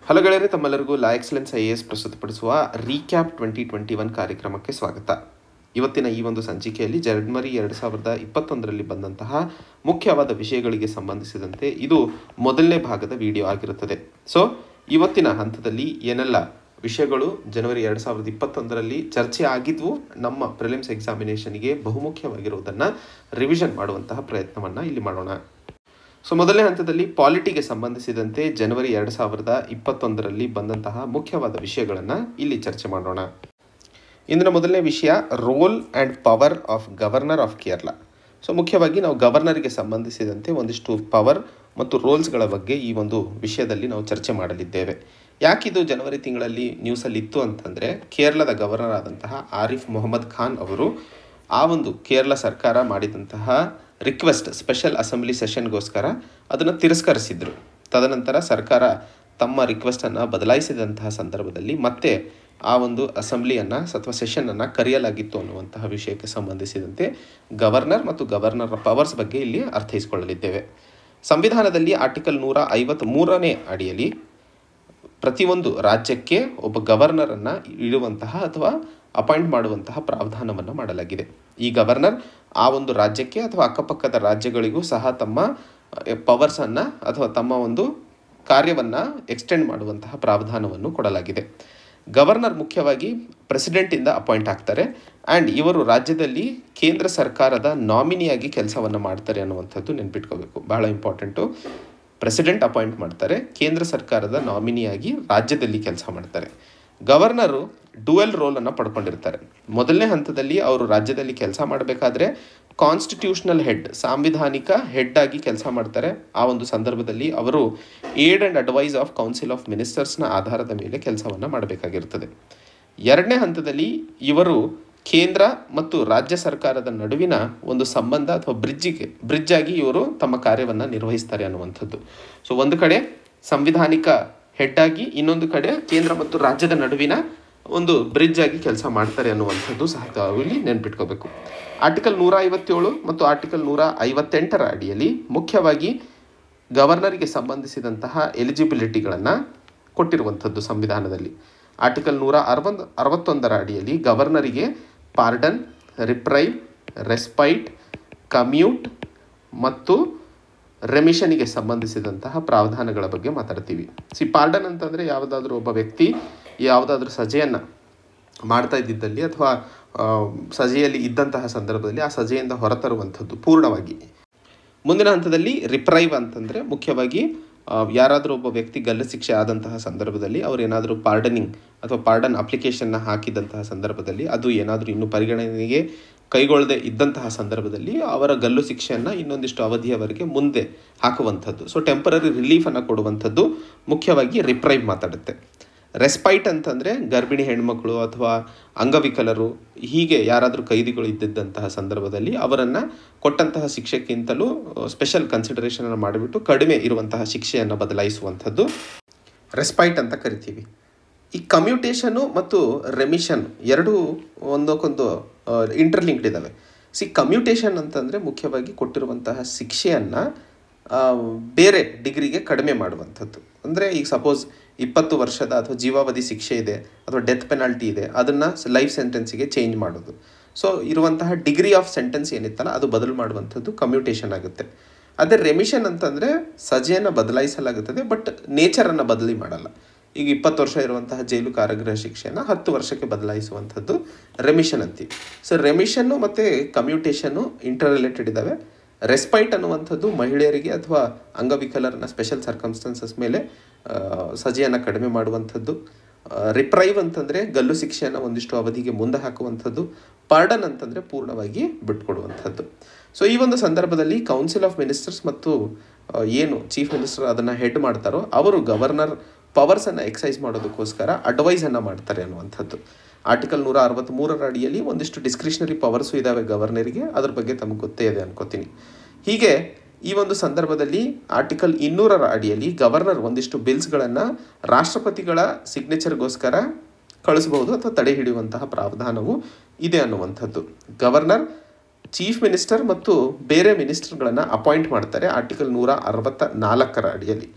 hello ಗೆಳೆಯರೆ ತಮ್ಮೆಲ್ಲರಿಗೂ law excellence I A S ಪ್ರಸ್ತುತಪಡಿಸುವ ರೀಕ್ಯಾಪ್ ಟ್ವೆಂಟಿ ಟ್ವೆಂಟಿ ಒನ್ ಕಾರ್ಯಕ್ರಮಕ್ಕೆ ಸ್ವಾಗತ ಇವತ್ತಿನ ಈ ಒಂದು ಸಂಚಿಕೆಯಲ್ಲಿ ಜನವರಿ ಎರಡು ಸಾವಿರದ ಇಪ್ಪತ್ತೊಂದರಲ್ಲಿ ಬಂದಂತಹ ಮುಖ್ಯವಾದ ವಿಷಯಗಳಿಗೆ ಸಂಬಂಧಿಸಿದಂತೆ ಇದು ಮೊದಲನೇ ಭಾಗದ ವಿಡಿಯೋ ಆಗಿರುತ್ತದೆ ಸೊ ಇವತ್ತಿನ ಹಂತದಲ್ಲಿ ಏನೆಲ್ಲ ವಿಷಯಗಳು ಜನವರಿ ಎರಡು ಸಾವಿರದ ಇಪ್ಪತ್ತೊಂದರಲ್ಲಿ ಚರ್ಚೆ ಆಗಿದ್ವು ನಮ್ಮ ಪ್ರಿಲಿಮ್ಸ್ ಎಕ್ಸಾಮಿನೇಷನ್ಗೆ ಬಹುಮುಖ್ಯವಾಗಿರುವುದನ್ನು ರಿವಿಷನ್ ಮಾಡುವಂತಹ ಪ್ರಯತ್ನವನ್ನು ಇಲ್ಲಿ ಮಾಡೋಣ ಸೊ ಮೊದಲನೇ ಹಂತದಲ್ಲಿ ಪಾಲಿಟಿಗೆ ಸಂಬಂಧಿಸಿದಂತೆ ಜನವರಿ ಎರಡು ಸಾವಿರದ ಇಪ್ಪತ್ತೊಂದರಲ್ಲಿ ಬಂದಂತಹ ಮುಖ್ಯವಾದ ವಿಷಯಗಳನ್ನು ಇಲ್ಲಿ ಚರ್ಚೆ ಮಾಡೋಣ ಇಂದಿನ ಮೊದಲನೇ ವಿಷಯ role and power of governor of Kerala so ಮುಖ್ಯವಾಗಿ ನಾವು ಗವರ್ನರ್ಗೆ ಸಂಬಂಧಿಸಿದಂತೆ ಒಂದಿಷ್ಟು ಪವರ್ ಮತ್ತು ರೋಲ್ಸ್ಗಳ ಬಗ್ಗೆ ಈ ಒಂದು ವಿಷಯದಲ್ಲಿ ನಾವು ಚರ್ಚೆ ಮಾಡಲಿದ್ದೇವೆ ಯಾಕಿದು ಜನವರಿ ತಿಂಗಳಲ್ಲಿ ನ್ಯೂಸಲ್ಲಿ ಇತ್ತು ಅಂತಂದರೆ ಕೇರಳದ ಗವರ್ನರ್ ಆದಂತಹ ಆರಿಫ್ ಮೊಹಮ್ಮದ್ ಖಾನ್ ಅವರು ಆ ಒಂದು ಕೇರಳ ಸರ್ಕಾರ ಮಾಡಿದಂತಹ ರಿಕ್ವೆಸ್ಟ್ ಸ್ಪೆಷಲ್ ಅಸೆಂಬ್ಲಿ ಸೆಷನ್ಗೋಸ್ಕರ ಅದನ್ನು ತಿರಸ್ಕರಿಸಿದರು ತದನಂತರ ಸರ್ಕಾರ ತಮ್ಮ ರಿಕ್ವೆಸ್ಟನ್ನು ಬದಲಾಯಿಸಿದಂತಹ ಸಂದರ್ಭದಲ್ಲಿ ಮತ್ತೆ ಆ ಒಂದು ಅಸೆಂಬ್ಲಿಯನ್ನು ಅಥವಾ ಸೆಷನನ್ನು ಕರೆಯಲಾಗಿತ್ತು ಅನ್ನುವಂತಹ ವಿಷಯಕ್ಕೆ ಸಂಬಂಧಿಸಿದಂತೆ ಗವರ್ನರ್ ಮತ್ತು ಗವರ್ನರ್ ಪವರ್ಸ್ ಬಗ್ಗೆ ಇಲ್ಲಿ ಅರ್ಥೈಸಿಕೊಳ್ಳಲಿದ್ದೇವೆ ಸಂವಿಧಾನದಲ್ಲಿ ಆರ್ಟಿಕಲ್ ನೂರ ಐವತ್ತ್ ಮೂರನೇ ಅಡಿಯಲ್ಲಿ ಪ್ರತಿಯೊಂದು ರಾಜ್ಯಕ್ಕೆ ಒಬ್ಬ ಗವರ್ನರನ್ನು ಇಡುವಂತಹ ಅಥವಾ ಅಪಾಯಿಂಟ್ ಮಾಡುವಂತಹ ಪ್ರಾವಧಾನವನ್ನು ಮಾಡಲಾಗಿದೆ ಈ ಗವರ್ನರ್ ಆ ಒಂದು ರಾಜ್ಯಕ್ಕೆ ಅಥವಾ ಅಕ್ಕಪಕ್ಕದ ರಾಜ್ಯಗಳಿಗೂ ಸಹ ತಮ್ಮ ಪವರ್ಸನ್ನು ಅಥವಾ ತಮ್ಮ ಒಂದು ಕಾರ್ಯವನ್ನು ಎಕ್ಸ್ಟೆಂಡ್ ಮಾಡುವಂತಹ ಪ್ರಾವಧಾನವನ್ನು ಕೊಡಲಾಗಿದೆ ಗವರ್ನರ್ ಮುಖ್ಯವಾಗಿ ಪ್ರೆಸಿಡೆಂಟಿಂದ ಅಪಾಯಿಂಟ್ ಆಗ್ತಾರೆ ಆ್ಯಂಡ್ ಇವರು ರಾಜ್ಯದಲ್ಲಿ ಕೇಂದ್ರ ಸರ್ಕಾರದ ನಾಮಿನಿಯಾಗಿ ಕೆಲಸವನ್ನು ಮಾಡ್ತಾರೆ ಅನ್ನುವಂಥದ್ದು ನೆನ್ಪಿಟ್ಕೋಬೇಕು ಬಹಳ ಇಂಪಾರ್ಟೆಂಟು ಪ್ರೆಸಿಡೆಂಟ್ ಅಪಾಯಿಂಟ್ ಮಾಡ್ತಾರೆ ಕೇಂದ್ರ ಸರ್ಕಾರದ ನಾಮಿನಿಯಾಗಿ ರಾಜ್ಯದಲ್ಲಿ ಕೆಲಸ ಮಾಡ್ತಾರೆ ಗವರ್ನರು ಡುವೆಲ್ ರೋಲನ್ನು ಪಡ್ಕೊಂಡಿರ್ತಾರೆ ಮೊದಲನೇ ಹಂತದಲ್ಲಿ ಅವರು ರಾಜ್ಯದಲ್ಲಿ ಕೆಲಸ ಮಾಡಬೇಕಾದ್ರೆ ಕಾನ್ಸ್ಟಿಟ್ಯೂಷನಲ್ ಹೆಡ್ ಸಾಂವಿಧಾನಿಕ ಹೆಡ್ ಆಗಿ ಕೆಲಸ ಮಾಡ್ತಾರೆ ಆ ಒಂದು ಸಂದರ್ಭದಲ್ಲಿ ಅವರು aid and advice of council of ಮಿನಿಸ್ಟರ್ಸ್ನ ಆಧಾರದ ಮೇಲೆ ಕೆಲಸವನ್ನು ಮಾಡಬೇಕಾಗಿರ್ತದೆ ಎರಡನೇ ಹಂತದಲ್ಲಿ ಇವರು ಕೇಂದ್ರ ಮತ್ತು ರಾಜ್ಯ ಸರ್ಕಾರದ ನಡುವಿನ ಒಂದು ಸಂಬಂಧ ಅಥವಾ ಬ್ರಿಡ್ಜಿಗೆ ಬ್ರಿಡ್ಜ್ ಆಗಿ ಇವರು ತಮ್ಮ ಕಾರ್ಯವನ್ನು ನಿರ್ವಹಿಸ್ತಾರೆ ಅನ್ನುವಂಥದ್ದು ಸೊ ಒಂದು ಕಡೆ ಸಂವಿಧಾನಿಕ ಹೆಡ್ ಆಗಿ ಇನ್ನೊಂದು ಕಡೆ ಕೇಂದ್ರ ಮತ್ತು ರಾಜ್ಯದ ನಡುವಿನ ಒಂದು ಬ್ರಿಡ್ಜ್ ಆಗಿ ಕೆಲಸ ಮಾಡ್ತಾರೆ ಅನ್ನುವಂಥದ್ದು ಸಹ ತಾವು ಇಲ್ಲಿ ನೆನ್ಪಿಟ್ಕೋಬೇಕು ಆರ್ಟಿಕಲ್ ನೂರ ಐವತ್ತೇಳು ಮತ್ತು ಆರ್ಟಿಕಲ್ ನೂರ ಐವತ್ತೆಂಟರ ಅಡಿಯಲ್ಲಿ ಮುಖ್ಯವಾಗಿ ಗವರ್ನರಿಗೆ ಸಂಬಂಧಿಸಿದಂತಹ ಎಲಿಜಿಬಿಲಿಟಿಗಳನ್ನು ಕೊಟ್ಟಿರುವಂಥದ್ದು ಸಂವಿಧಾನದಲ್ಲಿ ಆರ್ಟಿಕಲ್ ನೂರ ಅರವತ್ ಅರವತ್ತೊಂದರ ಅಡಿಯಲ್ಲಿ ಗವರ್ನರಿಗೆ ಪಾರ್ಡನ್ ರಿಪ್ರೈವ್ ರೆಸ್ಪೈಟ್ ಕಮ್ಯೂಟ್ ಮತ್ತು ರೆಮಿಷನಿಗೆ ಸಂಬಂಧಿಸಿದಂತಹ ಪ್ರಾವಧಾನಗಳ ಬಗ್ಗೆ ಮಾತಾಡ್ತೀವಿ ಸಿ ಪಾರ್ಡನ್ ಅಂತಂದರೆ ಯಾವುದಾದ್ರೂ ಒಬ್ಬ ವ್ಯಕ್ತಿ ಯಾವುದಾದ್ರೂ ಸಜೆಯನ್ನು ಮಾಡ್ತಾ ಇದ್ದಿದ್ದಲ್ಲಿ ಅಥವಾ ಸಜೆಯಲ್ಲಿ ಇದ್ದಂತಹ ಸಂದರ್ಭದಲ್ಲಿ ಆ ಸಜೆಯಿಂದ ಹೊರತರುವಂಥದ್ದು ಪೂರ್ಣವಾಗಿ ಮುಂದಿನ ಹಂತದಲ್ಲಿ ರಿಪ್ರೈವ್ ಅಂತಂದರೆ ಮುಖ್ಯವಾಗಿ ಯಾರಾದರೂ ಒಬ್ಬ ವ್ಯಕ್ತಿ ಗಲ್ಲು ಶಿಕ್ಷೆ ಆದಂತಹ ಸಂದರ್ಭದಲ್ಲಿ ಅವರು ಏನಾದರೂ ಪಾರ್ಡನಿಂಗ್ ಅಥವಾ ಪಾರ್ಡನ್ ಅಪ್ಲಿಕೇಶನ್ನ ಹಾಕಿದಂತಹ ಸಂದರ್ಭದಲ್ಲಿ ಅದು ಏನಾದರೂ ಇನ್ನೂ ಪರಿಗಣನೆಗೆ ಕೈಗೊಳ್ಳದೆ ಇದ್ದಂತಹ ಸಂದರ್ಭದಲ್ಲಿ ಅವರ ಗಲ್ಲು ಶಿಕ್ಷೆಯನ್ನು ಇನ್ನೊಂದಿಷ್ಟು ಅವಧಿಯವರೆಗೆ ಮುಂದೆ ಹಾಕುವಂಥದ್ದು ಸೊ ಟೆಂಪರರಿ ರಿಲೀಫನ್ನು ಕೊಡುವಂಥದ್ದು ಮುಖ್ಯವಾಗಿ ರಿಪ್ರೈವ್ ಮಾತಾಡುತ್ತೆ ರೆಸ್ಪೈಟ್ ಅಂತಂದರೆ ಗರ್ಭಿಣಿ ಹೆಣ್ಮಕ್ಳು ಅಥವಾ ಅಂಗವಿಕಲರು ಹೀಗೆ ಯಾರಾದರೂ ಕೈದಿಗಳು ಇದ್ದಿದ್ದಂತಹ ಸಂದರ್ಭದಲ್ಲಿ ಅವರನ್ನು ಕೊಟ್ಟಂತಹ ಶಿಕ್ಷೆಗಿಂತಲೂ ಸ್ಪೆಷಲ್ ಕನ್ಸಿಡರೇಷನನ್ನು ಮಾಡಿಬಿಟ್ಟು ಕಡಿಮೆ ಇರುವಂತಹ ಶಿಕ್ಷೆಯನ್ನು ಬದಲಾಯಿಸುವಂಥದ್ದು ರೆಸ್ಪೈಟ್ ಅಂತ ಕರಿತೀವಿ ಈ ಕಮ್ಯೂಟೇಷನು ಮತ್ತು ರೆಮಿಷನ್ ಎರಡೂ ಒಂದಕ್ಕೊಂದು ಇಂಟರ್ಲಿಂಕ್ಡ್ ಇದ್ದಾವೆ ಸಿ ಕಮ್ಯೂಟೇಷನ್ ಅಂತಂದರೆ ಮುಖ್ಯವಾಗಿ ಕೊಟ್ಟಿರುವಂತಹ ಶಿಕ್ಷೆಯನ್ನು ಬೇರೆ ಡಿಗ್ರಿಗೆ ಕಡಿಮೆ ಮಾಡುವಂಥದ್ದು ಅಂದರೆ ಈಗ ಸಪೋಸ್ ಇಪ್ಪತ್ತು ವರ್ಷದ ಅಥವಾ ಜೀವಾವಧಿ ಶಿಕ್ಷೆ ಇದೆ ಅಥವಾ ಡೆತ್ ಪೆನಾಲ್ಟಿ ಇದೆ ಅದನ್ನು ಲೈಫ್ ಸೆಂಟೆನ್ಸಿಗೆ ಚೇಂಜ್ ಮಾಡೋದು ಸೊ ಇರುವಂತಹ ಡಿಗ್ರಿ ಆಫ್ ಸೆಂಟೆನ್ಸ್ ಏನಿತ್ತಲ್ಲ ಅದು ಬದಲು ಮಾಡುವಂಥದ್ದು ಕಮ್ಯೂಟೇಷನ್ ಆಗುತ್ತೆ ಅದೇ ರೆಮಿಷನ್ ಅಂತಂದರೆ ಸಜೆಯನ್ನು ಬದಲಾಯಿಸಲಾಗುತ್ತದೆ ಬಟ್ ನೇಚರನ್ನು ಬದಲಿ ಮಾಡಲ್ಲ ಈಗ ಇಪ್ಪತ್ತು ವರ್ಷ ಇರುವಂತಹ ಜೈಲು ಕಾರಾಗೃಹ ಶಿಕ್ಷೆಯನ್ನು ಹತ್ತು ವರ್ಷಕ್ಕೆ ಬದಲಾಯಿಸುವಂಥದ್ದು ರೆಮಿಷನ್ ಅಂತೀವಿ ಸೊ ರೆಮಿಷನ್ನು ಮತ್ತು ಕಮ್ಯೂಟೇಷನ್ನು ಇಂಟರ್ ರಿಲೇಟೆಡ್ ಇದ್ದಾವೆ ರೆಸ್ಪೈಟ್ ಅನ್ನುವಂಥದ್ದು ಮಹಿಳೆಯರಿಗೆ ಅಥವಾ ಅಂಗವಿಕಲರನ್ನ ಸ್ಪೆಷಲ್ ಸರ್ಕಮ್ಸ್ಟೆನ್ಸಸ್ ಮೇಲೆ ಸಜೆಯನ್ನು ಕಡಿಮೆ ಮಾಡುವಂಥದ್ದು ರಿಪ್ರೈವ್ ಅಂತಂದರೆ ಗಲ್ಲು ಶಿಕ್ಷೆಯನ್ನು ಒಂದಿಷ್ಟು ಅವಧಿಗೆ ಮುಂದೆ ಹಾಕುವಂಥದ್ದು ಪಾರ್ಡನ್ ಅಂತಂದರೆ ಪೂರ್ಣವಾಗಿ ಬಿಟ್ಕೊಡುವಂಥದ್ದು ಸೊ ಈ ಒಂದು ಸಂದರ್ಭದಲ್ಲಿ ಕೌನ್ಸಿಲ್ ಆಫ್ ಮಿನಿಸ್ಟರ್ಸ್ ಮತ್ತು ಏನು ಚೀಫ್ ಮಿನಿಸ್ಟರ್ ಅದನ್ನು ಹೆಡ್ ಮಾಡ್ತಾರೋ ಅವರು ಗವರ್ನರ್ ಪವರ್ಸನ್ನು ಎಕ್ಸೈಸ್ ಮಾಡೋದಕ್ಕೋಸ್ಕರ ಅಡ್ವೈಸನ್ನು ಮಾಡ್ತಾರೆ ಅನ್ನುವಂಥದ್ದು ಆರ್ಟಿಕಲ್ ನೂರ ಅರವತ್ತ್ಮೂರರ ಅಡಿಯಲ್ಲಿ ಒಂದಿಷ್ಟು ಡಿಸ್ಕ್ರಿಷನರಿ ಪವರ್ಸು ಇದ್ದಾವೆ ಗವರ್ನರಿಗೆ ಅದ್ರ ಬಗ್ಗೆ ತಮಗೆ ಗೊತ್ತೇ ಇದೆ ಅನ್ಕೋತೀನಿ ಹೀಗೆ ಈ ಒಂದು ಸಂದರ್ಭದಲ್ಲಿ ಆರ್ಟಿಕಲ್ ಇನ್ನೂರರ ಅಡಿಯಲ್ಲಿ ಗವರ್ನರ್ ಒಂದಿಷ್ಟು ಬಿಲ್ಸ್ಗಳನ್ನು ರಾಷ್ಟ್ರಪತಿಗಳ ಸಿಗ್ನೇಚರ್ಗೋಸ್ಕರ ಕಳಿಸಬಹುದು ಅಥವಾ ತಡೆ ಹಿಡಿಯುವಂತಹ ಪ್ರಾವಧಾನವು ಇದೆ ಅನ್ನುವಂಥದ್ದು ಗವರ್ನರ್ ಚೀಫ್ ಮಿನಿಸ್ಟರ್ ಮತ್ತು ಬೇರೆ ಮಿನಿಸ್ಟರ್ಗಳನ್ನು ಅಪಾಯಿಂಟ್ ಮಾಡ್ತಾರೆ ಆರ್ಟಿಕಲ್ ನೂರ ಅರವತ್ತ ನಾಲ್ಕರ ಅಡಿಯಲ್ಲಿ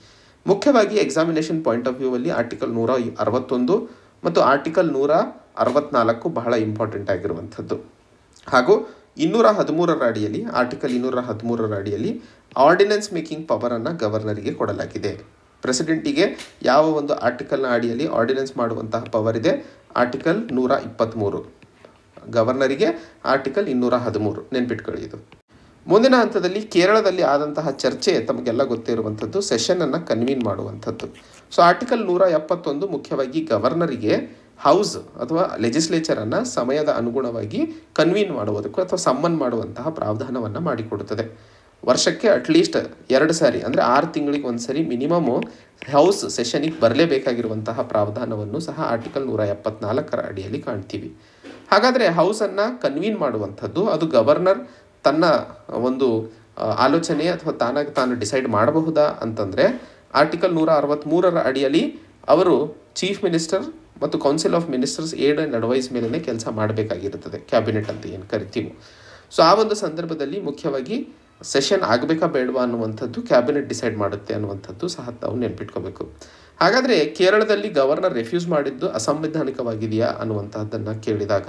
ಮುಖ್ಯವಾಗಿ ಎಕ್ಸಾಮಿನೇಷನ್ ಪಾಯಿಂಟ್ ಆಫ್ ವ್ಯೂ ಅಲ್ಲಿ ಆರ್ಟಿಕಲ್ ನೂರ ಅರವತ್ತೊಂದು ಮತ್ತು ಆರ್ಟಿಕಲ್ ನೂರ ಅರವತ್ನಾಲ್ಕು ಬಹಳ ಇಂಪಾರ್ಟೆಂಟ್ ಆಗಿರುವಂಥದ್ದು ಹಾಗೂ ಇನ್ನೂರ ಹದಿಮೂರರ ಅಡಿಯಲ್ಲಿ ಆರ್ಟಿಕಲ್ ಇನ್ನೂರ ಹದಿಮೂರರ ಅಡಿಯಲ್ಲಿ ಆರ್ಡಿನೆನ್ಸ್ ಮೇಕಿಂಗ್ ಪವರನ್ನು ಗವರ್ನರಿಗೆ ಕೊಡಲಾಗಿದೆ ಪ್ರೆಸಿಡೆಂಟಿಗೆ ಯಾವ ಒಂದು ಆರ್ಟಿಕಲ್ನ ಅಡಿಯಲ್ಲಿ ಆರ್ಡಿನೆನ್ಸ್ ಮಾಡುವಂತಹ ಪವರ್ ಇದೆ ಆರ್ಟಿಕಲ್ ನೂರ ಇಪ್ಪತ್ತ್ಮೂರು ಗವರ್ನರಿಗೆ ಆರ್ಟಿಕಲ್ ಇನ್ನೂರ ಹದಿಮೂರು ನೆನ್ಪಿಟ್ಕೊಳ್ಳಿ ಇದು ಮುಂದಿನ ಹಂತದಲ್ಲಿ ಕೇರಳದಲ್ಲಿ ಆದಂತಹ ಚರ್ಚೆ ತಮಗೆಲ್ಲ ಗೊತ್ತಿರುವಂಥದ್ದು ಸೆಷನನ್ನು ಕನ್ವೀನ್ ಮಾಡುವಂಥದ್ದು ಸೊ ಆರ್ಟಿಕಲ್ ನೂರ ಎಪ್ಪತ್ತೊಂದು ಮುಖ್ಯವಾಗಿ ಗವರ್ನರಿಗೆ ಹೌಸ್ ಅಥವಾ ಲೆಜಿಸ್ಲೇಚರನ್ನು ಸಮಯದ ಅನುಗುಣವಾಗಿ ಕನ್ವೀನ್ ಮಾಡುವುದಕ್ಕೂ ಅಥವಾ ಸಮ್ಮನ್ ಮಾಡುವಂತಹ ಪ್ರಾವಧಾನವನ್ನು ಮಾಡಿಕೊಡುತ್ತದೆ ವರ್ಷಕ್ಕೆ ಅಟ್ಲೀಸ್ಟ್ ಎರಡು ಸಾರಿ ಅಂದರೆ ಆರು ತಿಂಗಳಿಗೆ ಒಂದು ಸರಿ ಮಿನಿಮಮು ಹೌಸ್ ಸೆಷನಿಗೆ ಬರಲೇಬೇಕಾಗಿರುವಂತಹ ಪ್ರಾವಧಾನವನ್ನು ಸಹ ಆರ್ಟಿಕಲ್ ನೂರ ಎಪ್ಪತ್ನಾಲ್ಕರ ಅಡಿಯಲ್ಲಿ ಕಾಣ್ತೀವಿ ಹಾಗಾದರೆ ಹೌಸನ್ನು ಕನ್ವೀನ್ ಮಾಡುವಂಥದ್ದು ಅದು ಗವರ್ನರ್ ತನ್ನ ಒಂದು ಆ, ಆಲೋಚನೆ ಅಥವಾ ತಾನಾಗಿ ತಾನು ಡಿಸೈಡ್ ಮಾಡಬಹುದಾ ಅಂತಂದರೆ ಆರ್ಟಿಕಲ್ ನೂರ ಅರವತ್ತ್ಮೂರರ ಅಡಿಯಲ್ಲಿ ಅವರು ಚೀಫ್ ಮಿನಿಸ್ಟರ್ ಮತ್ತು council of ministers aid and advice ಮೇಲೇ ಕೆಲಸ ಮಾಡಬೇಕಾಗಿರುತ್ತದೆ ಕ್ಯಾಬಿನೆಟ್ ಅಂತ ಏನು ಕರಿತೀವಿ ಸೊ ಆ ಒಂದು ಸಂದರ್ಭದಲ್ಲಿ ಮುಖ್ಯವಾಗಿ ಸೆಷನ್ ಆಗಬೇಕಾ ಬೇಡವಾ ಅನ್ನುವಂಥದ್ದು ಕ್ಯಾಬಿನೆಟ್ ಡಿಸೈಡ್ ಮಾಡುತ್ತೆ ಅನ್ನುವಂಥದ್ದು ಸಹ ತಾವು ನೆನ್ಪಿಟ್ಕೋಬೇಕು ಹಾಗಾದರೆ ಕೇರಳದಲ್ಲಿ ಗವರ್ನರ್ ರೆಫ್ಯೂಸ್ ಮಾಡಿದ್ದು ಅಸಂವಿಧಾನಿಕವಾಗಿದೆಯಾ ಅನ್ನುವಂತಹದ್ದನ್ನು ಕೇಳಿದಾಗ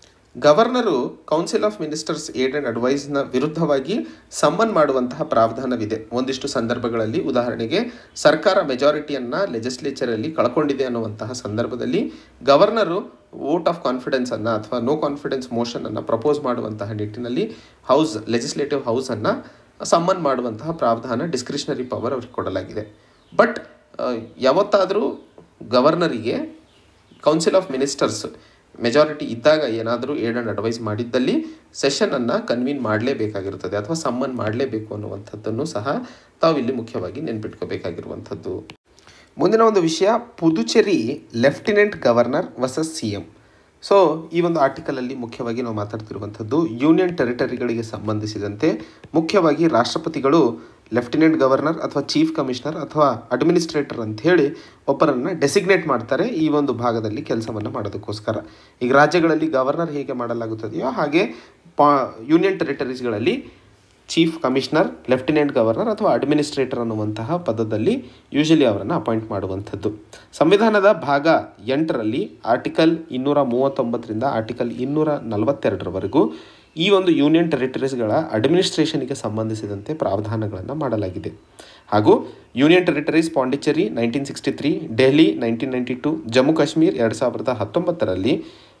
governor council of ministers aid and ಅಡ್ವೈಸ್ನ ವಿರುದ್ಧವಾಗಿ ಸಮ್ಮನ್ ಮಾಡುವಂತಹ ಪ್ರಾವಧಾನವಿದೆ ಒಂದಿಷ್ಟು ಸಂದರ್ಭಗಳಲ್ಲಿ ಉದಾಹರಣೆಗೆ ಸರ್ಕಾರ ಮೆಜಾರಿಟಿಯನ್ನು ಲೆಜಿಸ್ಲೇಚರಲ್ಲಿ ಕಳ್ಕೊಂಡಿದೆ ಅನ್ನುವಂತಹ ಸಂದರ್ಭದಲ್ಲಿ ಗವರ್ನರು ವೋಟ್ ಆಫ್ ಕಾನ್ಫಿಡೆನ್ಸನ್ನು ಅಥವಾ ನೋ ಕಾನ್ಫಿಡೆನ್ಸ್ ಮೋಷನನ್ನು ಪ್ರಪೋಸ್ ಮಾಡುವಂತಹ ನಿಟ್ಟಿನಲ್ಲಿ ಹೌಸ್ ಲೆಜಿಸ್ಲೇಟಿವ್ ಹೌಸನ್ನು ಸಮ್ಮನ್ ಮಾಡುವಂತಹ ಪ್ರಾವಧಾನ ಡಿಸ್ಕ್ರಿಷನರಿ ಪವರ್ ಅವ್ರಿಗೆ ಕೊಡಲಾಗಿದೆ ಬಟ್ ಯಾವತ್ತಾದರೂ ಗವರ್ನರಿಗೆ ಕೌನ್ಸಿಲ್ ಆಫ್ ಮಿನಿಸ್ಟರ್ಸ್ ಮೆಜಾರಿಟಿ ಇದ್ದಾಗ ಏನಾದರೂ ಏಡ್ ಆ್ಯಂಡ್ ಅಡ್ವೈಸ್ ಮಾಡಿದ್ದಲ್ಲಿ ಸೆಷನನ್ನು ಕನ್ವೀನ್ ಮಾಡಲೇಬೇಕಾಗಿರುತ್ತದೆ ಅಥವಾ ಸಮ್ಮನ್ ಮಾಡಲೇಬೇಕು ಅನ್ನುವಂಥದ್ದನ್ನು ಸಹ ತಾವು ಇಲ್ಲಿ ಮುಖ್ಯವಾಗಿ ನೆನ್ಪಿಟ್ಕೋಬೇಕಾಗಿರುವಂಥದ್ದು ಮುಂದಿನ ಒಂದು ವಿಷಯ Puducherry lieutenant governor versus C M so ಈ ಒಂದು ಆರ್ಟಿಕಲಲ್ಲಿ ಮುಖ್ಯವಾಗಿ ನಾವು ಮಾತಾಡ್ತಿರುವಂಥದ್ದು ಯೂನಿಯನ್ ಟೆರಿಟರಿಗಳಿಗೆ ಸಂಬಂಧಿಸಿದಂತೆ ಮುಖ್ಯವಾಗಿ ರಾಷ್ಟ್ರಪತಿಗಳು ಲೆಫ್ಟಿನೆಂಟ್ ಗವರ್ನರ್ ಅಥವಾ ಚೀಫ್ ಕಮಿಷನರ್ ಅಥವಾ ಅಡ್ಮಿನಿಸ್ಟ್ರೇಟರ್ ಅಂತ ಹೇಳಿ ಒಬ್ಬರನ್ನು ಡೆಸಿಗ್ನೇಟ್ ಮಾಡ್ತಾರೆ ಈ ಒಂದು ಭಾಗದಲ್ಲಿ ಕೆಲಸವನ್ನು ಮಾಡೋದಕ್ಕೋಸ್ಕರ ಈಗ ರಾಜ್ಯಗಳಲ್ಲಿ ಗವರ್ನರ್ ಹೇಗೆ ಮಾಡಲಾಗುತ್ತದೆಯೋ ಹಾಗೆ ಪಾ ಯೂನಿಯನ್ ಟೆರಿಟರೀಸ್ಗಳಲ್ಲಿ ಚೀಫ್ ಕಮಿಷನರ್ ಲೆಫ್ಟಿನೆಂಟ್ ಗವರ್ನರ್ ಅಥವಾ ಅಡ್ಮಿನಿಸ್ಟ್ರೇಟರ್ ಅನ್ನುವಂತಹ ಪದದಲ್ಲಿ ಯೂಶಲಿ ಅವರನ್ನು ಅಪಾಯಿಂಟ್ ಮಾಡುವಂಥದ್ದು ಸಂವಿಧಾನದ ಭಾಗ ಎಂಟರಲ್ಲಿ ಆರ್ಟಿಕಲ್ ಇನ್ನೂರ ಮೂವತ್ತೊಂಬತ್ತರಿಂದ ಆರ್ಟಿಕಲ್ ಇನ್ನೂರ ನಲವತ್ತೆರಡರವರೆಗೂ ಈ ಒಂದು ಯೂನಿಯನ್ ಟೆರಿಟರೀಸ್ಗಳ ಅಡ್ಮಿನಿಸ್ಟ್ರೇಷನ್ಗೆ ಸಂಬಂಧಿಸಿದಂತೆ ಪ್ರಾವಧಾನಗಳನ್ನು ಮಾಡಲಾಗಿದೆ ಹಾಗೂ union territories Pondicherry nineteen sixty three Delhi nineteen ninety two Jammu Kashmir ಎರಡು ಸಾವಿರದ ಹತ್ತೊಂಬತ್ತರಲ್ಲಿ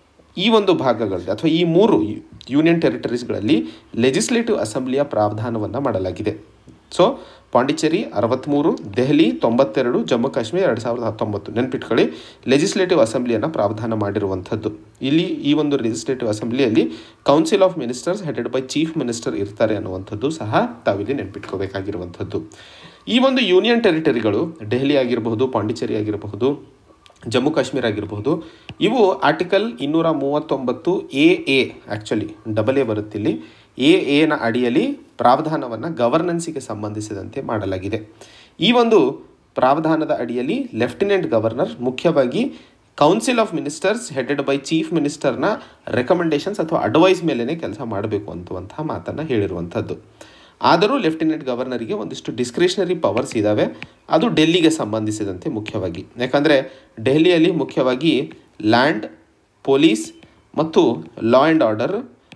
ಈ ಒಂದು ಭಾಗಗಳಲ್ಲಿ ಅಥವಾ ಈ ಮೂರು ಯೂನಿಯನ್ ಟೆರಿಟರೀಸ್ಗಳಲ್ಲಿ ಲೆಜಿಸ್ಲೇಟಿವ್ ಅಸೆಂಬ್ಲಿಯ ಪ್ರಾವಧಾನವನ್ನು ಮಾಡಲಾಗಿದೆ ಸೊ ಪಾಂಡಿಚೇರಿ ಅರವತ್ತ್ಮೂರು ದೆಹಲಿ ತೊಂಬತ್ತೆರಡು ಜಮ್ಮು ಕಾಶ್ಮೀರ ಎರಡು ಸಾವಿರದ ಹತ್ತೊಂಬತ್ತು ನೆನ್ಪಿಟ್ಕೊಳ್ಳಿ ಲೆಜಿಸ್ಲೇಟಿವ್ ಅಸೆಂಬ್ಲಿಯನ್ನು ಪ್ರಾವಧಾನ ಮಾಡಿರುವಂಥದ್ದು ಇಲ್ಲಿ ಈ ಒಂದು ಲೆಜಿಸ್ಲೇಟಿವ್ ಅಸೆಂಬ್ಲಿಯಲ್ಲಿ council of ministers headed by chief minister ಇರ್ತಾರೆ ಅನ್ನುವಂಥದ್ದು ಸಹ ತಾವಿಲ್ಲಿ ನೆನ್ಪಿಟ್ಕೋಬೇಕಾಗಿರುವಂಥದ್ದು ಈ ಒಂದು ಯೂನಿಯನ್ ಟೆರಿಟರಿಗಳು ದೆಹಲಿ ಆಗಿರಬಹುದು ಪಾಂಡಿಚೇರಿ ಆಗಿರಬಹುದು ಜಮ್ಮು ಕಾಶ್ಮೀರ ಆಗಿರಬಹುದು ಇವು ಆರ್ಟಿಕಲ್ ಇನ್ನೂರ ಮೂವತ್ತೊಂಬತ್ತು A A actually double A ಬರುತ್ತಿಲ್ಲಿ ಎ ಎನ ಅಡಿಯಲ್ಲಿ ಪ್ರಾವಧಾನವನ್ನು ಗವರ್ನೆನ್ಸಿಗೆ ಸಂಬಂಧಿಸಿದಂತೆ ಮಾಡಲಾಗಿದೆ ಈ ಒಂದು ಪ್ರಾವಧಾನದ ಅಡಿಯಲ್ಲಿ ಲೆಫ್ಟಿನೆಂಟ್ ಗವರ್ನರ್ ಮುಖ್ಯವಾಗಿ council of ministers headed by chief ಮಿನಿಸ್ಟರ್ನ ರೆಕಮೆಂಡೇಷನ್ಸ್ ಅಥವಾ ಅಡ್ವೈಸ್ ಮೇಲೇ ಕೆಲಸ ಮಾಡಬೇಕು ಅಂತುವಂತಹ ಮಾತನ್ನು ಹೇಳಿರುವಂಥದ್ದು ಆದರೂ ಲೆಫ್ಟಿನೆಂಟ್ ಗವರ್ನರಿಗೆ ಒಂದಿಷ್ಟು ಡಿಸ್ಕ್ರಿಷನರಿ ಪವರ್ಸ್ ಇದ್ದಾವೆ ಅದು ಡೆಲ್ಲಿಗೆ ಸಂಬಂಧಿಸಿದಂತೆ ಮುಖ್ಯವಾಗಿ ಯಾಕಂದರೆ ದೆಹಲಿಯಲ್ಲಿ ಮುಖ್ಯವಾಗಿ ಲ್ಯಾಂಡ್ ಪೊಲೀಸ್ ಮತ್ತು ಲಾ ಆ್ಯಂಡ್ ಆರ್ಡರ್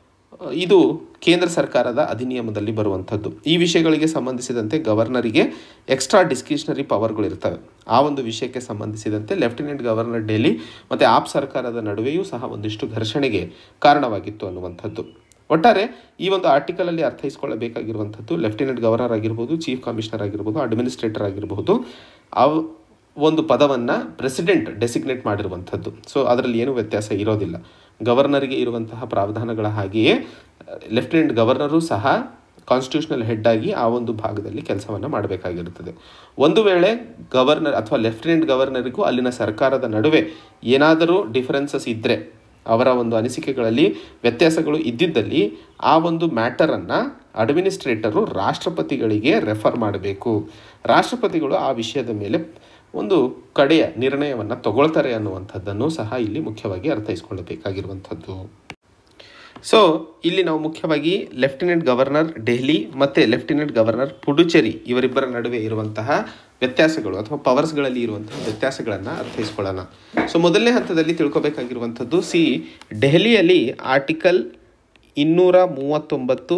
ಇದು ಕೇಂದ್ರ ಸರ್ಕಾರದ ಅಧಿನಿಯಮದಲ್ಲಿ ಬರುವಂಥದ್ದು ಈ ವಿಷಯಗಳಿಗೆ ಸಂಬಂಧಿಸಿದಂತೆ ಗವರ್ನರಿಗೆ ಎಕ್ಸ್ಟ್ರಾ ಡಿಸ್ಕ್ರಿಷನರಿ ಪವರ್ಗಳಿರ್ತವೆ ಆ ಒಂದು ವಿಷಯಕ್ಕೆ ಸಂಬಂಧಿಸಿದಂತೆ ಲೆಫ್ಟಿನೆಂಟ್ ಗವರ್ನರ್ ಡೆಲ್ಲಿ ಮತ್ತು ಆಪ್ ಸರ್ಕಾರದ ನಡುವೆಯೂ ಸಹ ಒಂದಿಷ್ಟು ಘರ್ಷಣೆಗೆ ಕಾರಣವಾಗಿತ್ತು ಅನ್ನುವಂಥದ್ದು ಒಟ್ಟಾರೆ ಈ ಒಂದು ಆರ್ಟಿಕಲಲ್ಲಿ ಅರ್ಥೈಸ್ಕೊಳ್ಳಬೇಕಾಗಿರುವಂಥದ್ದು ಲೆಫ್ಟಿನೆಂಟ್ ಗವರ್ನರ್ ಆಗಿರ್ಬೋದು ಚೀಫ್ ಕಮಿಷನರ್ ಆಗಿರ್ಬೋದು ಅಡ್ಮಿನಿಸ್ಟ್ರೇಟರ್ ಆಗಿರಬಹುದು ಅವ್ ಒಂದು ಪದವನ್ನು ಪ್ರೆಸಿಡೆಂಟ್ ಡೆಸಿಗ್ನೇಟ್ ಮಾಡಿರುವಂಥದ್ದು ಸೊ ಅದರಲ್ಲಿ ಏನೂ ವ್ಯತ್ಯಾಸ ಇರೋದಿಲ್ಲ ಗವರ್ನರ್ಗೆ ಇರುವಂತಹ ಪ್ರಾವಧಾನಗಳ ಹಾಗೆಯೇ ಲೆಫ್ಟಿನೆಂಟ್ ಗವರ್ನರು ಸಹ ಕಾನ್ಸ್ಟಿಟ್ಯೂಷನಲ್ ಹೆಡ್ ಆಗಿ ಆ ಒಂದು ಭಾಗದಲ್ಲಿ ಕೆಲಸವನ್ನು ಮಾಡಬೇಕಾಗಿರುತ್ತದೆ ಒಂದು ವೇಳೆ ಗವರ್ನರ್ ಅಥವಾ ಲೆಫ್ಟಿನೆಂಟ್ ಗವರ್ನರಿಗೂ ಅಲ್ಲಿನ ಸರ್ಕಾರದ ನಡುವೆ ಏನಾದರೂ ಡಿಫರೆನ್ಸಸ್ ಇದ್ದರೆ ಅವರ ಒಂದು ಅನಿಸಿಕೆಗಳಲ್ಲಿ ವ್ಯತ್ಯಾಸಗಳು ಇದ್ದಿದ್ದಲ್ಲಿ ಆ ಒಂದು ಮ್ಯಾಟರನ್ನು ಅಡ್ಮಿನಿಸ್ಟ್ರೇಟರು ರಾಷ್ಟ್ರಪತಿಗಳಿಗೆ ರೆಫರ್ ಮಾಡಬೇಕು ರಾಷ್ಟ್ರಪತಿಗಳು ಆ ವಿಷಯದ ಮೇಲೆ ಒಂದು ಕಡೆಯ ನಿರ್ಣಯವನ್ನು ತಗೊಳ್ತಾರೆ ಅನ್ನುವಂಥದ್ದನ್ನು ಸಹ ಇಲ್ಲಿ ಮುಖ್ಯವಾಗಿ ಅರ್ಥೈಸ್ಕೊಳ್ಳಬೇಕಾಗಿರುವಂಥದ್ದು ಸೊ ಇಲ್ಲಿ ನಾವು ಮುಖ್ಯವಾಗಿ ಲೆಫ್ಟಿನೆಂಟ್ ಗವರ್ನರ್ ಡೆಹಲಿ ಮತ್ತು ಲೆಫ್ಟಿನೆಂಟ್ ಗವರ್ನರ್ ಪುಡುಚೇರಿ ಇವರಿಬ್ಬರ ನಡುವೆ ಇರುವಂತಹ ವ್ಯತ್ಯಾಸಗಳು ಅಥವಾ ಪವರ್ಸ್ಗಳಲ್ಲಿ ಇರುವಂತಹ ವ್ಯತ್ಯಾಸಗಳನ್ನು ಅರ್ಥೈಸ್ಕೊಳ್ಳೋಣ ಸೊ ಮೊದಲನೇ ಹಂತದಲ್ಲಿ ತಿಳ್ಕೊಬೇಕಾಗಿರುವಂಥದ್ದು ಸಿ ದೆಹಲಿಯಲ್ಲಿ ಆರ್ಟಿಕಲ್ ಇನ್ನೂರ ಮೂವತ್ತೊಂಬತ್ತು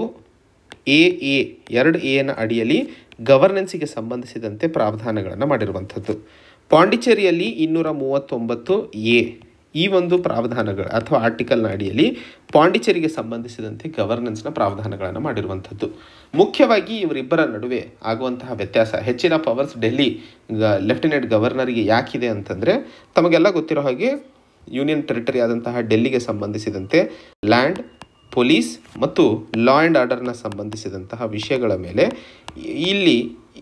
ಎ ಎ ಎರಡು ಎನ ಅಡಿಯಲ್ಲಿ ಗವರ್ನೆನ್ಸಿಗೆ ಸಂಬಂಧಿಸಿದಂತೆ ಪ್ರಾವಧಾನಗಳನ್ನು ಮಾಡಿರುವಂಥದ್ದು ಪಾಂಡಿಚೇರಿಯಲ್ಲಿ ಇನ್ನೂರ ಮೂವತ್ತೊಂಬತ್ತು ಎ ಈ ಒಂದು ಪ್ರಾವಧಾನಗಳು ಅಥವಾ ಆರ್ಟಿಕಲ್ನ ಅಡಿಯಲ್ಲಿ ಪಾಂಡಿಚೇರಿಗೆ ಸಂಬಂಧಿಸಿದಂತೆ ಗವರ್ನೆನ್ಸ್ನ ಪ್ರಾವಧಾನಗಳನ್ನು ಮಾಡಿರುವಂಥದ್ದು ಮುಖ್ಯವಾಗಿ ಇವರಿಬ್ಬರ ನಡುವೆ ಆಗುವಂತಹ ವ್ಯತ್ಯಾಸ ಹೆಚ್ಚಿನ ಪವರ್ಸ್ ಡೆಲ್ಲಿ ಗ- ಲೆಫ್ಟಿನೆಂಟ್ ಗವರ್ನರ್ಗೆ ಯಾಕಿದೆ ಅಂತಂದರೆ ತಮಗೆಲ್ಲ ಗೊತ್ತಿರೋ ಹಾಗೆ ಯೂನಿಯನ್ ಟೆರಿಟರಿ ಆದಂತಹ ಡೆಲ್ಲಿಗೆ ಸಂಬಂಧಿಸಿದಂತೆ ಲ್ಯಾಂಡ್ ಪೊಲೀಸ್ ಮತ್ತು ಲಾ ಆ್ಯಂಡ್ ಆರ್ಡರ್ನ ಸಂಬಂಧಿಸಿದಂತಹ ವಿಷಯಗಳ ಮೇಲೆ ಇಲ್ಲಿ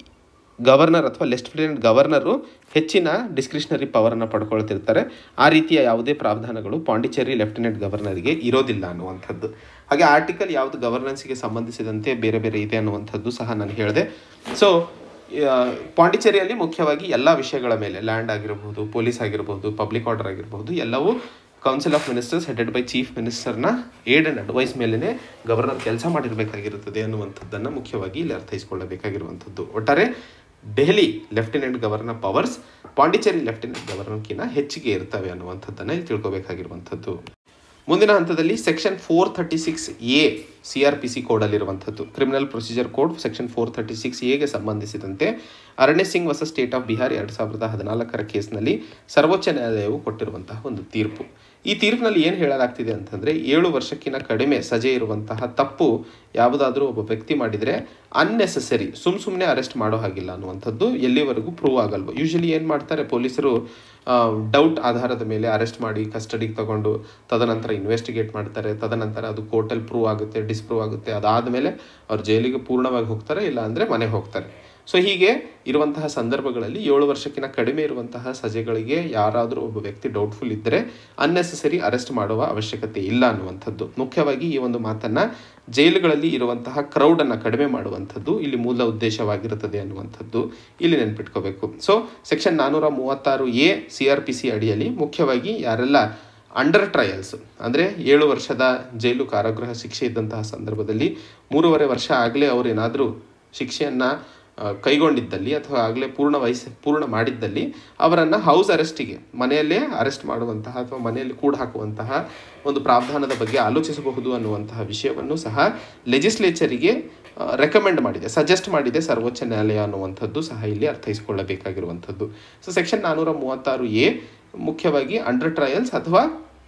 ಗವರ್ನರ್ ಅಥವಾ ಲೆಫ್ಟಿನೆಂಟ್ ಗವರ್ನರು ಹೆಚ್ಚಿನ ಡಿಸ್ಕ್ರಿಷನರಿ ಪವರನ್ನು ಪಡ್ಕೊಳ್ತಿರ್ತಾರೆ ಆ ರೀತಿಯ ಯಾವುದೇ ಪ್ರಾವಧಾನಗಳು ಪಾಂಡಿಚೇರಿ ಲೆಫ್ಟಿನೆಂಟ್ ಗವರ್ನರ್ಗೆ ಇರೋದಿಲ್ಲ ಅನ್ನುವಂಥದ್ದು ಹಾಗೆ ಆರ್ಟಿಕಲ್ ಯಾವುದು ಗವರ್ನೆನ್ಸ್ಗೆ ಸಂಬಂಧಿಸಿದಂತೆ ಬೇರೆ ಬೇರೆ ಇದೆ ಅನ್ನುವಂಥದ್ದು ಸಹ ನಾನು ಹೇಳಿದೆ ಸೊ ಪಾಂಡಿಚೇರಿಯಲ್ಲಿ ಮುಖ್ಯವಾಗಿ ಎಲ್ಲ ವಿಷಯಗಳ ಮೇಲೆ ಲ್ಯಾಂಡ್ ಆಗಿರಬಹುದು ಪೊಲೀಸ್ ಆಗಿರಬಹುದು ಪಬ್ಲಿಕ್ ಆರ್ಡರ್ ಆಗಿರಬಹುದು ಎಲ್ಲವೂ council of ministers headed by chief ಮಿನಿಸ್ಟರ್ನ ಏಡ್ ಆ್ಯಂಡ್ ಅಡ್ವೈಸ್ ಮೇಲೇ ಗವರ್ನರ್ ಕೆಲಸ ಮಾಡಿರಬೇಕಾಗಿರುತ್ತದೆ ಅನ್ನುವಂಥದ್ದನ್ನು ಮುಖ್ಯವಾಗಿ ಇಲ್ಲಿ ಅರ್ಥೈಸ್ಕೊಳ್ಳಬೇಕಾಗಿರುವಂಥದ್ದು ಒಟ್ಟಾರೆ Delhi lieutenant governor powers Pondicherry lieutenant ಗವರ್ನರ್ಕಿಂತ ಹೆಚ್ಚಿಗೆ ಇರ್ತವೆ ಅನ್ನುವಂಥದ್ದನ್ನು ಇಲ್ಲಿ ತಿಳ್ಕೊಬೇಕಾಗಿರುವಂಥದ್ದು ಮುಂದಿನ ಹಂತದಲ್ಲಿ section four thirty six A C R P C ಕೋಡಲ್ಲಿರುವಂಥದ್ದು criminal procedure code section four thirty six ಎಗೆ ಸಂಬಂಧಿಸಿದಂತೆ ಅರಣ್ಯ ಸಿಂಗ್ ಹೊಸ ಸ್ಟೇಟ್ ಆಫ್ ಬಿಹಾರ್ ಎರಡು ಸಾವಿರದ ಹದಿನಾಲ್ಕರ ಕೇಸ್ನಲ್ಲಿ ಸರ್ವೋಚ್ಚ ನ್ಯಾಯಾಲಯವು ಕೊಟ್ಟಿರುವಂತಹ ಒಂದು ತೀರ್ಪು ಈ ತೀರ್ಪಿನಲ್ಲಿ ಏನು ಹೇಳಲಾಗ್ತಿದೆ ಅಂತಂದರೆ ಏಳು ವರ್ಷಕ್ಕಿಂತ ಕಡಿಮೆ ಸಜೆ ಇರುವಂತಹ ತಪ್ಪು ಯಾವುದಾದ್ರೂ ಒಬ್ಬ ವ್ಯಕ್ತಿ ಮಾಡಿದರೆ ಅನ್ನೆಸೆಸರಿ ಸುಮ್ ಸುಮ್ಮನೆ ಅರೆಸ್ಟ್ ಮಾಡೋ ಹಾಗಿಲ್ಲ ಅನ್ನುವಂಥದ್ದು ಎಲ್ಲಿವರೆಗೂ ಪ್ರೂವ್ ಆಗಲ್ವೋ ಯೂಶಲಿ ಏನು ಮಾಡ್ತಾರೆ ಪೊಲೀಸರು ಡೌಟ್ ಆಧಾರದ ಮೇಲೆ ಅರೆಸ್ಟ್ ಮಾಡಿ ಕಸ್ಟಡಿಗೆ ತಗೊಂಡು ತದನಂತರ ಇನ್ವೆಸ್ಟಿಗೇಟ್ ಮಾಡ್ತಾರೆ ತದನಂತರ ಅದು ಕೋರ್ಟಲ್ಲಿ ಪ್ರೂವ್ ಆಗುತ್ತೆ ಡಿಸ್ಪ್ರೂವ್ ಆಗುತ್ತೆ ಅದಾದಮೇಲೆ ಅವ್ರು ಜೈಲಿಗೆ ಪೂರ್ಣವಾಗಿ ಹೋಗ್ತಾರೆ ಇಲ್ಲ ಅಂದರೆ ಮನೆಗೆ ಹೋಗ್ತಾರೆ ಸೊ ಹೀಗೆ ಇರುವಂತಹ ಸಂದರ್ಭಗಳಲ್ಲಿ ಏಳು ವರ್ಷಕ್ಕಿಂತ ಕಡಿಮೆ ಇರುವಂತಹ ಸಜೆಗಳಿಗೆ ಯಾರಾದರೂ ಒಬ್ಬ ವ್ಯಕ್ತಿ ಡೌಟ್ಫುಲ್ ಇದ್ದರೆ ಅನ್ನೆಸೆಸರಿ ಅರೆಸ್ಟ್ ಮಾಡುವ ಅವಶ್ಯಕತೆ ಇಲ್ಲ ಅನ್ನುವಂಥದ್ದು ಮುಖ್ಯವಾಗಿ ಈ ಒಂದು ಮಾತನ್ನು ಜೈಲುಗಳಲ್ಲಿ ಇರುವಂತಹ ಕ್ರೌಡನ್ನು ಕಡಿಮೆ ಮಾಡುವಂಥದ್ದು ಇಲ್ಲಿ ಮೂಲ ಉದ್ದೇಶವಾಗಿರುತ್ತದೆ ಅನ್ನುವಂಥದ್ದು ಇಲ್ಲಿ ನೆನ್ಪಿಟ್ಕೋಬೇಕು ಸೊ ಸೆಕ್ಷನ್ ನಾನ್ನೂರ ಮೂವತ್ತಾರು A C R P C ಅಡಿಯಲ್ಲಿ ಮುಖ್ಯವಾಗಿ ಯಾರೆಲ್ಲ ಅಂಡರ್ ಟ್ರಯಲ್ಸ್ ಅಂದರೆ ಏಳು ವರ್ಷದ ಜೈಲು ಕಾರಾಗೃಹ ಶಿಕ್ಷೆ ಇದ್ದಂತಹ ಸಂದರ್ಭದಲ್ಲಿ ಮೂರುವರೆ ವರ್ಷ ಆಗಲೇ ಅವರು ಏನಾದರೂ ಶಿಕ್ಷೆಯನ್ನು ಆ, ಕೈಗೊಂಡಿದ್ದಲ್ಲಿ ಅಥವಾ ಆಗಲೇ ಪೂರ್ಣ ವಯಸ್ಸು ಪೂರ್ಣ ಮಾಡಿದ್ದಲ್ಲಿ ಅವರನ್ನು ಹೌಸ್ ಅರೆಸ್ಟಿಗೆ ಮನೆಯಲ್ಲೇ ಅರೆಸ್ಟ್ ಮಾಡುವಂತಹ ಅಥವಾ ಮನೆಯಲ್ಲಿ ಕೂಡ ಹಾಕುವಂತಹ ಒಂದು ಪ್ರಾವಧಾನದ ಬಗ್ಗೆ ಆಲೋಚಿಸಬಹುದು ಅನ್ನುವಂತಹ ವಿಷಯವನ್ನು ಸಹ ಲೆಜಿಸ್ಲೇಚರಿಗೆ ರೆಕಮೆಂಡ್ ಮಾಡಿದೆ ಸಜೆಸ್ಟ್ ಮಾಡಿದೆ ಸರ್ವೋಚ್ಚ ನ್ಯಾಯಾಲಯ ಅನ್ನುವಂಥದ್ದು ಸಹ ಇಲ್ಲಿ ಅರ್ಥೈಸಿಕೊಳ್ಳಬೇಕಾಗಿರುವಂಥದ್ದು ಸೊ ಸೆಕ್ಷನ್ ನಾನ್ನೂರ ಮೂವತ್ತಾರು ಎ ಮುಖ್ಯವಾಗಿ ಅಂಡರ್ ಟ್ರಯಲ್ಸ್ ಅಥವಾ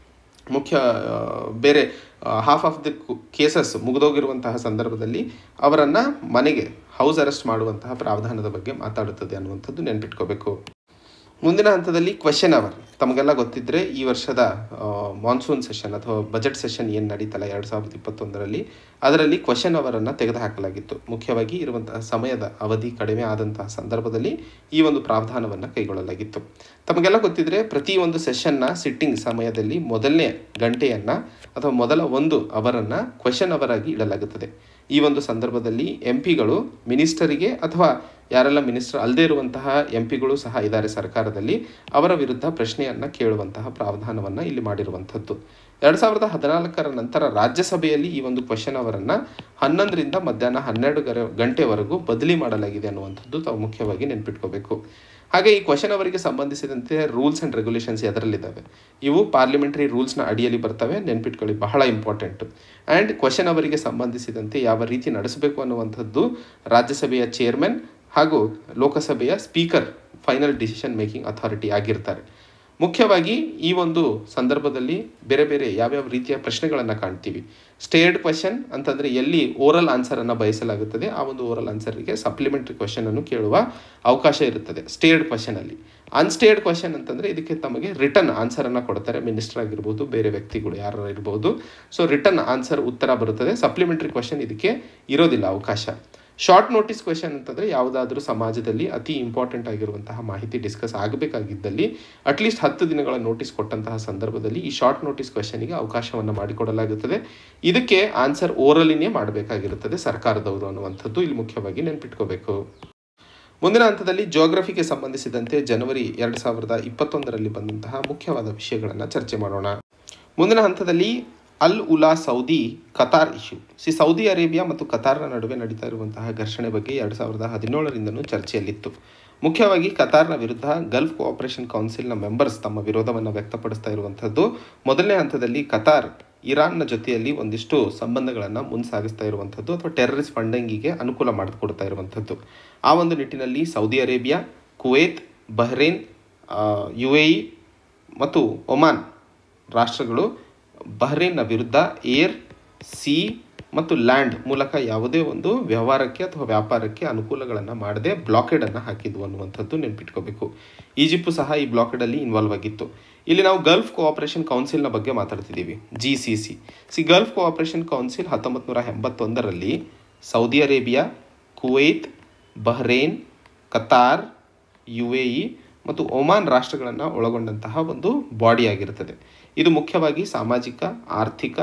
ಮುಖ್ಯ ಆ, ಬೇರೆ ಹಾಫ್ ಆಫ್ ದಿ ಕೇಸಸ್ ಮುಗಿದೋಗಿರುವಂತಹ ಸಂದರ್ಭದಲ್ಲಿ ಅವರನ್ನು ಮನೆಗೆ ಹೌಸ್ ಅರೆಸ್ಟ್ ಮಾಡುವಂತಹ ಪ್ರಾವಧಾನದ ಬಗ್ಗೆ ಮಾತಾಡುತ್ತದೆ ಅನ್ನುವಂಥದ್ದು ನೆನ್ಪಿಟ್ಕೋಬೇಕು ಮುಂದಿನ ಹಂತದಲ್ಲಿ ಕ್ವೆಶನ್ ಅವರ್ ತಮಗೆಲ್ಲ ಗೊತ್ತಿದ್ದರೆ ಈ ವರ್ಷದ ಮಾನ್ಸೂನ್ ಸೆಷನ್ ಅಥವಾ ಬಜೆಟ್ ಸೆಷನ್ ಏನು ನಡೀತಲ್ಲ ಎರಡು ಸಾವಿರದ ಇಪ್ಪತ್ತೊಂದರಲ್ಲಿ ಅದರಲ್ಲಿ ಕ್ವೆಶನ್ ಅವರನ್ನು ತೆಗೆದುಹಾಕಲಾಗಿತ್ತು ಮುಖ್ಯವಾಗಿ ಇರುವಂತಹ ಸಮಯದ ಅವಧಿ ಕಡಿಮೆ ಆದಂತಹ ಸಂದರ್ಭದಲ್ಲಿ ಈ ಒಂದು ಪ್ರಾವಧಾನವನ್ನು ಕೈಗೊಳ್ಳಲಾಗಿತ್ತು ತಮಗೆಲ್ಲ ಗೊತ್ತಿದ್ದರೆ ಪ್ರತಿಯೊಂದು ಸೆಷನ್ನ ಸಿಟ್ಟಿಂಗ್ ಸಮಯದಲ್ಲಿ ಮೊದಲನೇ ಗಂಟೆಯನ್ನು ಅಥವಾ ಮೊದಲ ಒಂದು ಅವರನ್ನು ಕ್ವೆಶನ್ ಅವರ್ ಆಗಿ ಇಡಲಾಗುತ್ತದೆ ಈ ಒಂದು ಸಂದರ್ಭದಲ್ಲಿ ಎಂ ಪಿಗಳು ಮಿನಿಸ್ಟರಿಗೆ ಅಥವಾ ಯಾರೆಲ್ಲ ಮಿನಿಸ್ಟರ್ ಅಲ್ಲದೆ ಇರುವಂತಹ ಎಂ ಪಿಗಳು ಸಹ ಇದ್ದಾರೆ ಸರ್ಕಾರದಲ್ಲಿ ಅವರ ವಿರುದ್ಧ ಪ್ರಶ್ನೆಯನ್ನು ಕೇಳುವಂತಹ ಪ್ರಾವಧಾನವನ್ನು ಇಲ್ಲಿ ಮಾಡಿರುವಂಥದ್ದು ಎರಡು ಸಾವಿರದ ಹದಿನಾಲ್ಕರ ನಂತರ ರಾಜ್ಯಸಭೆಯಲ್ಲಿ ಈ ಒಂದು ಕ್ವಶನ್ ಅವರನ್ನು ಹನ್ನೊಂದರಿಂದ ಮಧ್ಯಾಹ್ನ ಹನ್ನೆರಡು ಗರ- ಗಂಟೆವರೆಗೂ ಬದಲಿ ಮಾಡಲಾಗಿದೆ ಅನ್ನುವಂಥದ್ದು ತಾವು ಮುಖ್ಯವಾಗಿ ನೆನ್ಪಿಟ್ಕೋಬೇಕು ಹಾಗೆ ಈ ಕ್ವಶನ್ ಅವರಿಗೆ ಸಂಬಂಧಿಸಿದಂತೆ ರೂಲ್ಸ್ ಆ್ಯಂಡ್ ರೆಗ್ಯುಲೇಷನ್ಸ್ ಎದರಲ್ಲಿದ್ದಾವೆ ಇವು ಪಾರ್ಲಿಮೆಂಟರಿ ರೂಲ್ಸ್ನ ಅಡಿಯಲ್ಲಿ ಬರ್ತವೆ ನೆನ್ಪಿಟ್ಕೊಳ್ಳಿ ಬಹಳ ಇಂಪಾರ್ಟೆಂಟು ಆ್ಯಂಡ್ ಕ್ವಶನ್ ಅವರಿಗೆ ಸಂಬಂಧಿಸಿದಂತೆ ಯಾವ ರೀತಿ ನಡೆಸಬೇಕು ಅನ್ನುವಂಥದ್ದು ರಾಜ್ಯಸಭೆಯ ಚೇರ್ಮನ್ ಹಾಗೂ ಲೋಕಸಭೆಯ speaker final decision making authority ಆಗಿರ್ತಾರೆ ಮುಖ್ಯವಾಗಿ ಈ ಒಂದು ಸಂದರ್ಭದಲ್ಲಿ ಬೇರೆ ಬೇರೆ ಯಾವ್ಯಾವ ರೀತಿಯ ಪ್ರಶ್ನೆಗಳನ್ನು ಕಾಣ್ತೀವಿ ಸ್ಟೇಡ್ ಕ್ವೆಶನ್ ಅಂತಂದರೆ ಎಲ್ಲಿ ಓರಲ್ ಆನ್ಸರನ್ನು ಬಯಸಲಾಗುತ್ತದೆ ಆ ಒಂದು ಓರಲ್ ಆನ್ಸರಿಗೆ ಸಪ್ಲಿಮೆಂಟ್ರಿ ಕ್ವೆಶನನ್ನು ಕೇಳುವ ಅವಕಾಶ ಇರುತ್ತದೆ ಸ್ಟೇಡ್ ಕ್ವೆಶನಲ್ಲಿ ಅನ್ಸ್ಟೇಡ್ ಕ್ವೆಶನ್ ಅಂತಂದರೆ ಇದಕ್ಕೆ ತಮಗೆ ರಿಟರ್ನ್ ಆನ್ಸರನ್ನು ಕೊಡ್ತಾರೆ ಮಿನಿಸ್ಟರ್ ಆಗಿರ್ಬೋದು ಬೇರೆ ವ್ಯಕ್ತಿಗಳು ಯಾರು ಇರ್ಬೋದು ಸೊ ರಿಟರ್ನ್ ಆನ್ಸರ್ ಉತ್ತರ ಬರುತ್ತದೆ ಸಪ್ಲಿಮೆಂಟ್ರಿ ಕ್ವೆಶನ್ ಇದಕ್ಕೆ ಇರೋದಿಲ್ಲ ಅವಕಾಶ ಶಾರ್ಟ್ ನೋಟಿಸ್ ಕ್ವೆಶನ್ ಅಂತಂದರೆ ಯಾವುದಾದ್ರೂ ಸಮಾಜದಲ್ಲಿ ಅತಿ ಇಂಪಾರ್ಟೆಂಟ್ ಆಗಿರುವಂತಹ ಮಾಹಿತಿ ಡಿಸ್ಕಸ್ ಆಗಬೇಕಾಗಿದ್ದಲ್ಲಿ ಅಟ್ಲೀಸ್ಟ್ ಹತ್ತು ದಿನಗಳ ನೋಟಿಸ್ ಕೊಟ್ಟಂತಹ ಸಂದರ್ಭದಲ್ಲಿ ಈ ಶಾರ್ಟ್ ನೋಟಿಸ್ ಕ್ವೆಶನಿಗೆ ಅವಕಾಶವನ್ನು ಮಾಡಿಕೊಡಲಾಗುತ್ತದೆ ಇದಕ್ಕೆ ಆನ್ಸರ್ ಓರಲಿನೇ ಮಾಡಬೇಕಾಗಿರುತ್ತದೆ ಸರ್ಕಾರದವರು ಅನ್ನುವಂಥದ್ದು ಇಲ್ಲಿ ಮುಖ್ಯವಾಗಿ ನೆನ್ಪಿಟ್ಕೋಬೇಕು ಮುಂದಿನ ಹಂತದಲ್ಲಿ ಜೋಗ್ರಫಿಗೆ ಸಂಬಂಧಿಸಿದಂತೆ ಜನವರಿ ಎರಡು ಸಾವಿರದ ಇಪ್ಪತ್ತೊಂದರಲ್ಲಿ ಬಂದಂತಹ ಮುಖ್ಯವಾದ ವಿಷಯಗಳನ್ನು ಚರ್ಚೆ ಮಾಡೋಣ ಮುಂದಿನ ಹಂತದಲ್ಲಿ Al Ula Saudi Qatar issue see Saudi Arabia ಮತ್ತು ಕತಾರ್ನ ನಡುವೆ ನಡೀತಾ ಇರುವಂತಹ ಘರ್ಷಣೆ ಬಗ್ಗೆ ಎರಡು ಸಾವಿರದ ಹದಿನೇಳರಿಂದನೂ ಚರ್ಚೆಯಲ್ಲಿತ್ತು ಮುಖ್ಯವಾಗಿ ಕತಾರ್ನ ವಿರುದ್ಧ ಗಲ್ಫ್ ಕೋಆಪರೇಷನ್ ಕೌನ್ಸಿಲ್ನ ಮೆಂಬರ್ಸ್ ತಮ್ಮ ವಿರೋಧವನ್ನು ವ್ಯಕ್ತಪಡಿಸ್ತಾ ಇರುವಂಥದ್ದು ಮೊದಲನೇ ಹಂತದಲ್ಲಿ ಕತಾರ್ ಇರಾನ್ನ ಜೊತೆಯಲ್ಲಿ ಒಂದಿಷ್ಟು ಸಂಬಂಧಗಳನ್ನು ಮುಂಸಾಗಿಸ್ತಾ ಇರುವಂಥದ್ದು ಅಥವಾ ಟೆರರಿಸ್ಟ್ ಫಂಡಿಂಗಿಗೆ ಅನುಕೂಲ ಮಾಡಿಕೊಡ್ತಾ ಇರುವಂಥದ್ದು ಆ ಒಂದು ನಿಟ್ಟಿನಲ್ಲಿ Saudi Arabia Kuwait Bahrain U A E ಮತ್ತು ಒಮಾನ್ ರಾಷ್ಟ್ರಗಳು ಬಹ್ರೇನ್ನ ವಿರುದ್ಧ ಏರ್ ಸಿ ಮತ್ತು ಲ್ಯಾಂಡ್ ಮೂಲಕ ಯಾವುದೇ ಒಂದು ವ್ಯವಹಾರಕ್ಕೆ ಅಥವಾ ವ್ಯಾಪಾರಕ್ಕೆ ಅನುಕೂಲಗಳನ್ನು ಮಾಡದೆ ಬ್ಲಾಕೆಡನ್ನು ಹಾಕಿದ್ವು ಅನ್ನುವಂಥದ್ದು ನೆನ್ಪಿಟ್ಕೋಬೇಕು ಈಜಿಪ್ಟು ಸಹ ಈ ಬ್ಲಾಕೆಡಲ್ಲಿ ಇನ್ವಾಲ್ವ್ ಆಗಿತ್ತು ಇಲ್ಲಿ ನಾವು ಗಲ್ಫ್ ಕೋಆಪರೇಷನ್ ಕೌನ್ಸಿಲ್ನ ಬಗ್ಗೆ ಮಾತಾಡ್ತಿದ್ದೀವಿ G C C C gulf cooperation council ಹತ್ತೊಂಬತ್ತು ನೂರ ಎಂಬತ್ತೊಂದರಲ್ಲಿ Saudi Arabia Kuwait Bahrain Qatar U A E ಮತ್ತು ಒಮಾನ್ ರಾಷ್ಟ್ರಗಳನ್ನು ಒಳಗೊಂಡಂತಹ ಒಂದು ಬಾಡಿ ಆಗಿರುತ್ತದೆ ಇದು ಮುಖ್ಯವಾಗಿ ಸಾಮಾಜಿಕ ಆರ್ಥಿಕ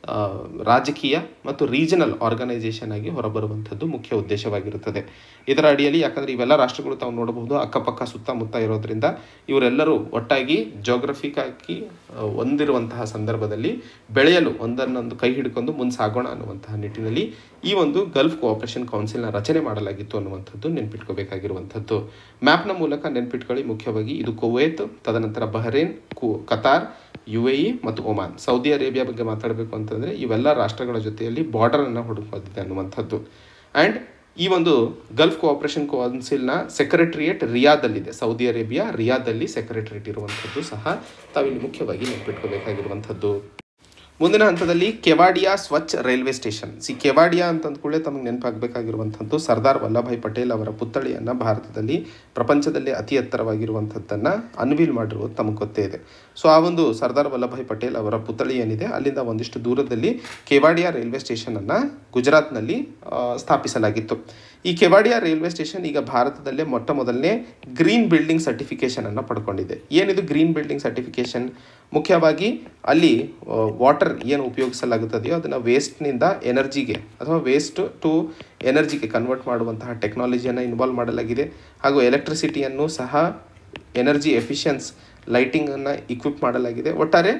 ರಾಜಕೀಯ ಮತ್ತು ರೀಜನಲ್ ಆರ್ಗನೈಸೇಷನ್ ಆಗಿ ಹೊರಬರುವಂಥದ್ದು ಮುಖ್ಯ ಉದ್ದೇಶವಾಗಿರುತ್ತದೆ ಇದರ ಅಡಿಯಲ್ಲಿ ಯಾಕಂದರೆ ಇವೆಲ್ಲ ರಾಷ್ಟ್ರಗಳು ತಾವು ನೋಡಬಹುದು ಅಕ್ಕಪಕ್ಕ ಸುತ್ತಮುತ್ತ ಇರೋದ್ರಿಂದ ಇವರೆಲ್ಲರೂ ಒಟ್ಟಾಗಿ ಜೋಗ್ರಫಿಕ್ ಆಗಿ ಹೊಂದಿರುವಂತಹ ಸಂದರ್ಭದಲ್ಲಿ ಬೆಳೆಯಲು ಒಂದನ್ನೊಂದು ಕೈ ಹಿಡ್ಕೊಂಡು ಮುಂದೆ ಸಾಗೋಣ ಅನ್ನುವಂತಹ ನಿಟ್ಟಿನಲ್ಲಿ ಈ ಒಂದು ಗಲ್ಫ್ ಕೋಆಪರೇಷನ್ ಕೌನ್ಸಿಲ್ನ ರಚನೆ ಮಾಡಲಾಗಿತ್ತು ಅನ್ನುವಂಥದ್ದು ನೆನ್ಪಿಟ್ಕೋಬೇಕಾಗಿರುವಂಥದ್ದು ಮ್ಯಾಪ್ನ ಮೂಲಕ ನೆನ್ಪಿಟ್ಕೊಳ್ಳಿ ಮುಖ್ಯವಾಗಿ ಇದು ಕುವೈತ್ ತದನಂತರ ಬಹರೇನ್ ಕು ಕತಾರ್ ಯು ಎ ಇ ಮತ್ತು ಒಮಾನ್ ಸೌದಿ ಅರೇಬಿಯಾ ಬಗ್ಗೆ ಮಾತಾಡಬೇಕು ಅಂತಂದರೆ ಇವೆಲ್ಲ ರಾಷ್ಟ್ರಗಳ ಜೊತೆಯಲ್ಲಿ ಬಾರ್ಡರನ್ನು ಹುಡುಕೋದಿದೆ ಅನ್ನುವಂಥದ್ದು ಆ್ಯಂಡ್ ಈ ಒಂದು ಗಲ್ಫ್ ಕೋಆಪರೇಷನ್ ಕೌನ್ಸಿಲ್ನ ಸೆಕ್ರೆಟರಿಯೇಟ್ ರಿಯಾದಲ್ಲಿದೆ ಸೌದಿ ಅರೇಬಿಯಾ ರಿಯಾದಲ್ಲಿ ಸೆಕ್ರೆಟರಿಯೇಟ್ ಇರುವಂಥದ್ದು ಸಹ ತಾವಿಲ್ಲಿ ಮುಖ್ಯವಾಗಿ ನೆನ್ಪಿಟ್ಕೋಬೇಕಾಗಿರುವಂಥದ್ದು ಮುಂದಿನ ಹಂತದಲ್ಲಿ Kevadia Swachh railway station see Kevadia ಅಂತಂದ್ಕೂಡಲೇ ತಮಗೆ ನೆನಪಾಗಬೇಕಾಗಿರುವಂಥದ್ದು ಸರ್ದಾರ್ ವಲ್ಲಭಾಯ್ ಪಟೇಲ್ ಅವರ ಪುತ್ಥಳಿಯನ್ನು ಭಾರತದಲ್ಲಿ ಪ್ರಪಂಚದಲ್ಲೇ ಅತಿ ಎತ್ತರವಾಗಿರುವಂಥದ್ದನ್ನು ಅನ್ವೀಲ್ ಮಾಡಿರುವುದು ತಮಗೆ ಗೊತ್ತೇ ಇದೆ ಸೊ ಆ ಒಂದು ಸರ್ದಾರ್ ವಲ್ಲಭಾಯ್ ಪಟೇಲ್ ಅವರ ಪುತ್ಥಳಿ ಏನಿದೆ ಅಲ್ಲಿಂದ ಒಂದಿಷ್ಟು ದೂರದಲ್ಲಿ ಕೆವಾಡಿಯಾ ರೈಲ್ವೆ ಸ್ಟೇಷನನ್ನು ಗುಜರಾತ್ನಲ್ಲಿ ಸ್ಥಾಪಿಸಲಾಗಿತ್ತು ಈ ಕೆವಾಡಿಯಾ ರೈಲ್ವೆ ಸ್ಟೇಷನ್ ಈಗ ಭಾರತದಲ್ಲೇ ಮೊಟ್ಟ ಮೊದಲನೇ ಗ್ರೀನ್ ಬಿಲ್ಡಿಂಗ್ ಸರ್ಟಿಫಿಕೇಷನನ್ನು ಪಡ್ಕೊಂಡಿದೆ ಏನಿದು ಗ್ರೀನ್ ಬಿಲ್ಡಿಂಗ್ ಸರ್ಟಿಫಿಕೇಷನ್ ಮುಖ್ಯವಾಗಿ ಅಲ್ಲಿ ವಾಟರ್ ಏನು ಉಪಯೋಗಿಸಲಾಗುತ್ತದೆಯೋ ಅದನ್ನು ವೇಸ್ಟ್ನಿಂದ ಎನರ್ಜಿಗೆ ಅಥವಾ ವೇಸ್ಟ್ ಟು ಎನರ್ಜಿಗೆ ಕನ್ವರ್ಟ್ ಮಾಡುವಂತಹ ಟೆಕ್ನಾಲಜಿಯನ್ನು ಇನ್ವಾಲ್ವ್ ಮಾಡಲಾಗಿದೆ ಹಾಗೂ ಎಲೆಕ್ಟ್ರಿಸಿಟಿಯನ್ನು ಸಹ ಎನರ್ಜಿ ಎಫಿಷಿಯನ್ಸ್ ಲೈಟಿಂಗನ್ನು ಇಕ್ವಿಪ್ ಮಾಡಲಾಗಿದೆ ಒಟ್ಟಾರೆ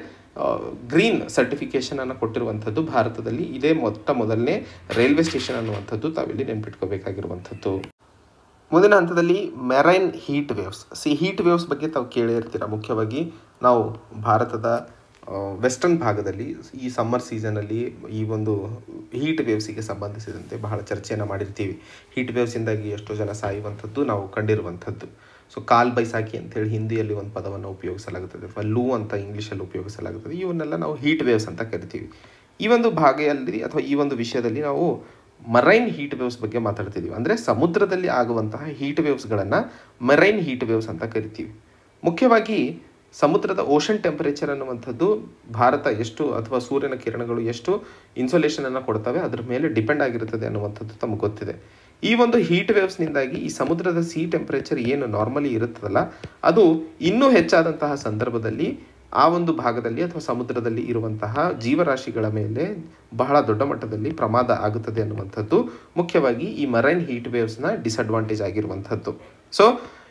ಗ್ರೀನ್ ಸರ್ಟಿಫಿಕೇಷನನ್ನು ಕೊಟ್ಟಿರುವಂಥದ್ದು ಭಾರತದಲ್ಲಿ ಇದೇ ಮೊತ್ತ ಮೊದಲನೇ ರೈಲ್ವೆ ಸ್ಟೇಷನ್ ಅನ್ನುವಂಥದ್ದು ತಾವಿಲ್ಲಿ ನೆನ್ಪಿಟ್ಕೋಬೇಕಾಗಿರುವಂಥದ್ದು ಮುಂದಿನ ಹಂತದಲ್ಲಿ marine heat waves see heat waves ಬಗ್ಗೆ ತಾವು ಕೇಳಿರ್ತೀರ ಮುಖ್ಯವಾಗಿ ನಾವು ಭಾರತದ ವೆಸ್ಟರ್ನ್ ಭಾಗದಲ್ಲಿ ಈ ಸಮ್ಮರ್ ಸೀಸನಲ್ಲಿ ಈ ಒಂದು ಹೀಟ್ ವೇವ್ಸಿಗೆ ಸಂಬಂಧಿಸಿದಂತೆ ಬಹಳ ಚರ್ಚೆಯನ್ನು ಮಾಡಿರ್ತೀವಿ ಹೀಟ್ ವೇವ್ಸಿಂದಾಗಿ ಎಷ್ಟೋ ಜನ ಸಾಯುವಂಥದ್ದು ನಾವು ಕಂಡಿರುವಂಥದ್ದು ಸೊ ಕಾಲ್ ಬೈಸಾಕಿ ಅಂತೇಳಿ ಹಿಂದಿಯಲ್ಲಿ ಒಂದು ಪದವನ್ನು ಉಪಯೋಗಿಸಲಾಗುತ್ತದೆ ಅಥವಾ ಲೂ ಅಂತ ಇಂಗ್ಲೀಷಲ್ಲಿ ಉಪಯೋಗಿಸಲಾಗುತ್ತದೆ ಇವನ್ನೆಲ್ಲ ನಾವು ಹೀಟ್ ವೇವ್ಸ್ ಅಂತ ಕರಿತೀವಿ ಈ ಒಂದು ಭಾಗದಲ್ಲಿ ಅಥವಾ ಈ ಒಂದು ವಿಷಯದಲ್ಲಿ ನಾವು ಮರೈನ್ ಹೀಟ್ ವೇವ್ಸ್ ಬಗ್ಗೆ ಮಾತಾಡ್ತಿದ್ದೀವಿ ಅಂದರೆ ಸಮುದ್ರದಲ್ಲಿ ಆಗುವಂತಹ ಹೀಟ್ ವೇವ್ಸ್ಗಳನ್ನು ಮರೈನ್ ಹೀಟ್ ವೇವ್ಸ್ ಅಂತ ಕರಿತೀವಿ ಮುಖ್ಯವಾಗಿ ಸಮುದ್ರದ ಓಷನ್ ಟೆಂಪರೇಚರ್ ಅನ್ನುವಂಥದ್ದು ಭಾರತ ಎಷ್ಟು ಅಥವಾ ಸೂರ್ಯನ ಕಿರಣಗಳು ಎಷ್ಟು ಇನ್ಸುಲೇಷನನ್ನು ಕೊಡ್ತವೆ ಅದ್ರ ಮೇಲೆ ಡಿಪೆಂಡ್ ಆಗಿರುತ್ತದೆ ಅನ್ನುವಂಥದ್ದು ತಮಗೆ ಗೊತ್ತಿದೆ ಈ ಒಂದು ಹೀಟ್ ವೇವ್ಸ್ನಿಂದಾಗಿ ಈ ಸಮುದ್ರದ ಸಿ ಟೆಂಪರೇಚರ್ ಏನು ನಾರ್ಮಲಿ ಇರುತ್ತದಲ್ಲ ಅದು ಇನ್ನೂ ಹೆಚ್ಚಾದಂತಹ ಸಂದರ್ಭದಲ್ಲಿ ಆ ಒಂದು ಭಾಗದಲ್ಲಿ ಅಥವಾ ಸಮುದ್ರದಲ್ಲಿ ಇರುವಂತಹ ಜೀವರಾಶಿಗಳ ಮೇಲೆ ಬಹಳ ದೊಡ್ಡ ಮಟ್ಟದಲ್ಲಿ ಪ್ರಮಾದ ಆಗುತ್ತದೆ ಅನ್ನುವಂಥದ್ದು ಮುಖ್ಯವಾಗಿ ಈ ಮರೈನ್ ಹೀಟ್ ವೇವ್ಸ್ನ ಡಿಸಡ್ವಾಂಟೇಜ್ ಆಗಿರುವಂಥದ್ದು ಸೊ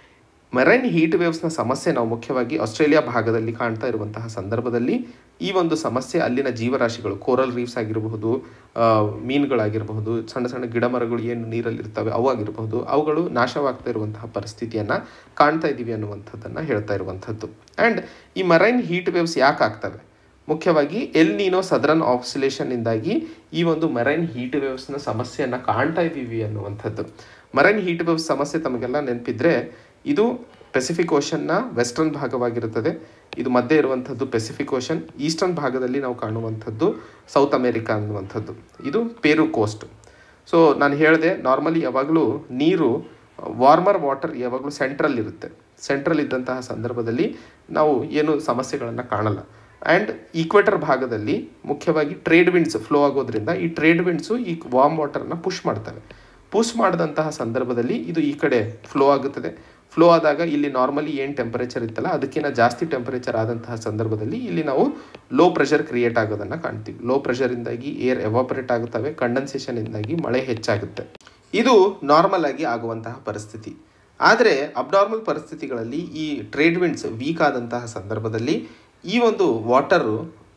ಮೆರೈನ್ ಹೀಟ್ ವೇವ್ಸ್ನ ಸಮಸ್ಯೆ ನಾವು ಮುಖ್ಯವಾಗಿ ಆಸ್ಟ್ರೇಲಿಯಾ ಭಾಗದಲ್ಲಿ ಕಾಣ್ತಾ ಇರುವಂತಹ ಸಂದರ್ಭದಲ್ಲಿ ಈ ಒಂದು ಸಮಸ್ಯೆ ಅಲ್ಲಿನ ಜೀವರಾಶಿಗಳು ಕೋರಲ್ ರೀಫ್ಸ್ ಆಗಿರಬಹುದು ಮೀನುಗಳಾಗಿರಬಹುದು ಸಣ್ಣ ಸಣ್ಣ ಗಿಡ ಮರಗಳು ಏನು ನೀರಲ್ಲಿ ಇರ್ತವೆ ಅವು ಆಗಿರಬಹುದು ಅವುಗಳು ನಾಶವಾಗ್ತಾ ಇರುವಂತಹ ಪರಿಸ್ಥಿತಿಯನ್ನು ಕಾಣ್ತಾ ಇದ್ದೀವಿ ಅನ್ನುವಂಥದ್ದನ್ನು ಹೇಳ್ತಾ ಇರುವಂಥದ್ದು ಆ್ಯಂಡ್ ಈ ಮರೈನ್ ಹೀಟ್ ವೇವ್ಸ್ ಯಾಕೆ ಆಗ್ತವೆ ಮುಖ್ಯವಾಗಿ ಎಲ್ ನೀನೋ ಸದರನ್ ಆಕ್ಸಿಲೇಷನ್ನಿಂದಾಗಿ ಈ ಒಂದು ಮರೈನ್ ಹೀಟ್ ವೇವ್ಸ್ನ ಸಮಸ್ಯೆಯನ್ನು ಕಾಣ್ತಾ ಇದ್ದೀವಿ ಅನ್ನುವಂಥದ್ದು ಮರೈನ್ ಹೀಟ್ ವೇವ್ಸ್ ಸಮಸ್ಯೆ ತಮಗೆಲ್ಲ ನೆನಪಿದ್ರೆ ಇದು ಪೆಸಿಫಿಕ್ ಓಷನ್ನ ವೆಸ್ಟರ್ನ್ ಭಾಗವಾಗಿರುತ್ತದೆ ಇದು ಮಧ್ಯೆ ಇರುವಂಥದ್ದು ಪೆಸಿಫಿಕ್ ಓಷನ್ ಈಸ್ಟರ್ನ್ ಭಾಗದಲ್ಲಿ ನಾವು ಕಾಣುವಂಥದ್ದು ಸೌತ್ ಅಮೇರಿಕಾ ಅನ್ನುವಂಥದ್ದು ಇದು ಪೇರು ಕೋಸ್ಟ್ ಸೊ ನಾನು ಹೇಳಿದೆ ನಾರ್ಮಲಿ ಯಾವಾಗಲೂ ನೀರು ವಾರ್ಮರ್ ವಾಟರ್ ಯಾವಾಗಲೂ ಸೆಂಟ್ರಲ್ ಇರುತ್ತೆ ಸೆಂಟ್ರಲ್ ಇದ್ದಂತಹ ಸಂದರ್ಭದಲ್ಲಿ ನಾವು ಏನು ಸಮಸ್ಯೆಗಳನ್ನು ಕಾಣಲ್ಲ ಆ್ಯಂಡ್ ಈಕ್ವೇಟರ್ ಭಾಗದಲ್ಲಿ ಮುಖ್ಯವಾಗಿ ಟ್ರೇಡ್ ವಿಂಡ್ಸ್ ಫ್ಲೋ ಆಗೋದ್ರಿಂದ ಈ ಟ್ರೇಡ್ ವಿಂಡ್ಸು ಈ ವಾರ್ಮ್ ವಾಟರ್ನ ಪುಷ್ ಮಾಡ್ತವೆ ಪುಷ್ ಮಾಡಿದಂತಹ ಸಂದರ್ಭದಲ್ಲಿ ಇದು ಈ ಕಡೆ ಫ್ಲೋ ಆಗುತ್ತದೆ ಫ್ಲೋ ಆದಾಗ ಇಲ್ಲಿ ನಾರ್ಮಲಿ ಏನು ಟೆಂಪರೇಚರ್ ಇತ್ತಲ್ಲ ಅದಕ್ಕಿಂತ ಜಾಸ್ತಿ ಟೆಂಪರೇಚರ್ ಆದಂತಹ ಸಂದರ್ಭದಲ್ಲಿ ಇಲ್ಲಿ ನಾವು ಲೋ ಪ್ರೆಷರ್ ಕ್ರಿಯೇಟ್ ಆಗೋದನ್ನು ಕಾಣ್ತೀವಿ ಲೋ ಪ್ರೆಷರಿಂದಾಗಿ ಏರ್ ಎವಾಪರೇಟ್ ಆಗುತ್ತವೆ ಕಂಡೆನ್ಸೇಷನಿಂದಾಗಿ ಮಳೆ ಹೆಚ್ಚಾಗುತ್ತೆ ಇದು ನಾರ್ಮಲ್ ಆಗಿ ಆಗುವಂತಹ ಪರಿಸ್ಥಿತಿ ಆದರೆ ಅಬ್ನಾರ್ಮಲ್ ಪರಿಸ್ಥಿತಿಗಳಲ್ಲಿ ಈ ಟ್ರೇಡ್ ವಿಂಡ್ಸ್ ವೀಕ್ ಆದಂತಹ ಸಂದರ್ಭದಲ್ಲಿ ಈ ಒಂದು ವಾಟರು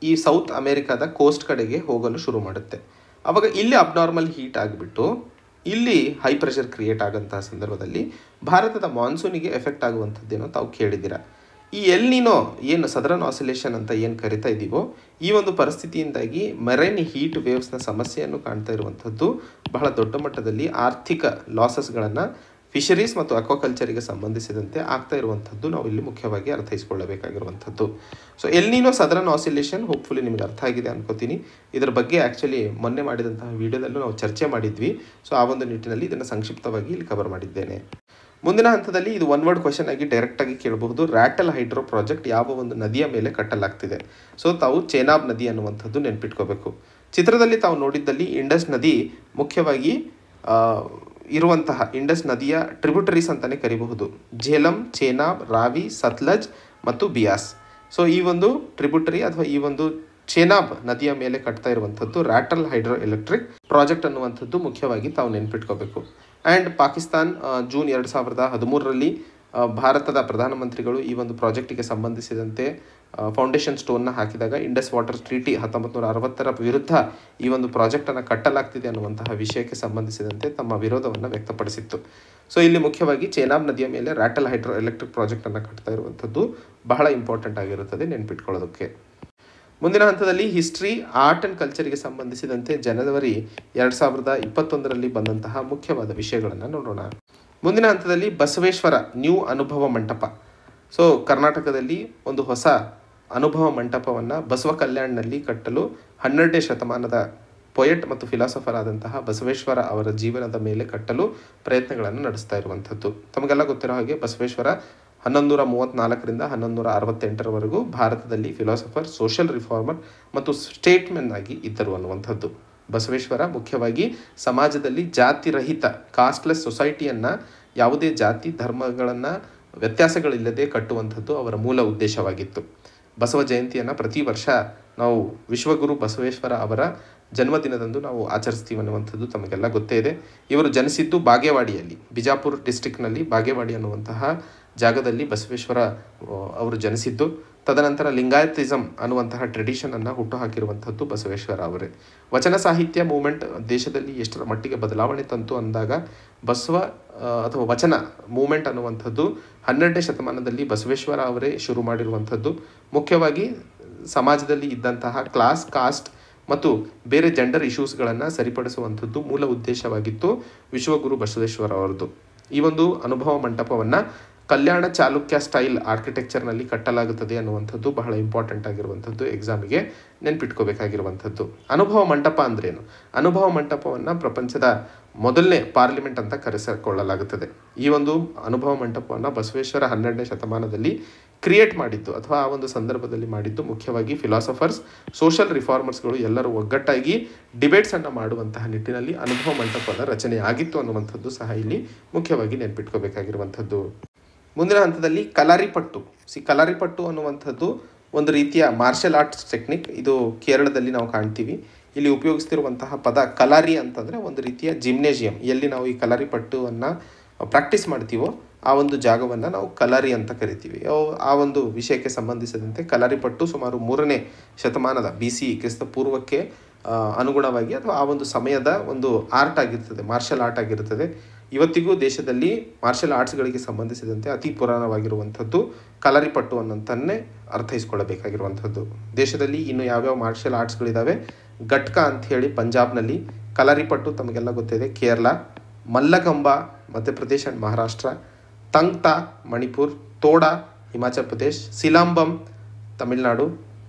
ಈ ಸೌತ್ ಅಮೇರಿಕಾದ ಕೋಸ್ಟ್ ಕಡೆಗೆ ಹೋಗಲು ಶುರು ಮಾಡುತ್ತೆ ಆವಾಗ ಇಲ್ಲಿ ಅಬ್ನಾರ್ಮಲ್ ಹೀಟ್ ಆಗಿಬಿಟ್ಟು ಇಲ್ಲಿ ಹೈ ಪ್ರೆಷರ್ ಕ್ರಿಯೇಟ್ ಆಗೋಂತಹ ಸಂದರ್ಭದಲ್ಲಿ ಭಾರತದ ಮಾನ್ಸೂನಿಗೆ ಎಫೆಕ್ಟ್ ಆಗುವಂಥದ್ದೇನೋ ತಾವು ಕೇಳಿದ್ದೀರಾ ಈ ಎಲ್ನಿನೋ ಏನು ಸದರನ್ ಆಸಿಲೇಷನ್ ಅಂತ ಏನು ಕರಿತಾ ಇದ್ದೀವೋ ಈ ಒಂದು ಪರಿಸ್ಥಿತಿಯಿಂದಾಗಿ ಮೆರೈನ್ ಹೀಟ್ ವೇವ್ಸ್ನ ಸಮಸ್ಯೆಯನ್ನು ಕಾಣ್ತಾ ಇರುವಂಥದ್ದು ಬಹಳ ದೊಡ್ಡ ಮಟ್ಟದಲ್ಲಿ ಆರ್ಥಿಕ ಲಾಸಸ್ಗಳನ್ನು ಫಿಶರೀಸ್ ಮತ್ತು ಅಕ್ವಾಕಲ್ಚರಿಗೆ ಸಂಬಂಧಿಸಿದಂತೆ ಆಗ್ತಾ ಇರುವಂಥದ್ದು ನಾವು ಇಲ್ಲಿ ಮುಖ್ಯವಾಗಿ ಅರ್ಥೈಸ್ಕೊಳ್ಳಬೇಕಾಗಿರುವಂಥದ್ದು so El Nino southern oscillation hopefully ನಿಮಗೆ ಅರ್ಥ ಆಗಿದೆ ಅನ್ಕೋತೀನಿ ಇದರ ಬಗ್ಗೆ ಆ್ಯಕ್ಚುಲಿ ಮೊನ್ನೆ ಮಾಡಿದಂತಹ ವಿಡಿಯೋದಲ್ಲೂ ನಾವು ಚರ್ಚೆ ಮಾಡಿದ್ವಿ ಸೊ ಆ ಒಂದು ನಿಟ್ಟಿನಲ್ಲಿ ಇದನ್ನು ಸಂಕ್ಷಿಪ್ತವಾಗಿ ಇಲ್ಲಿ ಕವರ್ ಮಾಡಿದ್ದೇನೆ ಮುಂದಿನ ಹಂತದಲ್ಲಿ ಇದು ಒನ್ ವರ್ಡ್ ಕ್ವಶನ್ ಆಗಿ ಡೈರೆಕ್ಟ್ ಆಗಿ ಕೇಳಬಹುದು ರ್ಯಾಟಲ್ ಹೈಡ್ರೋ ಪ್ರಾಜೆಕ್ಟ್ ಯಾವ ಒಂದು ನದಿಯ ಮೇಲೆ ಕಟ್ಟಲಾಗ್ತಿದೆ ಸೊ ತಾವು ಚೇನಾಬ್ ನದಿ ಅನ್ನುವಂಥದ್ದು ನೆನ್ಪಿಟ್ಕೋಬೇಕು ಚಿತ್ರದಲ್ಲಿ ತಾವು ನೋಡಿದ್ದಲ್ಲಿ ಇಂಡಸ್ ನದಿ ಮುಖ್ಯವಾಗಿ ಆ, ಇರುವಂತಹ ಇಂಡಸ್ ನದಿಯ ಟ್ರಿಬ್ಯೂಟರೀಸ್ ಅಂತಲೇ ಕರಿಬಹುದು ಝೇಲಂ ಚೇನಾಬ್ ರಾವಿ ಸತ್ಲಜ್ ಮತ್ತು ಬಿಯಾಸ್ ಸೊ ಈ ಒಂದು ಟ್ರಿಬ್ಯೂಟರಿ ಅಥವಾ ಈ ಒಂದು ಚೇನಾಬ್ ನದಿಯ ಮೇಲೆ ಕಟ್ತಾ ಇರುವಂಥದ್ದು ರ್ಯಾಟಲ್ ಹೈಡ್ರೋ ಎಲೆಕ್ಟ್ರಿಕ್ ಪ್ರಾಜೆಕ್ಟ್ ಅನ್ನುವಂಥದ್ದು ಮುಖ್ಯವಾಗಿ ತಾವು ನೆನ್ಪಿಟ್ಕೋಬೇಕು ಆ್ಯಂಡ್ ಪಾಕಿಸ್ತಾನ್ ಆ, ಜೂನ್ ಎರಡು ಸಾವಿರದ ಹದಿಮೂರರಲ್ಲಿ ಆ, ಭಾರತದ ಪ್ರಧಾನಮಂತ್ರಿಗಳು ಈ ಒಂದು ಪ್ರಾಜೆಕ್ಟಿಗೆ ಸಂಬಂಧಿಸಿದಂತೆ ಫೌಂಡೇಶನ್ ಸ್ಟೋನ್ನ ಹಾಕಿದಾಗ ಇಂಡಸ್ ವಾಟರ್ ಟ್ರೀಟಿ ಹತ್ತೊಂಬತ್ತು ನೂರ ಅರವತ್ತರ ವಿರುದ್ಧ ಈ ಒಂದು ಪ್ರಾಜೆಕ್ಟನ್ನು ಕಟ್ಟಲಾಗ್ತಿದೆ ಅನ್ನುವಂತಹ ವಿಷಯಕ್ಕೆ ಸಂಬಂಧಿಸಿದಂತೆ ತಮ್ಮ ವಿರೋಧವನ್ನು ವ್ಯಕ್ತಪಡಿಸಿತ್ತು ಸೊ ಇಲ್ಲಿ ಮುಖ್ಯವಾಗಿ ಚೇನಾಬ್ ನದಿಯ ಮೇಲೆ ರ್ಯಾಟಲ್ ಹೈಡ್ರೋ ಎಲೆಕ್ಟ್ರಿಕ್ ಪ್ರಾಜೆಕ್ಟನ್ನು ಕಟ್ತಾ ಇರುವಂಥದ್ದು ಬಹಳ ಇಂಪಾರ್ಟೆಂಟ್ ಆಗಿರುತ್ತದೆ ನೆನ್ಪಿಟ್ಕೊಳ್ಳೋದಕ್ಕೆ ಮುಂದಿನ ಹಂತದಲ್ಲಿ ಹಿಸ್ಟ್ರಿ ಆರ್ಟ್ ಆ್ಯಂಡ್ ಕಲ್ಚರಿಗೆ ಸಂಬಂಧಿಸಿದಂತೆ ಜನವರಿ ಎರಡು ಸಾವಿರದ ಇಪ್ಪತ್ತೊಂದರಲ್ಲಿ ಬಂದಂತಹ ಮುಖ್ಯವಾದ ವಿಷಯಗಳನ್ನು ನೋಡೋಣ ಮುಂದಿನ ಹಂತದಲ್ಲಿ ಬಸವೇಶ್ವರ ನ್ಯೂ ಅನುಭವ ಮಂಟಪ ಸೊ ಕರ್ನಾಟಕದಲ್ಲಿ ಒಂದು ಹೊಸ ಅನುಭವ ಮಂಟಪವನ್ನು ಬಸವ ಕಲ್ಯಾಣ್ನಲ್ಲಿ ಕಟ್ಟಲು ಹನ್ನೆರಡನೇ ಶತಮಾನದ ಪೊಯೆಟ್ ಮತ್ತು ಫಿಲಾಸಫರ್ ಆದಂತಹ ಬಸವೇಶ್ವರ ಅವರ ಜೀವನದ ಮೇಲೆ ಕಟ್ಟಲು ಪ್ರಯತ್ನಗಳನ್ನು ನಡೆಸ್ತಾ ಇರುವಂಥದ್ದು ತಮಗೆಲ್ಲ ಗೊತ್ತಿರೋ ಹಾಗೆ ಬಸವೇಶ್ವರ ಹನ್ನೊಂದೂರ ಮೂವತ್ತ್ನಾಲ್ಕರಿಂದ ಹನ್ನೊಂದೂರ ಅರವತ್ತೆಂಟರವರೆಗೂ ಭಾರತದಲ್ಲಿ ಫಿಲಾಸಫರ್ ಸೋಷಿಯಲ್ ರಿಫಾರ್ಮರ್ ಮತ್ತು ಸ್ಟೇಟ್ಮೆನ್ ಆಗಿ ಇದ್ದರು ಅನ್ನುವಂಥದ್ದು ಬಸವೇಶ್ವರ ಮುಖ್ಯವಾಗಿ ಸಮಾಜದಲ್ಲಿ ಜಾತಿರಹಿತ ಕಾಸ್ಟ್ಲೆಸ್ ಸೊಸೈಟಿಯನ್ನು ಯಾವುದೇ ಜಾತಿ ಧರ್ಮಗಳನ್ನು ವ್ಯತ್ಯಾಸಗಳಿಲ್ಲದೆ ಕಟ್ಟುವಂಥದ್ದು ಅವರ ಮೂಲ ಉದ್ದೇಶವಾಗಿತ್ತು ಬಸವ ಜಯಂತಿಯನ್ನು ಪ್ರತಿ ವರ್ಷ ನಾವು ವಿಶ್ವಗುರು ಬಸವೇಶ್ವರ ಅವರ ಜನ್ಮದಿನದಂದು ನಾವು ಆಚರಿಸ್ತೀವಿ ಅನ್ನುವಂಥದ್ದು ತಮಗೆಲ್ಲ ಗೊತ್ತೇ ಇದೆ ಇವರು ಜನಿಸಿದ್ದು ಬಾಗೇವಾಡಿಯಲ್ಲಿ ಬಿಜಾಪುರ ಡಿಸ್ಟಿಕ್ನಲ್ಲಿ ಬಾಗೇವಾಡಿ ಅನ್ನುವಂತಹ ಜಾಗದಲ್ಲಿ ಬಸವೇಶ್ವರ ಆ, ಅವರು ಜನಿಸಿದ್ದು ತದನಂತರ ಲಿಂಗಾಯತಿಸಮ್ ಅನ್ನುವಂತಹ ಟ್ರೆಡಿಷನನ್ನು ಹುಟ್ಟುಹಾಕಿರುವಂಥದ್ದು ಬಸವೇಶ್ವರ ಅವರೇ ವಚನ ಸಾಹಿತ್ಯ ಮೂಮೆಂಟ್ ದೇಶದಲ್ಲಿ ಎಷ್ಟರ ಮಟ್ಟಿಗೆ ಬದಲಾವಣೆ ತಂತು ಅಂದಾಗ ಬಸವ ಆ, ಅಥವಾ ವಚನ ಮೂಮೆಂಟ್ ಅನ್ನುವಂಥದ್ದು ಹನ್ನೆರಡನೇ ಶತಮಾನದಲ್ಲಿ ಬಸವೇಶ್ವರ ಅವರೇ ಶುರು ಮಾಡಿರುವಂಥದ್ದು ಮುಖ್ಯವಾಗಿ ಸಮಾಜದಲ್ಲಿ ಇದ್ದಂತಹ ಕ್ಲಾಸ್ ಕಾಸ್ಟ್ ಮತ್ತು ಬೇರೆ ಜೆಂಡರ್ ಇಶ್ಯೂಸ್ಗಳನ್ನು ಸರಿಪಡಿಸುವಂಥದ್ದು ಮೂಲ ಉದ್ದೇಶವಾಗಿತ್ತು ವಿಶ್ವಗುರು ಬಸವೇಶ್ವರ ಅವರದ್ದು ಈ ಒಂದು ಅನುಭವ ಮಂಟಪವನ್ನು ಕಲ್ಯಾಣ ಚಾಲುಕ್ಯ ಸ್ಟೈಲ್ ಆರ್ಕಿಟೆಕ್ಚರ್ನಲ್ಲಿ ಕಟ್ಟಲಾಗುತ್ತದೆ ಅನ್ನುವಂಥದ್ದು ಬಹಳ ಇಂಪಾರ್ಟೆಂಟ್ ಆಗಿರುವಂಥದ್ದು ಎಕ್ಸಾಮಿಗೆ ನೆನ್ಪಿಟ್ಕೋಬೇಕಾಗಿರುವಂಥದ್ದು ಅನುಭವ ಮಂಟಪ ಅಂದ್ರೇನು ಅನುಭವ ಮಂಟಪವನ್ನು ಪ್ರಪಂಚದ ಮೊದಲನೇ ಪಾರ್ಲಿಮೆಂಟ್ ಅಂತ ಕರೆಸಿಕೊಳ್ಳಲಾಗುತ್ತದೆ ಈ ಒಂದು ಅನುಭವ ಮಂಟಪವನ್ನು ಬಸವೇಶ್ವರ ಹನ್ನೆರಡನೇ ಶತಮಾನದಲ್ಲಿ ಕ್ರಿಯೇಟ್ ಮಾಡಿದ್ದು ಅಥವಾ ಆ ಒಂದು ಸಂದರ್ಭದಲ್ಲಿ ಮಾಡಿದ್ದು ಮುಖ್ಯವಾಗಿ ಫಿಲಾಸಫರ್ಸ್ ಸೋಷಲ್ ರಿಫಾರ್ಮರ್ಸ್ಗಳು ಎಲ್ಲರೂ ಒಗ್ಗಟ್ಟಾಗಿ ಡಿಬೇಟ್ಸನ್ನು ಮಾಡುವಂತಹ ನಿಟ್ಟಿನಲ್ಲಿ ಅನುಭವ ಮಂಟಪದ ರಚನೆ ಆಗಿತ್ತು ಅನ್ನುವಂಥದ್ದು ಸಹ ಇಲ್ಲಿ ಮುಖ್ಯವಾಗಿ ನೆನ್ಪಿಟ್ಕೋಬೇಕಾಗಿರುವಂಥದ್ದು ಮುಂದಿನ ಹಂತದಲ್ಲಿ ಕಲಾರಿಪಟ್ಟು ಸಿ ಕಲಾರಿಪಟ್ಟು ಅನ್ನುವಂಥದ್ದು ಒಂದು ರೀತಿಯ ಮಾರ್ಷಲ್ ಆರ್ಟ್ಸ್ ಟೆಕ್ನಿಕ್ ಇದು ಕೇರಳದಲ್ಲಿ ನಾವು ಕಾಣ್ತೀವಿ ಇಲ್ಲಿ ಉಪಯೋಗಿಸ್ತಿರುವಂತಹ ಪದ ಕಲಾರಿ ಅಂತಂದರೆ ಒಂದು ರೀತಿಯ ಜಿಮ್ನೇಜಿಯಂ ಎಲ್ಲಿ ನಾವು ಈ ಕಲಾರಿಪಟ್ಟುವನ್ನು ಪ್ರಾಕ್ಟೀಸ್ ಮಾಡ್ತೀವೋ ಆ ಒಂದು ಜಾಗವನ್ನು ನಾವು ಕಲಾರಿ ಅಂತ ಕರಿತೀವಿ ಅವು- ಆ ಒಂದು ವಿಷಯಕ್ಕೆ ಸಂಬಂಧಿಸಿದಂತೆ ಕಲಾರಿಪಟ್ಟು ಸುಮಾರು ಮೂರನೇ ಶತಮಾನದ ಬಿ ಸಿ ಕ್ರಿಸ್ತ ಪೂರ್ವಕ್ಕೆ ಆ, ಅನುಗುಣವಾಗಿ ಅಥವಾ ಆ ಒಂದು ಸಮಯದ ಒಂದು ಆರ್ಟ್ ಆಗಿರ್ತದೆ ಮಾರ್ಷಲ್ ಆರ್ಟ್ ಆಗಿರುತ್ತದೆ ಇವತ್ತಿಗೂ ದೇಶದಲ್ಲಿ ಮಾರ್ಷಲ್ ಆರ್ಟ್ಸ್ಗಳಿಗೆ ಸಂಬಂಧಿಸಿದಂತೆ ಅತಿ ಪುರಾಣವಾಗಿರುವಂಥದ್ದು ಕಲಾರಿಪಟ್ಟು ಅನ್ನಂತನ್ನೇ ಅರ್ಥೈಸ್ಕೊಳ್ಳಬೇಕಾಗಿರುವಂಥದ್ದು ದೇಶದಲ್ಲಿ ಇನ್ನು ಯಾವ್ಯಾವ ಮಾರ್ಷಲ್ ಆರ್ಟ್ಸ್ಗಳಿದ್ದಾವೆ ಗಟ್ಕ ಅಂತ ಹೇಳಿ ಪಂಜಾಬ್ನಲ್ಲಿ ಕಲಾರಿಪಟ್ಟು ತಮಗೆಲ್ಲ ಗೊತ್ತಿದೆ Kerala Mallakhamb Madhya Pradesh and Maharashtra Thang Ta Manipur Thoda Himachal Pradesh Silambam Tamil Nadu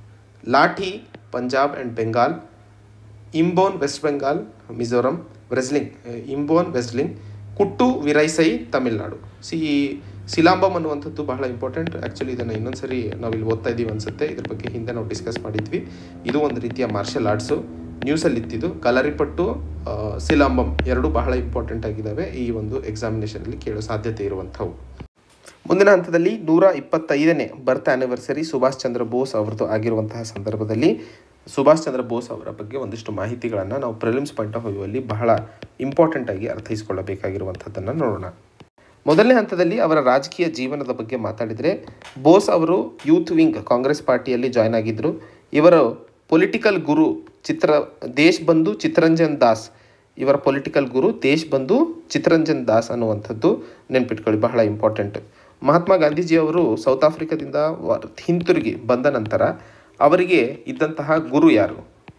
lathi Punjab and Bengal Inbuan west Bengal Mizoram wrestling Inbuan wrestling Kuttu Varisai Tamil Nadu ಸಿ ಸಿಲಾಂಬಮ್ ಅನ್ನುವಂಥದ್ದು ಬಹಳ ಇಂಪಾರ್ಟೆಂಟ್ ಆ್ಯಕ್ಚುಲಿ ಇದನ್ನು ಇನ್ನೊಂದ್ಸರಿ ನಾವು ಇಲ್ಲಿ ಓದ್ತಾ ಇದ್ದೀವಿ ಅನ್ಸುತ್ತೆ ಇದ್ರ ಬಗ್ಗೆ ಹಿಂದೆ ನಾವು ಡಿಸ್ಕಸ್ ಮಾಡಿದ್ವಿ ಇದು ಒಂದು ರೀತಿಯ ಮಾರ್ಷಲ್ ಆರ್ಟ್ಸು ನ್ಯೂಸಲ್ಲಿ ಇತ್ತಿದ್ದು ಕಲರಿಪಟ್ಟು ಆ, ಸಿಲಾಂಬಮ್ ಎರಡು ಬಹಳ ಇಂಪಾರ್ಟೆಂಟ್ ಆಗಿದ್ದಾವೆ ಈ ಒಂದು ಎಕ್ಸಾಮಿನೇಷನಲ್ಲಿ ಕೇಳೋ ಸಾಧ್ಯತೆ ಇರುವಂಥವು ಮುಂದಿನ ಹಂತದಲ್ಲಿ ನೂರ ಇಪ್ಪತ್ತೈದನೇ ಬರ್ತ್ ಆ್ಯನಿವರ್ಸರಿ ಸುಭಾಷ್ ಚಂದ್ರ ಬೋಸ್ ಅವರದ್ದು ಆಗಿರುವಂತಹ ಸಂದರ್ಭದಲ್ಲಿ ಸುಭಾಷ್ ಚಂದ್ರ ಬೋಸ್ ಅವರ ಬಗ್ಗೆ ಒಂದಿಷ್ಟು ಮಾಹಿತಿಗಳನ್ನು ನಾವು ಪ್ರಿಲಿಮ್ಸ್ ಪಾಯಿಂಟ್ ಆಫ್ ವ್ಯೂವಲ್ಲಿ ಬಹಳ ಇಂಪಾರ್ಟೆಂಟ್ ಆಗಿ ಅರ್ಥೈಸಿಕೊಳ್ಳಬೇಕಾಗಿರುವಂಥದ್ದನ್ನು ನೋಡೋಣ ಮೊದಲನೇ ಹಂತದಲ್ಲಿ ಅವರ ರಾಜಕೀಯ ಜೀವನದ ಬಗ್ಗೆ ಮಾತಾಡಿದರೆ ಬೋಸ್ ಅವರು ಯೂತ್ ವಿಂಗ್ ಕಾಂಗ್ರೆಸ್ ಪಾರ್ಟಿಯಲ್ಲಿ ಜಾಯ್ನ್ ಆಗಿದ್ದರು ಇವರು ಪೊಲಿಟಿಕಲ್ ಗುರು ಚಿತ್ರ ದೇಶ್ ಬಂಧು ಚಿತ್ತರಂಜನ್ ದಾಸ್ ಇವರ ಪೊಲಿಟಿಕಲ್ ಗುರು ದೇಶ್ ಬಂಧು ಚಿತ್ತರಂಜನ್ ದಾಸ್ ಅನ್ನುವಂಥದ್ದು ನೆನ್ಪಿಟ್ಕೊಳ್ಳಿ ಬಹಳ ಇಂಪಾರ್ಟೆಂಟ್ ಮಹಾತ್ಮ ಗಾಂಧೀಜಿಯವರು ಸೌತ್ ಆಫ್ರಿಕಾದಿಂದ ವ- ಹಿಂತಿರುಗಿ ಬಂದ ನಂತರ ಅವರಿಗೆ ಇದ್ದಂತಹ ಗುರು ಯಾರು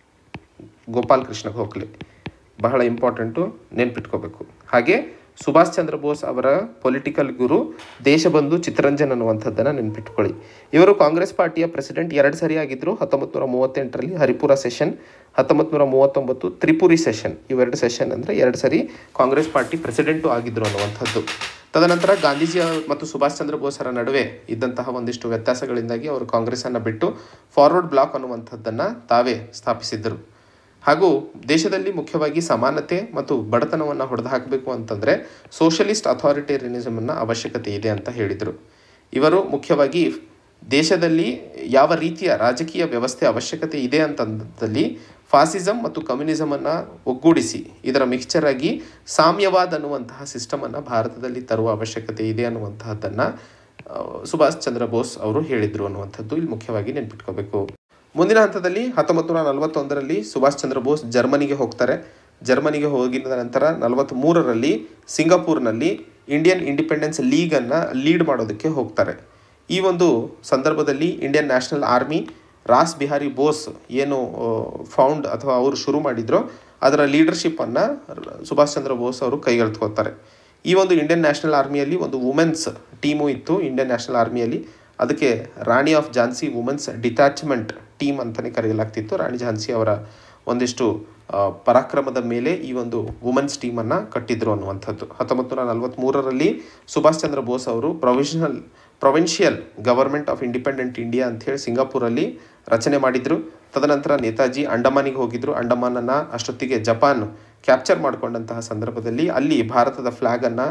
ಗೋಪಾಲ್ ಕೃಷ್ಣ ಗೋಖಲೆ ಬಹಳ ಇಂಪಾರ್ಟೆಂಟು ನೆನ್ಪಿಟ್ಕೋಬೇಕು ಹಾಗೆ ಸುಭಾಷ್ ಚಂದ್ರ ಬೋಸ್ ಅವರ ಪೊಲಿಟಿಕಲ್ ಗುರು ದೇಶಬಂಧು ಚಿತ್ತರಂಜನ್ ಅನ್ನುವಂಥದ್ದನ್ನು ನೆನ್ಪಿಟ್ಕೊಳ್ಳಿ ಇವರು ಕಾಂಗ್ರೆಸ್ ಪಾರ್ಟಿಯ ಪ್ರೆಸಿಡೆಂಟ್ ಎರಡು ಸರಿ ಆಗಿದ್ದರು ಹತ್ತೊಂಬತ್ತು ನೂರ ಮೂವತ್ತೆಂಟರಲ್ಲಿ ಹರಿಪುರ ಸೆಷನ್ ಹತ್ತೊಂಬತ್ತು ನೂರ ಮೂವತ್ತೊಂಬತ್ತು ತ್ರಿಪುರಿ ಸೆಷನ್ ಇವೆರಡು ಸೆಷನ್ ಅಂದರೆ ಎರಡು ಸರಿ ಕಾಂಗ್ರೆಸ್ ಪಾರ್ಟಿ ಪ್ರೆಸಿಡೆಂಟು ಆಗಿದ್ದರು ಅನ್ನುವಂಥದ್ದು ತದನಂತರ ಗಾಂಧೀಜಿ ಮತ್ತು ಸುಭಾಷ್ ಚಂದ್ರ ಬೋಸರ ನಡುವೆ ಇದ್ದಂತಹ ಒಂದಿಷ್ಟು ವ್ಯತ್ಯಾಸಗಳಿಂದಾಗಿ ಅವರು ಕಾಂಗ್ರೆಸ್ಸನ್ನು ಬಿಟ್ಟು ಫಾರ್ವರ್ಡ್ ಬ್ಲಾಕ್ ಅನ್ನುವಂಥದ್ದನ್ನು ತಾವೇ ಸ್ಥಾಪಿಸಿದ್ದರು ಹಾಗೂ ದೇಶದಲ್ಲಿ ಮುಖ್ಯವಾಗಿ ಸಮಾನತೆ ಮತ್ತು ಬಡತನವನ್ನು ಹೊಡೆದು ಹಾಕಬೇಕು ಅಂತಂದರೆ ಸೋಷಲಿಸ್ಟ್ ಅಥಾರಿಟೇರಿಯನಿಸಮನ್ನು ಅವಶ್ಯಕತೆ ಇದೆ ಅಂತ ಹೇಳಿದರು ಇವರು ಮುಖ್ಯವಾಗಿ ದೇಶದಲ್ಲಿ ಯಾವ ರೀತಿಯ ರಾಜಕೀಯ ವ್ಯವಸ್ಥೆ ಅವಶ್ಯಕತೆ ಇದೆ ಅಂತಂದಲ್ಲಿ ಫಾಸಿಸಮ್ ಮತ್ತು ಕಮ್ಯುನಿಸಮನ್ನು ಒಗ್ಗೂಡಿಸಿ ಇದರ ಮಿಕ್ಸ್ಚರ್ ಆಗಿ ಸಾಮ್ಯವಾದ್ ಅನ್ನುವಂತಹ ಸಿಸ್ಟಮನ್ನು ಭಾರತದಲ್ಲಿ ತರುವ ಅವಶ್ಯಕತೆ ಇದೆ ಅನ್ನುವಂತಹದ್ದನ್ನು ಆ, ಸುಭಾಷ್ ಚಂದ್ರ ಬೋಸ್ ಅವರು ಹೇಳಿದರು ಅನ್ನುವಂಥದ್ದು ಇಲ್ಲಿ ಮುಖ್ಯವಾಗಿ ನೆನ್ಪಿಟ್ಕೋಬೇಕು ಮುಂದಿನ ಹಂತದಲ್ಲಿ ಹತ್ತೊಂಬತ್ತು ನೂರ ನಲವತ್ತೊಂದರಲ್ಲಿ ಸುಭಾಷ್ ಚಂದ್ರ ಬೋಸ್ ಜರ್ಮನಿಗೆ ಹೋಗ್ತಾರೆ ಜರ್ಮನಿಗೆ ಹೋಗಿದ ನಂತರ ನಲವತ್ತ್ಮೂರರಲ್ಲಿ ಸಿಂಗಾಪುರ್ನಲ್ಲಿ ಇಂಡಿಯನ್ ಇಂಡಿಪೆಂಡೆನ್ಸ್ ಲೀಗನ್ನು ಲೀಡ್ ಮಾಡೋದಕ್ಕೆ ಹೋಗ್ತಾರೆ ಈ ಒಂದು ಸಂದರ್ಭದಲ್ಲಿ Indian national army Rash Behari Bose ಏನು ಫೌಂಡ್ ಅಥವಾ ಅವರು ಶುರು ಮಾಡಿದ್ರೋ ಅದರ ಲೀಡರ್ಶಿಪ್ಪನ್ನು ಸುಭಾಷ್ ಚಂದ್ರ ಬೋಸ್ ಅವರು ಕೈಗೆಳೆದುಕೊಳ್ತಾರೆ ಈ ಒಂದು ಇಂಡಿಯನ್ ನ್ಯಾಷನಲ್ ಆರ್ಮಿಯಲ್ಲಿ ಒಂದು ವುಮೆನ್ಸ್ ಟೀಮು ಇತ್ತು ಇಂಡಿಯನ್ ನ್ಯಾಷನಲ್ ಆರ್ಮಿಯಲ್ಲಿ ಅದಕ್ಕೆ Rani of Jhansi women's detachment team ಅಂತಲೇ ಕರೆಯಲಾಗ್ತಿತ್ತು ರಾಣಿ ಝಾನ್ಸಿ ಅವರ ಒಂದಿಷ್ಟು ಆ, ಪರಾಕ್ರಮದ ಮೇಲೆ ಈ ಒಂದು ವುಮೆನ್ಸ್ ಟೀಮನ್ನು ಕಟ್ಟಿದ್ರು ಅನ್ನುವಂಥದ್ದು ಹತ್ತೊಂಬತ್ತು ನೂರ ನಲವತ್ತ್ಮೂರರಲ್ಲಿ ಸುಭಾಷ್ ಚಂದ್ರ ಬೋಸ್ ಅವರು provisional provincial government of independent India ಅಂಥೇಳಿ ಸಿಂಗಾಪುರಲ್ಲಿ ರಚನೆ ಮಾಡಿದರು ತದನಂತರ ನೇತಾಜಿ ಅಂಡಮಾನಿಗೆ ಹೋಗಿದ್ರು ಅಂಡಮಾನನ್ನು ಅಷ್ಟೊತ್ತಿಗೆ ಜಪಾನ್ ಕ್ಯಾಪ್ಚರ್ ಮಾಡಿಕೊಂಡಂತಹ ಸಂದರ್ಭದಲ್ಲಿ ಅಲ್ಲಿ ಭಾರತದ ಫ್ಲ್ಯಾಗನ್ನು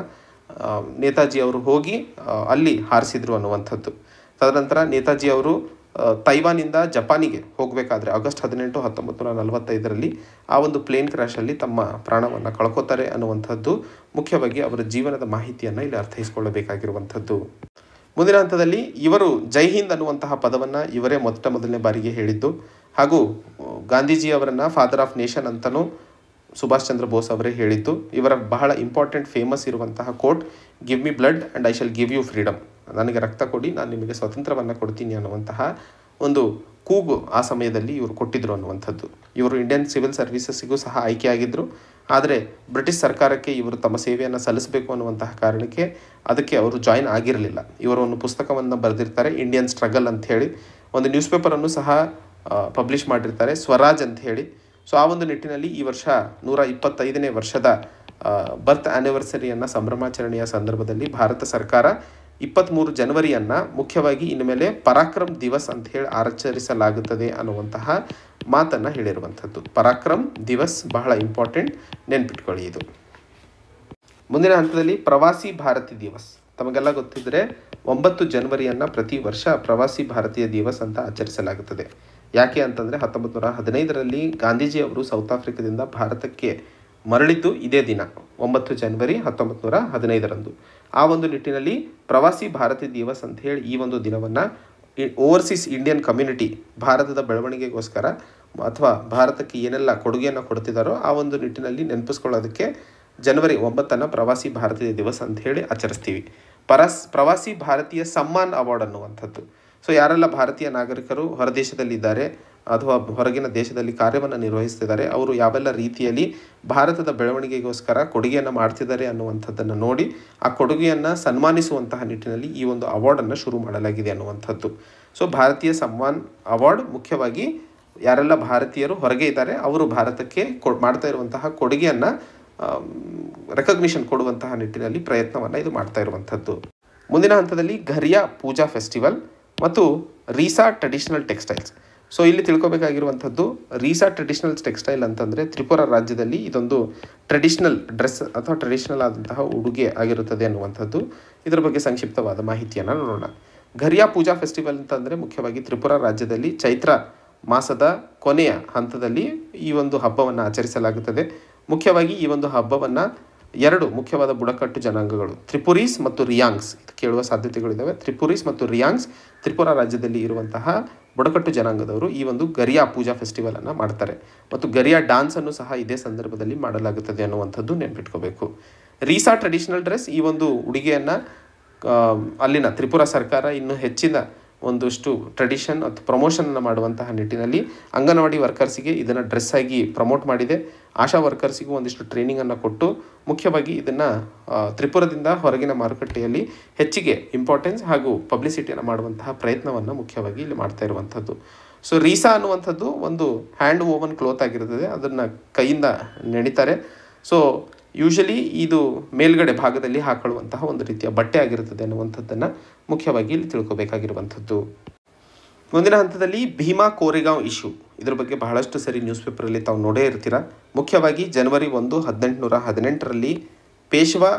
ನೇತಾಜಿ ಅವರು ಹೋಗಿ ಆ, ಅಲ್ಲಿ ಹಾರಿಸಿದ್ರು ಅನ್ನುವಂಥದ್ದು ತದನಂತರ ನೇತಾಜಿ ಅವರು ಆ, ತೈವಾನಿಂದ ಜಪಾನಿಗೆ ಹೋಗಬೇಕಾದ್ರೆ ಆಗಸ್ಟ್ ಹದಿನೆಂಟು ಹತ್ತೊಂಬತ್ತು ನೂರ ನಲವತ್ತೈದರಲ್ಲಿ ಆ ಒಂದು ಪ್ಲೇನ್ ಕ್ರ್ಯಾಶಲ್ಲಿ ತಮ್ಮ ಪ್ರಾಣವನ್ನು ಕಳ್ಕೊತಾರೆ ಅನ್ನುವಂಥದ್ದು ಮುಖ್ಯವಾಗಿ ಅವರ ಜೀವನದ ಮಾಹಿತಿಯನ್ನು ಇಲ್ಲಿ ಅರ್ಥೈಸಿಕೊಳ್ಳಬೇಕಾಗಿರುವಂಥದ್ದು ಮುಂದಿನ ಹಂತದಲ್ಲಿ ಇವರು ಜೈ ಹಿಂದ್ ಅನ್ನುವಂತಹ ಪದವನ್ನು ಇವರೇ ಮೊಟ್ಟ ಮೊದಲನೇ ಬಾರಿಗೆ ಹೇಳಿದ್ದು ಹಾಗೂ ಆ, ಗಾಂಧೀಜಿ ಅವರನ್ನು ಫಾದರ್ ಆಫ್ ನೇಷನ್ ಅಂತಲೂ ಸುಭಾಷ್ ಚಂದ್ರ ಬೋಸ್ ಅವರೇ ಹೇಳಿದ್ದು ಇವರ ಬಹಳ ಇಂಪಾರ್ಟೆಂಟ್ ಫೇಮಸ್ ಇರುವಂತಹ quote give me blood and I shall give you freedom ನನಗೆ ರಕ್ತ ಕೊಡಿ ನಾನು ನಿಮಗೆ ಸ್ವಾತಂತ್ರ್ಯವನ್ನು ಕೊಡ್ತೀನಿ ಅನ್ನುವಂತಹ ಒಂದು ಕೂಗು ಆ ಸಮಯದಲ್ಲಿ ಇವರು ಕೊಟ್ಟಿದ್ರು ಅನ್ನುವಂಥದ್ದು ಇವರು ಇಂಡಿಯನ್ ಸಿವಿಲ್ ಸರ್ವಿಸಸ್ಸಿಗೂ ಸಹ ಆಯ್ಕೆಯಾಗಿದ್ದರು ಆದರೆ ಬ್ರಿಟಿಷ್ ಸರ್ಕಾರಕ್ಕೆ ಇವರು ತಮ್ಮ ಸೇವೆಯನ್ನು ಸಲ್ಲಿಸಬೇಕು ಅನ್ನುವಂತಹ ಕಾರಣಕ್ಕೆ ಅದಕ್ಕೆ ಅವರು ಜಾಯಿನ್ ಆಗಿರಲಿಲ್ಲ ಇವರು ಒಂದು ಪುಸ್ತಕವನ್ನು ಬರೆದಿರ್ತಾರೆ ಇಂಡಿಯನ್ ಸ್ಟ್ರಗಲ್ ಅಂತ ಹೇಳಿ ಒಂದು ನ್ಯೂಸ್ ಪೇಪರನ್ನು ಸಹ ಪಬ್ಲಿಷ್ ಮಾಡಿರ್ತಾರೆ ಸ್ವರಾಜ್ ಅಂತ ಹೇಳಿ ಸೊ ಆ ಒಂದು ನಿಟ್ಟಿನಲ್ಲಿ ಈ ವರ್ಷ ನೂರ ಇಪ್ಪತ್ತೈದನೇ ವರ್ಷದ ಬರ್ತ್ ಆ್ಯನಿವರ್ಸರಿಯನ್ನು ಸಂಭ್ರಮಾಚರಣೆಯ ಸಂದರ್ಭದಲ್ಲಿ ಭಾರತ ಸರ್ಕಾರ ಇಪ್ಪತ್ತ್ಮೂರು ಜನವರಿಯನ್ನು ಮುಖ್ಯವಾಗಿ ಇನ್ಮೇಲೆ ಪರಾಕ್ರಮ್ ದಿವಸ್ ಅಂತ ಹೇಳಿ ಆಚರಿಸಲಾಗುತ್ತದೆ ಅನ್ನುವಂತಹ ಮಾತನ್ನು ಹೇಳಿರುವಂಥದ್ದು ಪರಾಕ್ರಮ್ ದಿವಸ್ ಬಹಳ ಇಂಪಾರ್ಟೆಂಟ್ ನೆನ್ಪಿಟ್ಕೊಳ್ಳಿ ಇದು ಮುಂದಿನ ಹಂತದಲ್ಲಿ ಪ್ರವಾಸಿ ಭಾರತಿ ದಿವಸ್ ತಮಗೆಲ್ಲ ಗೊತ್ತಿದ್ದರೆ ಒಂಬತ್ತು ಜನವರಿಯನ್ನು ಪ್ರತಿ ವರ್ಷ ಪ್ರವಾಸಿ ಭಾರತೀಯ ದಿವಸ್ ಅಂತ ಆಚರಿಸಲಾಗುತ್ತದೆ ಯಾಕೆ ಅಂತಂದರೆ ಹತ್ತೊಂಬತ್ತು ನೂರ ಹದಿನೈದರಲ್ಲಿ ಗಾಂಧೀಜಿ ಅವರು ಸೌತ್ ಆಫ್ರಿಕಾದಿಂದ ಭಾರತಕ್ಕೆ ಮರಳಿದ್ದು ಇದೇ ದಿನ ಒಂಬತ್ತು ಜನವರಿ ಹತ್ತೊಂಬತ್ತು ನೂರ ಹದಿನೈದರಂದು ಆ ಒಂದು ನಿಟ್ಟಿನಲ್ಲಿ ಪ್ರವಾಸಿ ಭಾರತಿ ದಿವಸ್ ಅಂತ ಹೇಳಿ ಈ ಒಂದು ದಿನವನ್ನು ಓವರ್ಸೀಸ್ ಇಂಡಿಯನ್ ಕಮ್ಯುನಿಟಿ ಭಾರತದ ಬೆಳವಣಿಗೆಗೋಸ್ಕರ ಅಥವಾ ಭಾರತಕ್ಕೆ ಏನೆಲ್ಲ ಕೊಡುಗೆಯನ್ನು ಕೊಡ್ತಿದ್ದಾರೋ ಆ ಒಂದು ನಿಟ್ಟಿನಲ್ಲಿ ನೆನಪಿಸ್ಕೊಳ್ಳೋದಕ್ಕೆ ಜನವರಿ ಒಂಬತ್ತನ್ನು ಪ್ರವಾಸಿ ಭಾರತೀಯ ದಿವಸ್ ಅಂತ ಹೇಳಿ ಆಚರಿಸ್ತೀವಿ ಪರಸ್ ಪ್ರವಾಸಿ ಭಾರತೀಯ ಸಮ್ಮಾನ್ ಅವಾರ್ಡ್ ಅನ್ನುವಂಥದ್ದು ಸೊ ಯಾರೆಲ್ಲ ಭಾರತೀಯ ನಾಗರಿಕರು ಹೊರದೇಶದಲ್ಲಿದ್ದಾರೆ ಅಥವಾ ಹೊರಗಿನ ದೇಶದಲ್ಲಿ ಕಾರ್ಯವನ್ನು ನಿರ್ವಹಿಸ್ತಿದ್ದಾರೆ ಅವರು ಯಾವೆಲ್ಲ ರೀತಿಯಲ್ಲಿ ಭಾರತದ ಬೆಳವಣಿಗೆಗೋಸ್ಕರ ಕೊಡುಗೆಯನ್ನು ಮಾಡ್ತಿದ್ದಾರೆ ಅನ್ನುವಂಥದ್ದನ್ನು ನೋಡಿ ಆ ಕೊಡುಗೆಯನ್ನು ಸನ್ಮಾನಿಸುವಂತಹ ನಿಟ್ಟಿನಲ್ಲಿ ಈ ಒಂದು ಅವಾರ್ಡನ್ನು ಶುರು ಮಾಡಲಾಗಿದೆ ಅನ್ನುವಂಥದ್ದು ಸೊ ಭಾರತೀಯ ಸಮ್ಮಾನ್ ಅವಾರ್ಡ್ ಮುಖ್ಯವಾಗಿ ಯಾರೆಲ್ಲ ಭಾರತೀಯರು ಹೊರಗೆ ಇದ್ದಾರೆ ಅವರು ಭಾರತಕ್ಕೆ ಕೊ ಮಾಡ್ತಾ ಇರುವಂತಹ ಕೊಡುಗೆಯನ್ನು ರೆಕಗ್ನಿಷನ್ ಕೊಡುವಂತಹ ನಿಟ್ಟಿನಲ್ಲಿ ಪ್ರಯತ್ನವನ್ನು ಇದು ಮಾಡ್ತಾ ಇರುವಂಥದ್ದು ಮುಂದಿನ ಹಂತದಲ್ಲಿ ಘರಿಯಾ ಪೂಜಾ ಫೆಸ್ಟಿವಲ್ ಮತ್ತು ರೀಸಾ ಟ್ರೆಡಿಷನಲ್ ಟೆಕ್ಸ್ಟೈಲ್ಸ್ ಸೊ ಇಲ್ಲಿ ತಿಳ್ಕೊಬೇಕಾಗಿರುವಂಥದ್ದು ರೀಸಾ ಟ್ರೆಡಿಷನಲ್ ಟೆಕ್ಸ್ಟೈಲ್ ಅಂತಂದರೆ ತ್ರಿಪುರ ರಾಜ್ಯದಲ್ಲಿ ಇದೊಂದು ಟ್ರೆಡಿಷನಲ್ ಡ್ರೆಸ್ ಅಥವಾ ಟ್ರೆಡಿಷನಲ್ ಆದಂತಹ ಉಡುಗೆ ಆಗಿರುತ್ತದೆ ಅನ್ನುವಂಥದ್ದು ಇದರ ಬಗ್ಗೆ ಸಂಕ್ಷಿಪ್ತವಾದ ಮಾಹಿತಿಯನ್ನು ನೋಡೋಣ ಘರಿಯಾ ಪೂಜಾ ಫೆಸ್ಟಿವಲ್ ಅಂತಂದರೆ ಮುಖ್ಯವಾಗಿ ತ್ರಿಪುರ ರಾಜ್ಯದಲ್ಲಿ ಚೈತ್ರ ಮಾಸದ ಕೊನೆಯ ಹಂತದಲ್ಲಿ ಈ ಒಂದು ಹಬ್ಬವನ್ನು ಆಚರಿಸಲಾಗುತ್ತದೆ ಮುಖ್ಯವಾಗಿ ಈ ಒಂದು ಹಬ್ಬವನ್ನು ಎರಡು ಮುಖ್ಯವಾದ ಬುಡಕಟ್ಟು ಜನಾಂಗಗಳು ತ್ರಿಪುರೀಸ್ ಮತ್ತು ರಿಯಾಂಗ್ಸ್ ಇದು ಕೇಳುವ ಸಾಧ್ಯತೆಗಳಿದ್ದಾವೆ ತ್ರಿಪುರೀಸ್ ಮತ್ತು ರಿಯಾಂಗ್ಸ್ ತ್ರಿಪುರ ರಾಜ್ಯದಲ್ಲಿ ಇರುವಂತಹ ಬುಡಕಟ್ಟು ಜನಾಂಗದವರು ಈ ಒಂದು ಗರಿಯಾ ಪೂಜಾ ಫೆಸ್ಟಿವಲನ್ನು ಮಾಡ್ತಾರೆ ಮತ್ತು ಗರಿಯಾ ಡಾನ್ಸನ್ನು ಸಹ ಇದೇ ಸಂದರ್ಭದಲ್ಲಿ ಮಾಡಲಾಗುತ್ತದೆ ಅನ್ನುವಂಥದ್ದು ನೆನ್ಪಿಟ್ಕೋಬೇಕು ರೀಸಾ ಟ್ರೆಡಿಷನಲ್ ಡ್ರೆಸ್ ಈ ಒಂದು ಉಡುಗೆಯನ್ನು ಅಲ್ಲಿನ ತ್ರಿಪುರ ಸರ್ಕಾರ ಇನ್ನು ಹೆಚ್ಚಿನ ಒಂದಷ್ಟು ಟ್ರೆಡಿಷನ್ ಮತ್ತು ಪ್ರಮೋಷನನ್ನು ಮಾಡುವಂತಹ ನಿಟ್ಟಿನಲ್ಲಿ ಅಂಗನವಾಡಿ ವರ್ಕರ್ಸಿಗೆ ಇದನ್ನು ಡ್ರೆಸ್ ಆಗಿ ಪ್ರಮೋಟ್ ಮಾಡಿದೆ ಆಶಾ ವರ್ಕರ್ಸಿಗೂ ಒಂದಿಷ್ಟು ಟ್ರೈನಿಂಗನ್ನು ಕೊಟ್ಟು ಮುಖ್ಯವಾಗಿ ಇದನ್ನು ತ್ರಿಪುರದಿಂದ ಹೊರಗಿನ ಮಾರುಕಟ್ಟೆಯಲ್ಲಿ ಹೆಚ್ಚಿಗೆ ಇಂಪಾರ್ಟೆನ್ಸ್ ಹಾಗೂ ಪಬ್ಲಿಸಿಟಿಯನ್ನು ಮಾಡುವಂತಹ ಪ್ರಯತ್ನವನ್ನು ಮುಖ್ಯವಾಗಿ ಇಲ್ಲಿ ಮಾಡ್ತಾ ಇರುವಂಥದ್ದು ಸೊ ರೀಸಾ ಅನ್ನುವಂಥದ್ದು ಒಂದು ಹ್ಯಾಂಡ್ ಓವನ್ ಕ್ಲೋತ್ ಆಗಿರ್ತದೆ ಅದನ್ನು ಕೈಯಿಂದ ನೆಣಿತಾರೆ ಸೊ ಯೂಶಲಿ ಇದು ಮೇಲ್ಗಡೆ ಭಾಗದಲ್ಲಿ ಹಾಕೊಳ್ಳುವಂತಹ ಒಂದು ರೀತಿಯ ಬಟ್ಟೆ ಆಗಿರುತ್ತದೆ ಅನ್ನುವಂಥದ್ದನ್ನು ಮುಖ್ಯವಾಗಿ ಇಲ್ಲಿ ತಿಳ್ಕೊಬೇಕಾಗಿರುವಂಥದ್ದು ಮುಂದಿನ ಹಂತದಲ್ಲಿ ಭೀಮಾ ಕೋರೆಗಾಂವ್ ಇಶ್ಯೂ ಇದ್ರ ಬಗ್ಗೆ ಬಹಳಷ್ಟು ಸರಿ ನ್ಯೂಸ್ ಪೇಪರಲ್ಲಿ ತಾವು ನೋಡೇ ಇರ್ತೀರ ಮುಖ್ಯವಾಗಿ ಜನವರಿ ಒಂದು ಹದಿನೆಂಟುನೂರ ಹದಿನೆಂಟರಲ್ಲಿ ಪೇಶ್ವಾ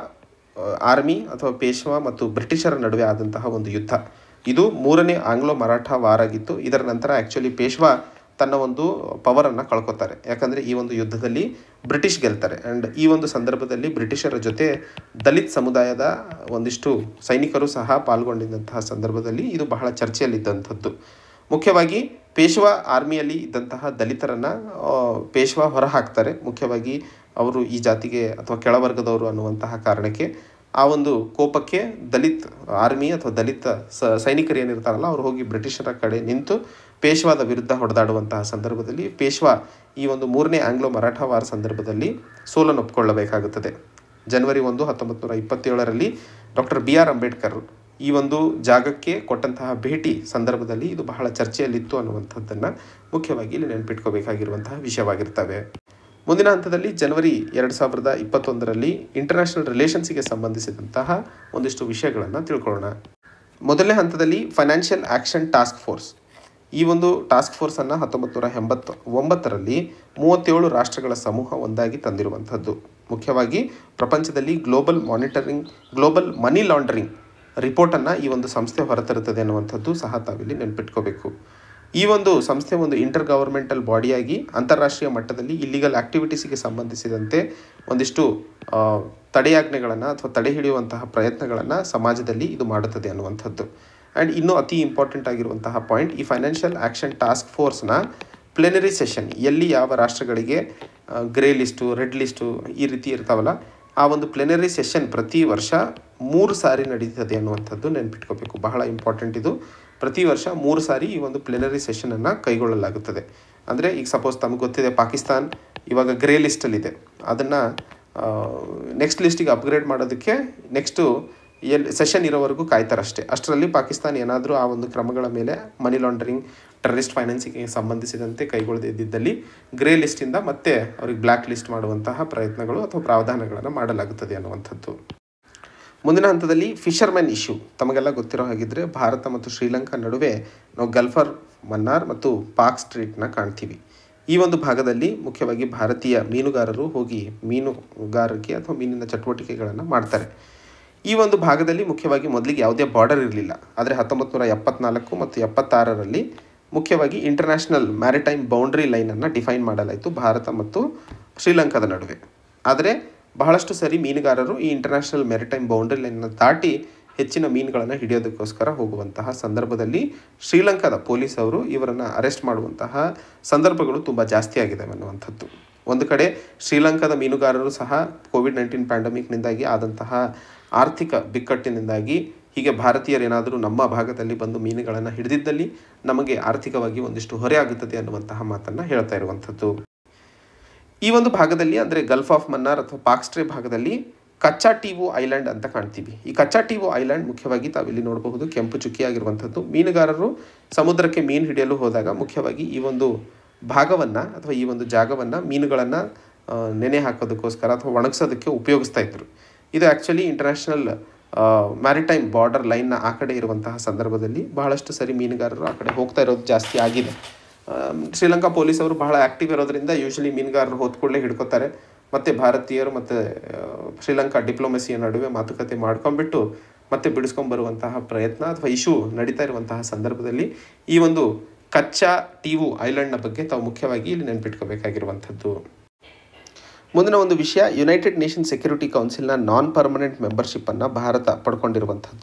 ಆರ್ಮಿ ಅಥವಾ ಪೇಶ್ವಾ ಮತ್ತು ಬ್ರಿಟಿಷರ ನಡುವೆ ಆದಂತಹ ಒಂದು ಯುದ್ಧ ಇದು ಮೂರನೇ ಆಂಗ್ಲೋ ಮರಾಠ ವಾರ್ ಆಗಿತ್ತು ಇದರ ನಂತರ ಆ್ಯಕ್ಚುಲಿ ಪೇಶ್ವಾ ತನ್ನ ಒಂದು ಪವರನ್ನು ಕಳ್ಕೊತಾರೆ ಯಾಕಂದರೆ ಈ ಒಂದು ಯುದ್ಧದಲ್ಲಿ ಬ್ರಿಟಿಷ್ ಗೆಲ್ತಾರೆ ಆ್ಯಂಡ್ ಈ ಒಂದು ಸಂದರ್ಭದಲ್ಲಿ ಬ್ರಿಟಿಷರ ಜೊತೆ ದಲಿತ್ ಸಮುದಾಯದ ಒಂದಿಷ್ಟು ಸೈನಿಕರು ಸಹ ಪಾಲ್ಗೊಂಡಿದ್ದಂತಹ ಸಂದರ್ಭದಲ್ಲಿ ಇದು ಬಹಳ ಚರ್ಚೆಯಲ್ಲಿದ್ದಂಥದ್ದು ಮುಖ್ಯವಾಗಿ ಪೇಶ್ವಾ ಆರ್ಮಿಯಲ್ಲಿ ಇದ್ದಂತಹ ದಲಿತರನ್ನು ಪೇಶ್ವಾ ಹೊರ ಹಾಕ್ತಾರೆ ಮುಖ್ಯವಾಗಿ ಅವರು ಈ ಜಾತಿಗೆ ಅಥವಾ ಕೆಳವರ್ಗದವರು ಅನ್ನುವಂತಹ ಕಾರಣಕ್ಕೆ ಆ ಒಂದು ಕೋಪಕ್ಕೆ ದಲಿತ್ ಆರ್ಮಿ ಅಥವಾ ದಲಿತ ಸ ಸೈನಿಕರು ಏನಿರ್ತಾರಲ್ಲ ಅವರು ಹೋಗಿ ಬ್ರಿಟಿಷರ ಕಡೆ ನಿಂತು ಪೇಶ್ವಾದ ವಿರುದ್ಧ ಹೊಡೆದಾಡುವಂತಹ ಸಂದರ್ಭದಲ್ಲಿ ಪೇಶ್ವಾ ಈ ಒಂದು ಮೂರನೇ ಆಂಗ್ಲೋ ಮರಾಠ ವಾರ ಸಂದರ್ಭದಲ್ಲಿ ಸೋಲನ್ನು ಒಪ್ಪಿಕೊಳ್ಳಬೇಕಾಗುತ್ತದೆ ಜನವರಿ ಒಂದು ಹತ್ತೊಂಬತ್ತು ನೂರ ಇಪ್ಪತ್ತೇಳರಲ್ಲಿ ಡಾಕ್ಟರ್ ಬಿ ಆರ್ ಅಂಬೇಡ್ಕರ್ ಈ ಒಂದು ಜಾಗಕ್ಕೆ ಕೊಟ್ಟಂತಹ ಭೇಟಿ ಸಂದರ್ಭದಲ್ಲಿ ಇದು ಬಹಳ ಚರ್ಚೆಯಲ್ಲಿತ್ತು ಅನ್ನುವಂಥದ್ದನ್ನು ಮುಖ್ಯವಾಗಿ ಇಲ್ಲಿ ನೆನಪಿಟ್ಕೋಬೇಕಾಗಿರುವಂತಹ ವಿಷಯವಾಗಿರ್ತವೆ ಮುಂದಿನ ಹಂತದಲ್ಲಿ ಜನವರಿ ಎರಡು ಸಾವಿರದ ಇಪ್ಪತ್ತೊಂದರಲ್ಲಿ ಇಂಟರ್ನ್ಯಾಷನಲ್ ರಿಲೇಷನ್ಸಿಗೆ ಸಂಬಂಧಿಸಿದಂತಹ ಒಂದಿಷ್ಟು ವಿಷಯಗಳನ್ನು ತಿಳ್ಕೊಳ್ಳೋಣ ಮೊದಲನೇ ಹಂತದಲ್ಲಿ ಫೈನಾನ್ಷಿಯಲ್ ಆ್ಯಕ್ಷನ್ ಟಾಸ್ಕ್ ಫೋರ್ಸ್ ಈ ಒಂದು ಟಾಸ್ಕ್ ಫೋರ್ಸನ್ನು ಹತ್ತೊಂಬತ್ತು ನೂರ ಎಂಬತ್ತು ಒಂಬತ್ತರಲ್ಲಿ ಮೂವತ್ತೇಳು ರಾಷ್ಟ್ರಗಳ ಸಮೂಹ ಒಂದಾಗಿ ತಂದಿರುವಂಥದ್ದು ಮುಖ್ಯವಾಗಿ ಪ್ರಪಂಚದಲ್ಲಿ global monitoring global money laundering ರಿಪೋರ್ಟನ್ನು ಈ ಒಂದು ಸಂಸ್ಥೆ ಹೊರತರುತ್ತದೆ ಅನ್ನುವಂಥದ್ದು ಸಹ ತಾವಿಲ್ಲಿ ನೆನಪಿಟ್ಕೋಬೇಕು ಈ ಒಂದು ಸಂಸ್ಥೆ ಒಂದು ಇಂಟರ್ ಗವರ್ಮೆಂಟಲ್ ಬಾಡಿಯಾಗಿ ಅಂತಾರಾಷ್ಟ್ರೀಯ ಮಟ್ಟದಲ್ಲಿ ಇಲ್ಲಿಗಲ್ ಆ್ಯಕ್ಟಿವಿಟೀಸಿಗೆ ಸಂಬಂಧಿಸಿದಂತೆ ಒಂದಿಷ್ಟು ತಡೆಯಾಜ್ಞೆಗಳನ್ನು ಅಥವಾ ತಡೆ ಹಿಡಿಯುವಂತಹ ಪ್ರಯತ್ನಗಳನ್ನು ಸಮಾಜದಲ್ಲಿ ಇದು ಮಾಡುತ್ತದೆ ಅನ್ನುವಂಥದ್ದು ಆ್ಯಂಡ್ ಇನ್ನೂ ಅತಿ ಇಂಪಾರ್ಟೆಂಟ್ ಆಗಿರುವಂತಹ ಪಾಯಿಂಟ್ ಈ ಫೈನಾನ್ಷಿಯಲ್ ಆ್ಯಕ್ಷನ್ ಟಾಸ್ಕ್ ಫೋರ್ಸ್ನ ಪ್ಲೆನರಿ ಸೆಷನ್ ಎಲ್ಲಿ ಯಾವ ರಾಷ್ಟ್ರಗಳಿಗೆ ಗ್ರೇ ಲಿಸ್ಟು ರೆಡ್ ಲಿಸ್ಟು ಈ ರೀತಿ ಇರ್ತಾವಲ್ಲ ಆ ಒಂದು ಪ್ಲೆನರಿ ಸೆಷನ್ ಪ್ರತಿ ವರ್ಷ ಮೂರು ಸಾರಿ ನಡೀತದೆ ಅನ್ನುವಂಥದ್ದು ನೆನ್ಪಿಟ್ಕೋಬೇಕು ಬಹಳ ಇಂಪಾರ್ಟೆಂಟ್ ಇದು ಪ್ರತಿ ವರ್ಷ ಮೂರು ಸಾರಿ ಈ ಒಂದು ಪ್ಲೆನರಿ ಸೆಷನನ್ನು ಕೈಗೊಳ್ಳಲಾಗುತ್ತದೆ ಅಂದರೆ ಈಗ ಸಪೋಸ್ ತಮಗೆ ಗೊತ್ತಿದೆ ಪಾಕಿಸ್ತಾನ್ ಇವಾಗ ಗ್ರೇ ಲಿಸ್ಟಲ್ಲಿದೆ ಅದನ್ನು ನೆಕ್ಸ್ಟ್ ಲಿಸ್ಟಿಗೆ ಅಪ್ಗ್ರೇಡ್ ಮಾಡೋದಕ್ಕೆ ನೆಕ್ಸ್ಟು ಎಲ್ಲಿ ಸೆಷನ್ ಇರೋವರೆಗೂ ಕಾಯ್ತಾರಷ್ಟೇ ಅಷ್ಟರಲ್ಲಿ ಪಾಕಿಸ್ತಾನ ಏನಾದರೂ ಆ ಒಂದು ಕ್ರಮಗಳ ಮೇಲೆ ಮನಿ ಲಾಂಡ್ರಿಂಗ್ ಟೆರರಿಸ್ಟ್ ಫೈನಾನ್ಸಿಂಗ್ಗೆ ಸಂಬಂಧಿಸಿದಂತೆ ಕೈಗೊಳ್ಳದಿದ್ದಲ್ಲಿ ಗ್ರೇ ಲಿಸ್ಟಿಂದ ಮತ್ತೆ ಅವ್ರಿಗೆ ಬ್ಲ್ಯಾಕ್ ಲಿಸ್ಟ್ ಮಾಡುವಂತಹ ಪ್ರಯತ್ನಗಳು ಅಥವಾ ಪ್ರಾವಧಾನಗಳನ್ನು ಮಾಡಲಾಗುತ್ತದೆ ಅನ್ನುವಂಥದ್ದು ಮುಂದಿನ ಹಂತದಲ್ಲಿ ಫಿಶರ್ಮೆನ್ ಇಶ್ಯೂ ತಮಗೆಲ್ಲ ಗೊತ್ತಿರೋ ಹಾಗಿದ್ರೆ ಭಾರತ ಮತ್ತು ಶ್ರೀಲಂಕಾ ನಡುವೆ ನಾವು ಗಲ್ಫರ್ ಮನ್ನಾರ್ ಮತ್ತು ಪಾಕ್ ಸ್ಟ್ರೀಟ್ನ ಕಾಣ್ತೀವಿ ಈ ಒಂದು ಭಾಗದಲ್ಲಿ ಮುಖ್ಯವಾಗಿ ಭಾರತೀಯ ಮೀನುಗಾರರು ಹೋಗಿ ಮೀನುಗಾರಿಕೆ ಅಥವಾ ಮೀನಿನ ಚಟುವಟಿಕೆಗಳನ್ನು ಮಾಡ್ತಾರೆ ಈ ಒಂದು ಭಾಗದಲ್ಲಿ ಮುಖ್ಯವಾಗಿ ಮೊದಲಿಗೆ ಯಾವುದೇ ಬಾರ್ಡರ್ ಇರಲಿಲ್ಲ ಆದರೆ ಹತ್ತೊಂಬತ್ತು ನೂರ ಎಪ್ಪತ್ನಾಲ್ಕು ಮತ್ತು ಎಪ್ಪತ್ತಾರರಲ್ಲಿ ಮುಖ್ಯವಾಗಿ ಇಂಟರ್ನ್ಯಾಷನಲ್ ಮ್ಯಾರಿಟೈಮ್ ಬೌಂಡ್ರಿ ಲೈನನ್ನು ಡಿಫೈನ್ ಮಾಡಲಾಯಿತು ಭಾರತ ಮತ್ತು ಶ್ರೀಲಂಕಾದ ನಡುವೆ ಆದರೆ ಬಹಳಷ್ಟು ಸರಿ ಮೀನುಗಾರರು ಈ ಇಂಟರ್ನ್ಯಾಷನಲ್ ಮ್ಯಾರಿಟೈಮ್ ಬೌಂಡ್ರಿ ಲೈನನ್ನು ದಾಟಿ ಹೆಚ್ಚಿನ ಮೀನುಗಳನ್ನು ಹಿಡಿಯೋದಕ್ಕೋಸ್ಕರ ಹೋಗುವಂತಹ ಸಂದರ್ಭದಲ್ಲಿ ಶ್ರೀಲಂಕಾದ ಪೊಲೀಸ್ ಅವರು ಇವರನ್ನು ಅರೆಸ್ಟ್ ಮಾಡುವಂತಹ ಸಂದರ್ಭಗಳು ತುಂಬ ಜಾಸ್ತಿ ಆಗಿದೆ ಅನ್ನುವಂಥದ್ದು ಒಂದು ಕಡೆ ಶ್ರೀಲಂಕಾದ ಮೀನುಗಾರರು ಸಹ ಕೋವಿಡ್ ನೈನ್ಟೀನ್ ಪ್ಯಾಂಡಮಿಕ್ನಿಂದಾಗಿ ಆದಂತಹ ಆರ್ಥಿಕ ಬಿಕ್ಕಟ್ಟಿನಿಂದಾಗಿ ಹೀಗೆ ಭಾರತೀಯರು ಏನಾದರೂ ನಮ್ಮ ಭಾಗದಲ್ಲಿ ಬಂದು ಮೀನುಗಳನ್ನು ಹಿಡಿದಿದ್ದಲ್ಲಿ ನಮಗೆ ಆರ್ಥಿಕವಾಗಿ ಒಂದಿಷ್ಟು ಹೊರೆ ಆಗುತ್ತದೆ ಅನ್ನುವಂತಹ ಮಾತನ್ನು ಹೇಳ್ತಾ ಇರುವಂಥದ್ದು ಈ ಒಂದು ಭಾಗದಲ್ಲಿ ಅಂದರೆ ಗಲ್ಫ್ ಆಫ್ ಮನ್ನಾರ್ ಅಥವಾ ಪಾಕ್ಸ್ಟ್ರೇ ಭಾಗದಲ್ಲಿ ಕಚ್ಚಾ ಟೀವು ಐಲ್ಯಾಂಡ್ ಅಂತ ಕಾಣ್ತೀವಿ ಈ ಕಚ್ಚಾ ಟೀವು ಐಲ್ಯಾಂಡ್ ಮುಖ್ಯವಾಗಿ ತಾವಿಲ್ಲಿ ನೋಡಬಹುದು ಕೆಂಪು ಚುಕ್ಕಿಯಾಗಿರುವಂಥದ್ದು ಮೀನುಗಾರರು ಸಮುದ್ರಕ್ಕೆ ಮೀನು ಹಿಡಿಯಲು ಹೋದಾಗ ಮುಖ್ಯವಾಗಿ ಈ ಒಂದು ಭಾಗವನ್ನು ಅಥವಾ ಈ ಒಂದು ಜಾಗವನ್ನು ಮೀನುಗಳನ್ನು ನೆನೆ ಹಾಕೋದಕ್ಕೋಸ್ಕರ ಅಥವಾ ಒಣಗಿಸೋದಕ್ಕೆ ಉಪಯೋಗಿಸ್ತಾ ಇದ್ರು ಇದು ಆ್ಯಕ್ಚುಲಿ ಇಂಟರ್ನ್ಯಾಷನಲ್ ಮ್ಯಾರಿಟೈಮ್ ಬಾರ್ಡರ್ ಲೈನ್ನ ಆ ಕಡೆ ಇರುವಂತಹ ಸಂದರ್ಭದಲ್ಲಿ ಬಹಳಷ್ಟು ಸರಿ ಮೀನುಗಾರರು ಆ ಕಡೆ ಹೋಗ್ತಾ ಇರೋದು ಜಾಸ್ತಿ ಆಗಿದೆ ಶ್ರೀಲಂಕಾ ಪೊಲೀಸವರು ಬಹಳ ಆ್ಯಕ್ಟಿವ್ ಇರೋದ್ರಿಂದ ಯೂಶಲಿ ಮೀನುಗಾರರು ಹೋದ್ಕೊಳ್ಳೆ ಹಿಡ್ಕೋತಾರೆ ಮತ್ತು ಭಾರತೀಯರು ಮತ್ತು ಶ್ರೀಲಂಕಾ ಡಿಪ್ಲೊಮೆಸಿಯ ನಡುವೆ ಮಾತುಕತೆ ಮಾಡ್ಕೊಂಡ್ಬಿಟ್ಟು ಮತ್ತೆ ಬಿಡಿಸ್ಕೊಂಬರುವಂತಹ ಪ್ರಯತ್ನ ಅಥವಾ ಇಶ್ಯೂ ನಡೀತಾ ಇರುವಂತಹ ಸಂದರ್ಭದಲ್ಲಿ ಈ ಒಂದು ಕಚ್ಚಾ ಟೀವು ಐಲ್ಯಾಂಡ್ನ ಬಗ್ಗೆ ತಾವು ಮುಖ್ಯವಾಗಿ ಇಲ್ಲಿ ನೆನ್ಪಿಟ್ಕೋಬೇಕಾಗಿರುವಂಥದ್ದು ಮುಂದಿನ ಒಂದು ವಿಷಯ ಯುನೈಟೆಡ್ ನೇಷನ್ ಸೆಕ್ಯೂರಿಟಿ ಕೌನ್ಸಿಲ್ನ ನಾನ್ ಪರ್ಮನೆಂಟ್ ಮೆಂಬರ್ಶಿಪ್ಪನ್ನು ಭಾರತ ಪಡ್ಕೊಂಡಿರುವಂಥದ್ದು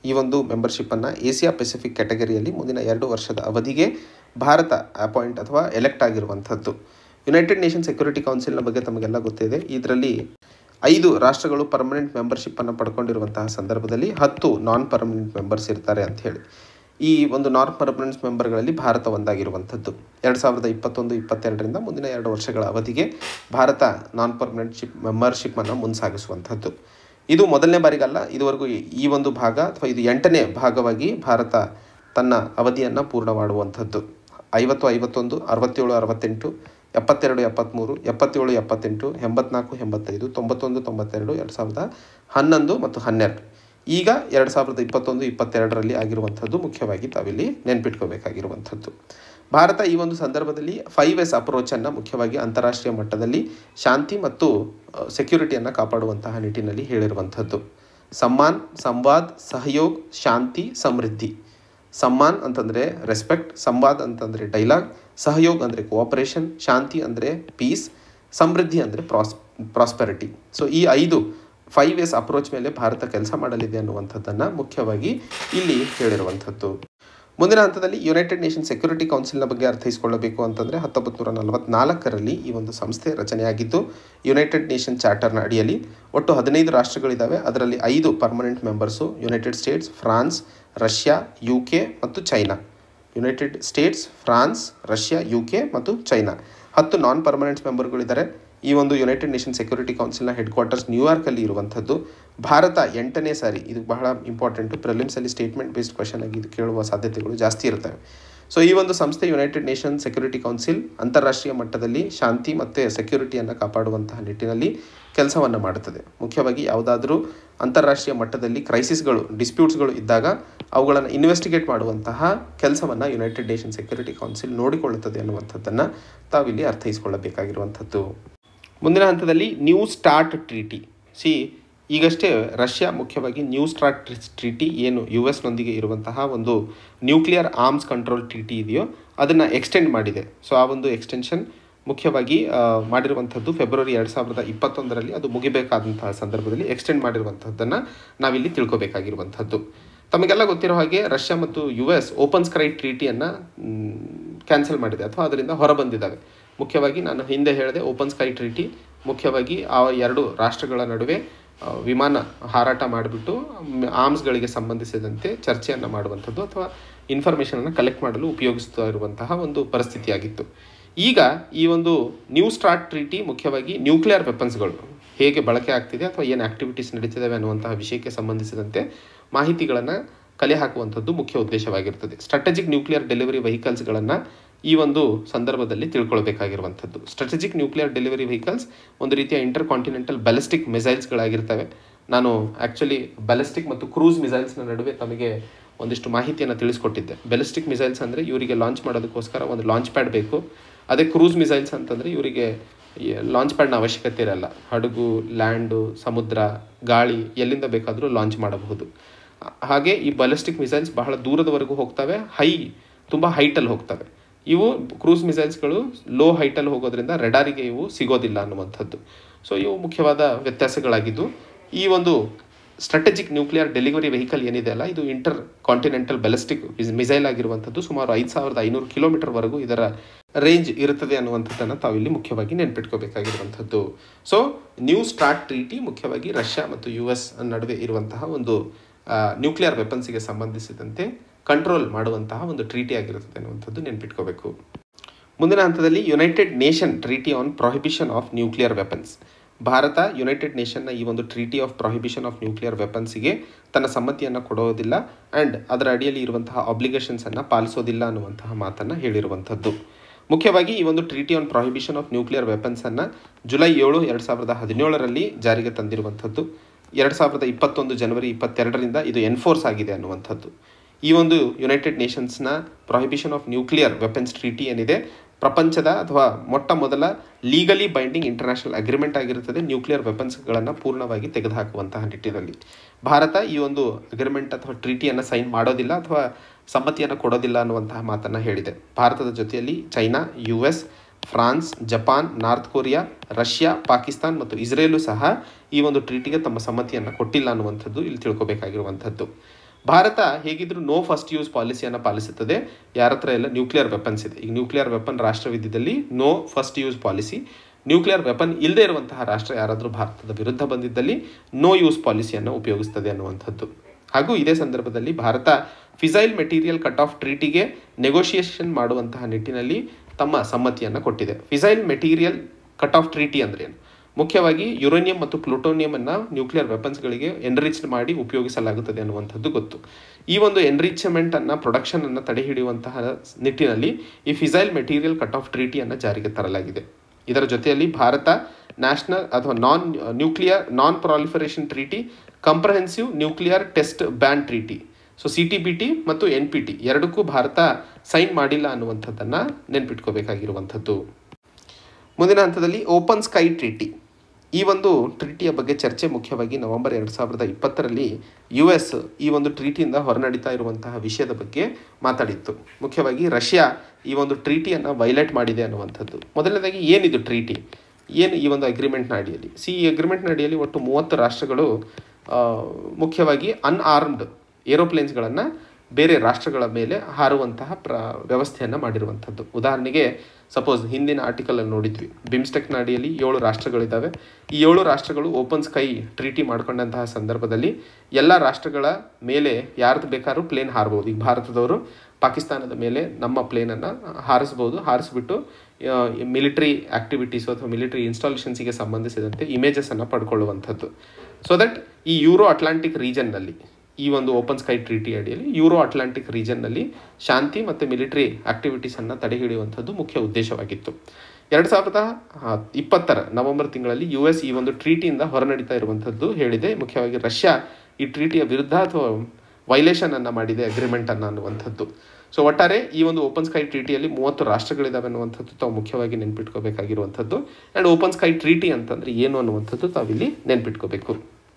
ಈ ಒಂದು ಮೆಂಬರ್ಶಿಪ್ಪನ್ನು ಏಷ್ಯಾ ಪೆಸಿಫಿಕ್ ಕ್ಯಾಟಗರಿಯಲ್ಲಿ ಮುಂದಿನ ಎರಡು ವರ್ಷದ ಅವಧಿಗೆ ಭಾರತ ಅಪಾಯಿಂಟ್ ಅಥವಾ ಎಲೆಕ್ಟ್ ಆಗಿರುವಂಥದ್ದು ಯುನೈಟೆಡ್ ನೇಷನ್ ಸೆಕ್ಯೂರಿಟಿ ಕೌನ್ಸಿಲ್ನ ಬಗ್ಗೆ ತಮಗೆಲ್ಲ ಗೊತ್ತಿದೆ ಇದರಲ್ಲಿ ಐದು ರಾಷ್ಟ್ರಗಳು ಪರ್ಮನೆಂಟ್ ಮೆಂಬರ್ಶಿಪ್ಪನ್ನು ಪಡ್ಕೊಂಡಿರುವಂತಹ ಸಂದರ್ಭದಲ್ಲಿ ಹತ್ತು ನಾನ್ ಪರ್ಮನೆಂಟ್ ಮೆಂಬರ್ಸ್ ಇರ್ತಾರೆ ಅಂತ ಹೇಳಿ ಈ ಒಂದು ನಾನ್ ಪರ್ಮನೆಂಟ್ ಮೆಂಬರ್ಗಳಲ್ಲಿ ಭಾರತ ಒಂದಾಗಿರುವಂಥದ್ದು ಎರಡು ಸಾವಿರದ ಇಪ್ಪತ್ತೊಂದು ಇಪ್ಪತ್ತೆರಡರಿಂದ ಮುಂದಿನ ಎರಡು ವರ್ಷಗಳ ಅವಧಿಗೆ ಭಾರತ ನಾನ್ ಪರ್ಮನೆಂಟ್ ಶಿಪ್ ಮೆಂಬರ್ಶಿಪ್ಪನ್ನು ಮುನ್ಸಾಗಿಸುವಂಥದ್ದು ಇದು ಮೊದಲನೇ ಬಾರಿಗಲ್ಲ ಇದುವರೆಗೂ ಈ ಒಂದು ಭಾಗ ಅಥವಾ ಇದು ಎಂಟನೇ ಭಾಗವಾಗಿ ಭಾರತ ತನ್ನ ಅವಧಿಯನ್ನು ಪೂರ್ಣ ಮಾಡುವಂಥದ್ದು ಐವತ್ತು ಐವತ್ತೊಂದು ಅರವತ್ತೇಳು ಅರವತ್ತೆಂಟು ಎಪ್ಪತ್ತೆರಡು ಎಪ್ಪತ್ತ್ಮೂರು ಎಪ್ಪತ್ತೇಳು ಎಪ್ಪತ್ತೆಂಟು ಎಂಬತ್ನಾಲ್ಕು ಎಂಬತ್ತೈದು ತೊಂಬತ್ತೊಂದು ತೊಂಬತ್ತೆರಡು ಎರಡು ಸಾವಿರದ ಹನ್ನೊಂದು ಮತ್ತು ಹನ್ನೆರಡು ಈಗ ಎರಡು ಸಾವಿರದ ಇಪ್ಪತ್ತೊಂದು ಇಪ್ಪತ್ತೆರಡರಲ್ಲಿ ಆಗಿರುವಂಥದ್ದು ಮುಖ್ಯವಾಗಿ ತಾವಿಲ್ಲಿ ನೆನ್ಪಿಟ್ಕೋಬೇಕಾಗಿರುವಂಥದ್ದು ಭಾರತ ಈ ಒಂದು ಸಂದರ್ಭದಲ್ಲಿ ಫೈವ್ ಎಸ್ ಅಪ್ರೋಚನ್ನು ಮುಖ್ಯವಾಗಿ ಅಂತಾರಾಷ್ಟ್ರೀಯ ಮಟ್ಟದಲ್ಲಿ ಶಾಂತಿ ಮತ್ತು ಸೆಕ್ಯೂರಿಟಿಯನ್ನು ಕಾಪಾಡುವಂತಹ ನಿಟ್ಟಿನಲ್ಲಿ ಹೇಳಿರುವಂಥದ್ದು ಸಮ್ಮಾನ್ ಸಂವಾದ್ ಸಹಯೋಗ್ ಶಾಂತಿ ಸಮೃದ್ಧಿ ಸಮ್ಮಾನ್ ಅಂತಂದರೆ ರೆಸ್ಪೆಕ್ಟ್ ಸಂವಾದ್ ಅಂತಂದರೆ ಡೈಲಾಗ್ ಸಹಯೋಗ್ ಅಂದರೆ ಕೋಆಪರೇಷನ್ ಶಾಂತಿ ಅಂದರೆ ಪೀಸ್ ಸಮೃದ್ಧಿ ಅಂದರೆ ಪ್ರಾಸ್ ಪ್ರಾಸ್ಪೆರಿಟಿ ಸೊ ಈ ಐದು ಫೈವ್ ಎಸ್ ಅಪ್ರೋಚ್ ಮೇಲೆ ಭಾರತ ಕೆಲಸ ಮಾಡಲಿದೆ ಅನ್ನುವಂಥದ್ದನ್ನು ಮುಖ್ಯವಾಗಿ ಇಲ್ಲಿ ಹೇಳಿರುವಂಥದ್ದು ಮುಂದಿನ ಹಂತದಲ್ಲಿ ಯುನೈಟೆಡ್ ನೇಷನ್ ಸೆಕ್ಯೂರಿಟಿ ಕೌನ್ಸಿಲ್ನ ಬಗ್ಗೆ ಅರ್ಥೈಸಿಕೊಳ್ಳಬೇಕು ಅಂತಂದರೆ ಹತ್ತೊಂಬತ್ತು ನೂರ ನಲವತ್ನಾಲ್ಕರಲ್ಲಿ ಈ ಒಂದು ಸಂಸ್ಥೆ ರಚನೆಯಾಗಿದ್ದು ಯುನೈಟೆಡ್ ನೇಷನ್ ಚಾರ್ಟರ್ನ ಅಡಿಯಲ್ಲಿ ಒಟ್ಟು ಹದಿನೈದು ರಾಷ್ಟ್ರಗಳಿದ್ದಾವೆ ಅದರಲ್ಲಿ ಐದು permanent members United States France Russia U K ಮತ್ತು China United States France Russia U K ಮತ್ತು ಚೈನಾ ಹತ್ತು ನಾನ್ ಪರ್ಮನೆಂಟ್ ಮೆಂಬರ್ಗಳಿದ್ದಾರೆ ಈ ಒಂದು ಯುನೈಟೆಡ್ ನೇಷನ್ ಸೆಕ್ಯೂರಿಟಿ ಕೌನ್ಸಿಲ್ನ ಹೆಡ್ ಕ್ವಾರ್ಟರ್ಸ್ ನ್ಯೂಯಾರ್ಕಲ್ಲಿ ಇರುವಂಥದ್ದು ಭಾರತ ಎಂಟನೇ ಸಾರಿ ಇದು ಬಹಳ ಇಂಪಾರ್ಟೆಂಟು ಪ್ರಿಲಿಮ್ಸಲ್ಲಿ ಸ್ಟೇಟ್ಮೆಂಟ್ ಬೇಸ್ಡ್ ಕ್ವಶನ್ ಆಗಿ ಇದು ಕೇಳುವ ಸಾಧ್ಯತೆಗಳು ಜಾಸ್ತಿ ಇರ್ತವೆ ಸೊ ಈ ಒಂದು ಸಂಸ್ಥೆ ಯುನೈಟೆಡ್ ನೇಷನ್ ಸೆಕ್ಯೂರಿಟಿ ಕೌನ್ಸಿಲ್ ಅಂತಾರಾಷ್ಟ್ರೀಯ ಮಟ್ಟದಲ್ಲಿ ಶಾಂತಿ ಮತ್ತು ಸೆಕ್ಯೂರಿಟಿಯನ್ನು ಕಾಪಾಡುವಂತಹ ನಿಟ್ಟಿನಲ್ಲಿ ಕೆಲಸವನ್ನು ಮಾಡುತ್ತದೆ ಮುಖ್ಯವಾಗಿ ಯಾವುದಾದರೂ ಅಂತಾರಾಷ್ಟ್ರೀಯ ಮಟ್ಟದಲ್ಲಿ ಕ್ರೈಸಿಸ್ಗಳು ಡಿಸ್ಪ್ಯೂಟ್ಸ್ಗಳು ಇದ್ದಾಗ ಅವುಗಳನ್ನು ಇನ್ವೆಸ್ಟಿಗೇಟ್ ಮಾಡುವಂತಹ ಕೆಲಸವನ್ನು ಯುನೈಟೆಡ್ ನೇಷನ್ ಸೆಕ್ಯೂರಿಟಿ ಕೌನ್ಸಿಲ್ ನೋಡಿಕೊಳ್ಳುತ್ತದೆ ಅನ್ನುವಂಥದ್ದನ್ನು ತಾವಿಲ್ಲಿ ಅರ್ಥೈಸಿಕೊಳ್ಳಬೇಕಾಗಿರುವಂಥದ್ದು ಮುಂದಿನ ಹಂತದಲ್ಲಿ ನ್ಯೂ ಸ್ಟಾರ್ಟ್ ಟ್ರೀಟಿ ಸಿ ಈಗಷ್ಟೇ ರಷ್ಯಾ ಮುಖ್ಯವಾಗಿ ನ್ಯೂ ಸ್ಟಾರ್ಟ್ ಟ್ರೀಟಿ ಏನು ಯು ಎಸ್ನೊಂದಿಗೆ ಇರುವಂತಹ ಒಂದು ನ್ಯೂಕ್ಲಿಯರ್ ಆರ್ಮ್ಸ್ ಕಂಟ್ರೋಲ್ ಟ್ರೀಟಿ ಇದೆಯೋ ಅದನ್ನು ಎಕ್ಸ್ಟೆಂಡ್ ಮಾಡಿದೆ ಸೊ ಆ ಒಂದು ಎಕ್ಸ್ಟೆನ್ಷನ್ ಮುಖ್ಯವಾಗಿ ಮಾಡಿರುವಂಥದ್ದು ಫೆಬ್ರವರಿ ಎರಡು ಸಾವಿರದ ಇಪ್ಪತ್ತೊಂದರಲ್ಲಿ ಅದು ಮುಗಿಬೇಕಾದಂತಹ ಸಂದರ್ಭದಲ್ಲಿ ಎಕ್ಸ್ಟೆಂಡ್ ಮಾಡಿರುವಂಥದ್ದನ್ನು ನಾವಿಲ್ಲಿ ತಿಳ್ಕೊಬೇಕಾಗಿರುವಂಥದ್ದು ತಮಗೆಲ್ಲ ಗೊತ್ತಿರೋ ಹಾಗೆ ರಷ್ಯಾ ಮತ್ತು ಯು ಎಸ್ ಓಪನ್ ಸ್ಕೈ ಟ್ರೀಟಿಯನ್ನು ಕ್ಯಾನ್ಸಲ್ ಮಾಡಿದೆ ಅಥವಾ ಅದರಿಂದ ಹೊರಬಂದಿದ್ದಾವೆ ಮುಖ್ಯವಾಗಿ ನಾನು ಹಿಂದೆ ಹೇಳಿದೆ ಓಪನ್ ಸ್ಕೈ ಟ್ರೀಟಿ ಮುಖ್ಯವಾಗಿ ಆ ಎರಡು ರಾಷ್ಟ್ರಗಳ ನಡುವೆ ವಿಮಾನ ಹಾರಾಟ ಮಾಡಿಬಿಟ್ಟು ಆರ್ಮ್ಸ್ಗಳಿಗೆ ಸಂಬಂಧಿಸಿದಂತೆ ಚರ್ಚೆಯನ್ನು ಮಾಡುವಂಥದ್ದು ಅಥವಾ ಇನ್ಫಾರ್ಮೇಷನನ್ನು ಕಲೆಕ್ಟ್ ಮಾಡಲು ಉಪಯೋಗಿಸ್ತಾ ಇರುವಂತಹ ಒಂದು ಪರಿಸ್ಥಿತಿಯಾಗಿತ್ತು ಈಗ ಈ ಒಂದು ನ್ಯೂ ಸ್ಟಾರ್ಟ್ ಟ್ರೀಟಿ ಮುಖ್ಯವಾಗಿ ನ್ಯೂಕ್ಲಿಯರ್ ವೆಪನ್ಸ್ಗಳು ಹೇಗೆ ಬಳಕೆ ಆಗ್ತಿದೆ ಅಥವಾ ಏನು ಆ್ಯಕ್ಟಿವಿಟೀಸ್ ನಡೀತಿದ್ದಾವೆ ಅನ್ನುವಂತಹ ವಿಷಯಕ್ಕೆ ಸಂಬಂಧಿಸಿದಂತೆ ಮಾಹಿತಿಗಳನ್ನು ಕಲೆ ಹಾಕುವಂಥದ್ದು ಮುಖ್ಯ ಉದ್ದೇಶವಾಗಿರ್ತದೆ ಸ್ಟ್ರಾಟಜಿಕ್ ನ್ಯೂಕ್ಲಿಯರ್ ಡೆಲಿವರಿ ವೆಹಿಕಲ್ಸ್ಗಳನ್ನು ಈ ಒಂದು ಸಂದರ್ಭದಲ್ಲಿ ತಿಳ್ಕೊಳ್ಬೇಕಾಗಿರುವಂಥದ್ದು ಸ್ಟ್ರಾಟಜಿಕ್ ನ್ಯೂಕ್ಲಿಯರ್ ಡೆಲಿವರಿ ವೆಹಿಕಲ್ಸ್ ಒಂದು ರೀತಿಯ ಇಂಟರ್ ಕಾಂಟಿನೆಂಟಲ್ ಬ್ಯಾಲಿಸ್ಟಿಕ್ ಮಿಸೈಲ್ಸ್ಗಳಾಗಿರ್ತವೆ ನಾನು ಆ್ಯಕ್ಚುಲಿ ಬ್ಯಾಲಿಸ್ಟಿಕ್ ಮತ್ತು ಕ್ರೂಸ್ ಮಿಸೈಲ್ಸ್ನ ನಡುವೆ ತಮಗೆ ಒಂದಿಷ್ಟು ಮಾಹಿತಿಯನ್ನು ತಿಳಿಸ್ಕೊಟ್ಟಿದ್ದೆ ಬ್ಯಾಲಿಸ್ಟಿಕ್ ಮಿಸೈಲ್ಸ್ ಅಂದರೆ ಇವರಿಗೆ ಲಾಂಚ್ ಮಾಡೋದಕ್ಕೋಸ್ಕರ ಒಂದು ಲಾಂಚ್ ಪ್ಯಾಡ್ ಬೇಕು ಅದೇ ಕ್ರೂಸ್ ಮಿಸೈಲ್ಸ್ ಅಂತಂದರೆ ಇವರಿಗೆ ಲಾಂಚ್ ಪ್ಯಾಡ್ನ ಅವಶ್ಯಕತೆ ಇರಲ್ಲ ಹಡಗು ಲ್ಯಾಂಡು ಸಮುದ್ರ ಗಾಳಿ ಎಲ್ಲಿಂದ ಬೇಕಾದರೂ ಲಾಂಚ್ ಮಾಡಬಹುದು ಹಾಗೆ ಈ ಬಲಿಸ್ಟಿಕ್ ಮಿಸೈಲ್ಸ್ ಬಹಳ ದೂರದವರೆಗೂ ಹೋಗ್ತವೆ ಹೈ ತುಂಬ ಹೈಟಲ್ಲಿ ಹೋಗ್ತವೆ ಇವು ಕ್ರೂಸ್ ಮಿಸೈಲ್ಸ್ಗಳು ಲೋ ಹೈಟಲ್ಲಿ ಹೋಗೋದ್ರಿಂದ ರೆಡಾರಿಗೆ ಇವು ಸಿಗೋದಿಲ್ಲ ಅನ್ನುವಂಥದ್ದು ಸೊ ಇವು ಮುಖ್ಯವಾದ ವ್ಯತ್ಯಾಸಗಳಾಗಿದ್ದು ಈ ಒಂದು ಸ್ಟ್ರಾಟಜಿಕ್ ನ್ಯೂಕ್ಲಿಯರ್ ಡೆಲಿವರಿ ವೆಹಿಕಲ್ ಏನಿದೆ ಅಲ್ಲ ಇದು ಇಂಟರ್ ಕಾಂಟಿನೆಂಟಲ್ ಬೆಲೆಸ್ಟಿಕ್ ಮಿಸೈಲ್ ಆಗಿರುವಂಥದ್ದು ಸುಮಾರು ಐದು ಸಾವಿರದ ಐನೂರು ಕಿಲೋಮೀಟರ್ವರೆಗೂ ಇದರ ರೇಂಜ್ ಇರುತ್ತದೆ ಅನ್ನುವಂಥದ್ದನ್ನು ತಾವಿಲ್ಲಿ ಮುಖ್ಯವಾಗಿ ನೆನ್ಪಿಟ್ಕೋಬೇಕಾಗಿರುವಂಥದ್ದು ಸೊ ನ್ಯೂ ಸ್ಟಾರ್ಟ್ ಟ್ರೀಟಿ ಮುಖ್ಯವಾಗಿ ರಷ್ಯಾ ಮತ್ತು ಯು ಎಸ್ ನಡುವೆ ಇರುವಂತಹ ಒಂದು ನ್ಯೂಕ್ಲಿಯರ್ ವೆಪನ್ಸಿಗೆ ಸಂಬಂಧಿಸಿದಂತೆ ಕಂಟ್ರೋಲ್ ಮಾಡುವಂತಹ ಒಂದು ಟ್ರೀಟಿ ಆಗಿರುತ್ತದೆ ಅನ್ನುವಂಥದ್ದು ನೆನ್ಪಿಟ್ಕೋಬೇಕು ಮುಂದಿನ ಹಂತದಲ್ಲಿ united nation treaty on prohibition of nuclear weapons Bharat united ನೇಷನ್ನ ಈ ಒಂದು treaty of prohibition of nuclear ವೆಪನ್ಸಿಗೆ ತನ್ನ ಸಮ್ಮತಿಯನ್ನು ಕೊಡೋದಿಲ್ಲ ಆ್ಯಂಡ್ ಅದರ ಅಡಿಯಲ್ಲಿ ಇರುವಂತಹ ಅಬ್ಲಿಗೇಷನ್ಸನ್ನು ಪಾಲಿಸೋದಿಲ್ಲ ಅನ್ನುವಂತಹ ಮಾತನ್ನು ಹೇಳಿರುವಂಥದ್ದು ಮುಖ್ಯವಾಗಿ ಈ ಒಂದು treaty on prohibition of nuclear ವೆಪನ್ಸನ್ನು ಜುಲೈ ಏಳು ಎರಡು ಸಾವಿರದ ಹದಿನೇಳರಲ್ಲಿ ಜಾರಿಗೆ ತಂದಿರುವಂಥದ್ದು ಎರಡು ಸಾವಿರದ ಇಪ್ಪತ್ತೊಂದು ಜನವರಿ ಇಪ್ಪತ್ತೆರಡರಿಂದ ಇದು ಎನ್ಫೋರ್ಸ್ ಆಗಿದೆ ಅನ್ನುವಂಥದ್ದು ಈ ಒಂದು ಯುನೈಟೆಡ್ ನೇಷನ್ಸ್ನ prohibition of nuclear weapons treaty ಏನಿದೆ ಪ್ರಪಂಚದ ಅಥವಾ ಮೊಟ್ಟ ಮೊದಲ ಲೀಗಲಿ ಬೈಂಡಿಂಗ್ ಇಂಟರ್ನ್ಯಾಷನಲ್ ಅಗ್ರಿಮೆಂಟ್ ಆಗಿರುತ್ತದೆ ನ್ಯೂಕ್ಲಿಯರ್ ವೆಪನ್ಸ್ಗಳನ್ನು ಪೂರ್ಣವಾಗಿ ತೆಗೆದುಹಾಕುವಂತಹ ನಿಟ್ಟಿನಲ್ಲಿ ಭಾರತ ಈ ಒಂದು ಅಗ್ರಿಮೆಂಟ್ ಅಥವಾ ಟ್ರೀಟಿಯನ್ನು ಸೈನ್ ಮಾಡೋದಿಲ್ಲ ಅಥವಾ ಸಮ್ಮತಿಯನ್ನು ಕೊಡೋದಿಲ್ಲ ಅನ್ನುವಂತಹ ಮಾತನ್ನು ಹೇಳಿದೆ ಭಾರತದ ಜೊತೆಯಲ್ಲಿ China U S France Japan north Korea Russia Pakistan ಮತ್ತು ಇಸ್ರೇಲು ಸಹ ಈ ಒಂದು ಟ್ರೀಟಿಗೆ ತಮ್ಮ ಸಮ್ಮತಿಯನ್ನು ಕೊಟ್ಟಿಲ್ಲ ಅನ್ನುವಂಥದ್ದು ಇಲ್ಲಿ ತಿಳ್ಕೊಬೇಕಾಗಿರುವಂಥದ್ದು ಭಾರತ ಹೇಗಿದ್ರೂ ನೋ ಫಸ್ಟ್ ಯೂಸ್ ಪಾಲಿಸಿಯನ್ನು ಪಾಲಿಸುತ್ತದೆ ಯಾರ ಹತ್ರ ಎಲ್ಲ ನ್ಯೂಕ್ಲಿಯರ್ ವೆಪನ್ಸ್ ಇದೆ ಈಗ ನ್ಯೂಕ್ಲಿಯರ್ ವೆಪನ್ ರಾಷ್ಟ್ರವಿದ್ಯದಲ್ಲಿ no first use policy nuclear weapon ಇಲ್ಲದೆ ಇರುವಂತಹ ರಾಷ್ಟ್ರ ಯಾರಾದರೂ ಭಾರತದ ವಿರುದ್ಧ ಬಂದಿದ್ದಲ್ಲಿ ನೋ ಯೂಸ್ ಪಾಲಿಸಿಯನ್ನು ಉಪಯೋಗಿಸ್ತದೆ ಅನ್ನುವಂಥದ್ದು ಹಾಗೂ ಇದೇ ಸಂದರ್ಭದಲ್ಲಿ Bharat fissile material cut off ಟ್ರೀಟಿಗೆ ನೆಗೋಷಿಯೇಷನ್ ಮಾಡುವಂತಹ ನಿಟ್ಟಿನಲ್ಲಿ ತಮ್ಮ ಸಮ್ಮತಿಯನ್ನು ಕೊಟ್ಟಿದೆ fissile material cut off treaty ಅಂದ್ರೆ ಏನು ಮುಖ್ಯವಾಗಿ ಯುರೇನಿಯಂ ಮತ್ತು ಪ್ಲೂಟೋನಿಯಮನ್ನು ನ್ಯೂಕ್ಲಿಯರ್ ವೆಪನ್ಸ್ಗಳಿಗೆ ಎನ್ರಿಚ್ ಮಾಡಿ ಉಪಯೋಗಿಸಲಾಗುತ್ತದೆ ಅನ್ನುವಂಥದ್ದು ಗೊತ್ತು ಈ ಒಂದು ಎನ್ರಿಚ್ಮೆಂಟನ್ನು ಪ್ರೊಡಕ್ಷನನ್ನು ತಡೆ ಹಿಡಿಯುವಂತಹ ನಿಟ್ಟಿನಲ್ಲಿ ಈ ಫಿಸೈಲ್ ಮೆಟೀರಿಯಲ್ ಕಟ್ ಆಫ್ ಟ್ರೀಟಿಯನ್ನು ಜಾರಿಗೆ ತರಲಾಗಿದೆ ಇದರ ಜೊತೆಯಲ್ಲಿ ಭಾರತ ನ್ಯಾಷನಲ್ ಅಥವಾ non nuclear non proliferation treaty comprehensive nuclear test ban treaty so C T B T ಮತ್ತು ಎನ್ ಪಿ ಟಿ ಎರಡಕ್ಕೂ ಭಾರತ ಸೈನ್ ಮಾಡಿಲ್ಲ ಅನ್ನುವಂಥದ್ದನ್ನು ನೆನ್ಪಿಟ್ಕೋಬೇಕಾಗಿರುವಂಥದ್ದು ಮುಂದಿನ ಹಂತದಲ್ಲಿ ಓಪನ್ ಸ್ಕೈ ಟ್ರೀಟಿ ಈ ಒಂದು ಟ್ರೀಟಿಯ ಬಗ್ಗೆ ಚರ್ಚೆ ಮುಖ್ಯವಾಗಿ ನವೆಂಬರ್ ಎರಡು ಸಾವಿರದ ಇಪ್ಪತ್ತರಲ್ಲಿ ಯು ಎಸ್ ಈ ಒಂದು ಟ್ರೀಟಿಯಿಂದ ಹೊರನಡೀತಾ ಇರುವಂತಹ ವಿಷಯದ ಬಗ್ಗೆ ಮಾತಾಡಿತ್ತು ಮುಖ್ಯವಾಗಿ ರಷ್ಯಾ ಈ ಒಂದು ಟ್ರೀಟಿಯನ್ನು ವೈಲೇಟ್ ಮಾಡಿದೆ ಅನ್ನುವಂಥದ್ದು ಮೊದಲನೇದಾಗಿ ಏನಿದು ಟ್ರೀಟಿ ಏನು ಈ ಒಂದು ಅಗ್ರಿಮೆಂಟ್ನ ಅಡಿಯಲ್ಲಿ ಸಿ ಈ ಅಗ್ರಿಮೆಂಟ್ನ ಅಡಿಯಲ್ಲಿ ಒಟ್ಟು ಮೂವತ್ತು ರಾಷ್ಟ್ರಗಳು ಆ, ಮುಖ್ಯವಾಗಿ ಅನ್ಆರ್ಮ್ಡ್ ಏರೋಪ್ಲೇನ್ಸ್ಗಳನ್ನು ಬೇರೆ ರಾಷ್ಟ್ರಗಳ ಮೇಲೆ ಹಾರುವಂತಹ ಪ್ರ ವ್ಯವಸ್ಥೆಯನ್ನು ಮಾಡಿರುವಂಥದ್ದು ಉದಾಹರಣೆಗೆ ಸಪೋಸ್ ಹಿಂದಿನ ಆರ್ಟಿಕಲಲ್ಲಿ ನೋಡಿದ್ವಿ ಬಿಮ್ಸ್ಟೆಕ್ನ ಅಡಿಯಲ್ಲಿ ಏಳು ರಾಷ್ಟ್ರಗಳಿದ್ದಾವೆ ಈ ಏಳು ರಾಷ್ಟ್ರಗಳು ಓಪನ್ ಸ್ಕೈ ಟ್ರೀಟಿ ಮಾಡ್ಕೊಂಡಂತಹ ಸಂದರ್ಭದಲ್ಲಿ ಎಲ್ಲ ರಾಷ್ಟ್ರಗಳ ಮೇಲೆ ಯಾರ್ದು ಬೇಕಾದ್ರೂ ಪ್ಲೇನ್ ಹಾರಬಹುದು ಈಗ ಭಾರತದವರು ಪಾಕಿಸ್ತಾನದ ಮೇಲೆ ನಮ್ಮ ಪ್ಲೇನನ್ನು ಹಾರಿಸ್ಬೋದು ಹಾರಿಸ್ಬಿಟ್ಟು ಮಿಲಿಟರಿ ಆಕ್ಟಿವಿಟೀಸು ಅಥವಾ ಮಿಲಿಟರಿ ಇನ್ಸ್ಟಾಲೇಷನ್ಸಿಗೆ ಸಂಬಂಧಿಸಿದಂತೆ ಇಮೇಜಸನ್ನು ಪಡ್ಕೊಳ್ಳುವಂಥದ್ದು ಸೊ ದಟ್ ಈ ಯೂರೋ ಅಟ್ಲಾಂಟಿಕ್ ರೀಜನ್ನಲ್ಲಿ ಈ ಒಂದು ಓಪನ್ ಸ್ಕೈ ಟ್ರೀಟಿ ಅಡಿಯಲ್ಲಿ ಯೂರೋ ಅಟ್ಲಾಂಟಿಕ್ ರೀಜನ್ನಲ್ಲಿ ಶಾಂತಿ ಮತ್ತು ಮಿಲಿಟರಿ ಆಕ್ಟಿವಿಟೀಸನ್ನು ತಡೆ ಹಿಡಿಯುವಂಥದ್ದು ಮುಖ್ಯ ಉದ್ದೇಶವಾಗಿತ್ತು ಎರಡು ಸಾವಿರದ ಆ, ಇಪ್ಪತ್ತರ ನವೆಂಬರ್ ತಿಂಗಳಲ್ಲಿ ಯು ಎಸ್ ಈ ಒಂದು ಟ್ರೀಟಿಯಿಂದ ಹೊರನಡೀತಾ ಇರುವಂಥದ್ದು ಹೇಳಿದೆ ಮುಖ್ಯವಾಗಿ ರಷ್ಯಾ ಈ ಟ್ರೀಟಿಯ ವಿರುದ್ಧ ಅಥವಾ ವೈಲೇಷನ್ ಅನ್ನು ಮಾಡಿದೆ ಅಗ್ರಿಮೆಂಟ್ ಅನ್ನು ಅನ್ನುವಂಥದ್ದು ಸೊ ಒಟ್ಟಾರೆ ಈ ಒಂದು ಓಪನ್ ಸ್ಕೈ ಟ್ರೀಟಿಯಲ್ಲಿ ಮೂವತ್ತು ರಾಷ್ಟ್ರಗಳಿದಾವೆ ಅನ್ನುವಂಥದ್ದು ತಾವು ಮುಖ್ಯವಾಗಿ ನೆನ್ಪಿಟ್ಕೋಬೇಕಾಗಿರುವಂಥದ್ದು ಆ್ಯಂಡ್ ಓಪನ್ ಸ್ಕೈ ಟ್ರೀಟಿ ಅಂತಂದರೆ ಏನು ಅನ್ನುವಂಥದ್ದು ತಾವಿಲ್ಲಿ ನೆನ್ಪಿಟ್ಕೋಬೇಕು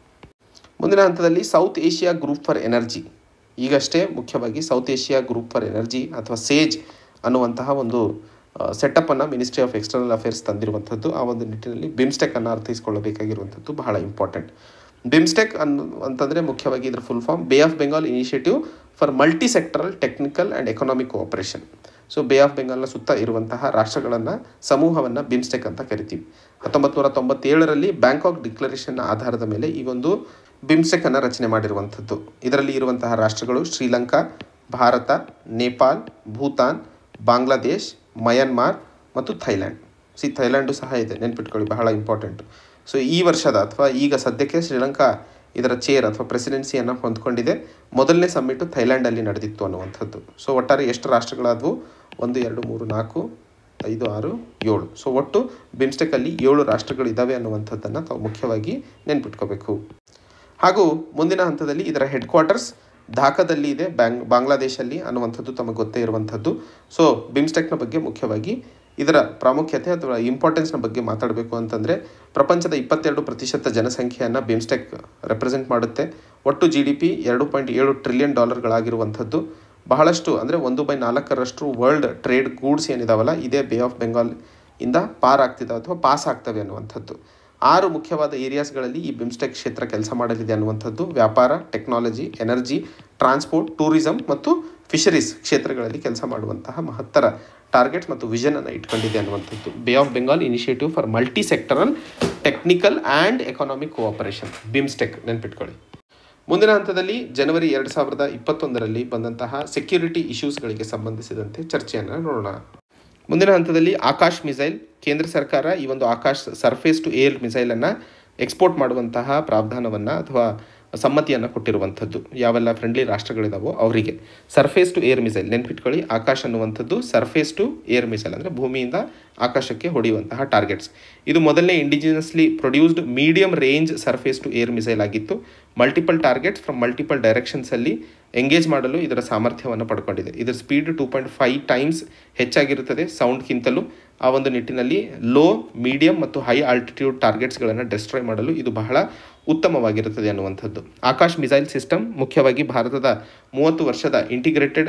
ಮುಂದಿನ ಹಂತದಲ್ಲಿ south Asia group for energy ಈಗಷ್ಟೇ ಮುಖ್ಯವಾಗಿ south Asia group for energy ಅಥವಾ ಸೇಜ್ ಅನ್ನುವಂತಹ ಒಂದು ಸೆಟಪ್ಪನ್ನು ಮಿನಿಸ್ಟ್ರಿ ಆಫ್ ಎಕ್ಸ್ಟರ್ನಲ್ ಅಫೇರ್ಸ್ ತಂದಿರುವಂಥದ್ದು ಆ ಒಂದು ನಿಟ್ಟಿನಲ್ಲಿ ಬಿಮ್ಸ್ಟೆಕ್ ಅನ್ನು ಅರ್ಥೈಸ್ಕೊಳ್ಳಬೇಕಾಗಿರುವಂಥದ್ದು ಬಹಳ ಇಂಪಾರ್ಟೆಂಟ್ ಬಿಮ್ಸ್ಟೆಕ್ ಅನ್ನು ಅಂತಂದರೆ ಮುಖ್ಯವಾಗಿ ಇದರ full form bay of Bengal initiative for multi sectoral technical and economic cooperation so bay of ಬೆಂಗಾಲ್ನ ಸುತ್ತ ಇರುವಂತಹ ರಾಷ್ಟ್ರಗಳನ್ನು ಸಮೂಹವನ್ನು ಬಿಮ್ಸ್ಟೆಕ್ ಅಂತ ಕರಿತೀವಿ ಹತ್ತೊಂಬತ್ತು ನೂರ ತೊಂಬತ್ತೇಳರಲ್ಲಿ ಬ್ಯಾಂಕಾಕ್ ಡಿಕ್ಲರೇಷನ್ನ ಆಧಾರದ ಮೇಲೆ ಈ ಒಂದು ಬಿಮ್ಸ್ಟೆಕ್ ಅನ್ನು ರಚನೆ ಮಾಡಿರುವಂಥದ್ದು ಇದರಲ್ಲಿ ಇರುವಂತಹ ರಾಷ್ಟ್ರಗಳು ಶ್ರೀಲಂಕಾ ಭಾರತ ನೇಪಾಲ್ ಭೂತಾನ್ ಬಾಂಗ್ಲಾದೇಶ್ ಮಯನ್ಮಾರ್ ಮತ್ತು ಥೈಲ್ಯಾಂಡ್ ಸಿ ಥೈಲ್ಯಾಂಡು ಸಹ ಇದೆ ನೆನ್ಪಿಟ್ಕೊಳ್ಳಿ ಬಹಳ ಇಂಪಾರ್ಟೆಂಟ್ ಸೊ ಈ ವರ್ಷದ ಅಥವಾ ಈಗ ಸದ್ಯಕ್ಕೆ ಶ್ರೀಲಂಕಾ ಇದರ ಚೇರ್ ಅಥವಾ ಪ್ರೆಸಿಡೆನ್ಸಿಯನ್ನು ಹೊಂದ್ಕೊಂಡಿದೆ ಮೊದಲನೇ ಸಮ್ಮಿಟು ಥೈಲ್ಯಾಂಡಲ್ಲಿ ನಡೆದಿತ್ತು ಅನ್ನುವಂಥದ್ದು ಸೊ ಒಟ್ಟಾರೆ ಎಷ್ಟು ರಾಷ್ಟ್ರಗಳಾದವು ಒಂದು ಎರಡು ಮೂರು ನಾಲ್ಕು ಐದು ಆರು ಏಳು ಸೊ ಒಟ್ಟು ಬಿಮ್ಸ್ಟೆಕಲ್ಲಿ ಏಳು ರಾಷ್ಟ್ರಗಳು ಇದ್ದಾವೆ ಅನ್ನುವಂಥದ್ದನ್ನು ತಾವು ಮುಖ್ಯವಾಗಿ ನೆನ್ಪಿಟ್ಕೋಬೇಕು ಹಾಗೂ ಮುಂದಿನ ಹಂತದಲ್ಲಿ ಇದರ ಹೆಡ್ ಕ್ವಾರ್ಟರ್ಸ್ ಢಾಕಾದಲ್ಲಿ ಇದೆ ಬ್ಯಾಂಗ್ ಬಾಂಗ್ಲಾದೇಶಲ್ಲಿ ಅನ್ನುವಂಥದ್ದು ತಮಗೆ ಗೊತ್ತೇ ಇರುವಂಥದ್ದು ಸೊ ಬಿಮ್ಸ್ಟೆಕ್ನ ಬಗ್ಗೆ ಮುಖ್ಯವಾಗಿ ಇದರ ಪ್ರಾಮುಖ್ಯತೆ ಅಥವಾ ಇಂಪಾರ್ಟೆನ್ಸ್ನ ಬಗ್ಗೆ ಮಾತಾಡಬೇಕು ಅಂತಂದರೆ ಪ್ರಪಂಚದ ಇಪ್ಪತ್ತೆರಡು ಪ್ರತಿಶತ ಜನಸಂಖ್ಯೆಯನ್ನು ಬಿಮ್ಸ್ಟೆಕ್ ರೆಪ್ರೆಸೆಂಟ್ ಮಾಡುತ್ತೆ ಒಟ್ಟು ಜಿ ಡಿ ಪಿ ಎರಡು ಪಾಯಿಂಟ್ ಏಳು ಟ್ರಿಲಿಯನ್ ಡಾಲರ್ಗಳಾಗಿರುವಂಥದ್ದು ಬಹಳಷ್ಟು ಅಂದರೆ ಒಂದು ಬೈ ನಾಲ್ಕರಷ್ಟು ವರ್ಲ್ಡ್ ಟ್ರೇಡ್ ಗೂಡ್ಸ್ ಏನಿದಾವಲ್ಲ ಇದೇ ಬೇ ಆಫ್ ಬೆಂಗಾಲ್ ಇಂದ ಪಾರ್ ಆಗ್ತಿದ್ದಾವೆ ಅಥವಾ ಪಾಸ್ ಆಗ್ತವೆ ಅನ್ನುವಂಥದ್ದು ಆರು ಮುಖ್ಯವಾದ ಏರಿಯಾಸ್ಗಳಲ್ಲಿ ಈ ಬಿಮ್ಸ್ಟೆಕ್ ಕ್ಷೇತ್ರ ಕೆಲಸ ಮಾಡಲಿದೆ ಅನ್ನುವಂಥದ್ದು ವ್ಯಾಪಾರ ಟೆಕ್ನಾಲಜಿ ಎನರ್ಜಿ ಟ್ರಾನ್ಸ್ಪೋರ್ಟ್ ಟೂರಿಸಂ ಮತ್ತು ಫಿಶರೀಸ್ ಕ್ಷೇತ್ರಗಳಲ್ಲಿ ಕೆಲಸ ಮಾಡುವಂತಹ ಮಹತ್ತರ ಟಾರ್ಗೆಟ್ಸ್ ಮತ್ತು ವಿಷನ್ ಅನ್ನು ಇಟ್ಕೊಂಡಿದೆ ಅನ್ನುವಂಥದ್ದು bay of Bengal initiative for multi sectoral technical and economic cooperation BIMSTEC ನೆನ್ಪಿಟ್ಕೊಳ್ಳಿ ಮುಂದಿನ ಹಂತದಲ್ಲಿ ಜನವರಿ ಎರಡು ಸಾವಿರದ ಇಪ್ಪತ್ತೊಂದರಲ್ಲಿ ಬಂದಂತಹ ಸೆಕ್ಯೂರಿಟಿ ಇಶ್ಯೂಸ್ಗಳಿಗೆ ಸಂಬಂಧಿಸಿದಂತೆ ಚರ್ಚೆಯನ್ನು ನೋಡೋಣ ಮುಂದಿನ ಹಂತದಲ್ಲಿ ಆಕಾಶ್ ಮಿಸೈಲ್ ಕೇಂದ್ರ ಸರ್ಕಾರ ಈ ಒಂದು ಆಕಾಶ್ ಸರ್ಫೇಸ್ ಟು ಏರ್ ಮಿಸೈಲನ್ನು ಎಕ್ಸ್ಪೋರ್ಟ್ ಮಾಡುವಂತಹ ಪ್ರಾವಧಾನವನ್ನು ಅಥವಾ ಸಮ್ಮತಿಯನ್ನು ಕೊಟ್ಟಿರುವಂಥದ್ದು ಯಾವೆಲ್ಲ ಫ್ರೆಂಡ್ಲಿ ರಾಷ್ಟ್ರಗಳಿದಾವೋ ಅವರಿಗೆ ಸರ್ಫೇಸ್ ಟು ಏರ್ ಮಿಸೈಲ್ ನೆನ್ಪಿಟ್ಕೊಳ್ಳಿ ಆಕಾಶ್ ಅನ್ನುವಂಥದ್ದು ಸರ್ಫೇಸ್ ಟು ಏರ್ ಮಿಸೈಲ್ ಅಂದರೆ ಭೂಮಿಯಿಂದ ಆಕಾಶಕ್ಕೆ ಹೊಡೆಯುವಂತಹ ಟಾರ್ಗೆಟ್ಸ್ ಇದು ಮೊದಲನೇ indigenously produced medium range surface to air missile ಆಗಿತ್ತು ಮಲ್ಟಿಪಲ್ ಟಾರ್ಗೆಟ್ಸ್ ಫ್ರಮ್ ಮಲ್ಟಿಪಲ್ ಡೈರೆಕ್ಷನ್ಸಲ್ಲಿ ಎಂಗೇಜ್ ಮಾಡಲು ಇದರ ಸಾಮರ್ಥ್ಯವನ್ನು ಪಡ್ಕೊಂಡಿದೆ ಇದರ speed two point five times ಹೆಚ್ಚಾಗಿರುತ್ತದೆ ಸೌಂಡ್ಗಿಂತಲೂ ಆ ಒಂದು ನಿಟ್ಟಿನಲ್ಲಿ ಲೋ ಮೀಡಿಯಂ ಮತ್ತು ಹೈ ಆಲ್ಟಿಟ್ಯೂಡ್ ಟಾರ್ಗೆಟ್ಸ್ಗಳನ್ನು ಡೆಸ್ಟ್ರಾಯ್ ಮಾಡಲು ಇದು ಬಹಳ ಉತ್ತಮವಾಗಿರುತ್ತದೆ ಅನ್ನುವಂಥದ್ದು ಆಕಾಶ್ ಮಿಸೈಲ್ ಸಿಸ್ಟಮ್ ಮುಖ್ಯವಾಗಿ ಭಾರತದ ಮೂವತ್ತು ವರ್ಷದ integrated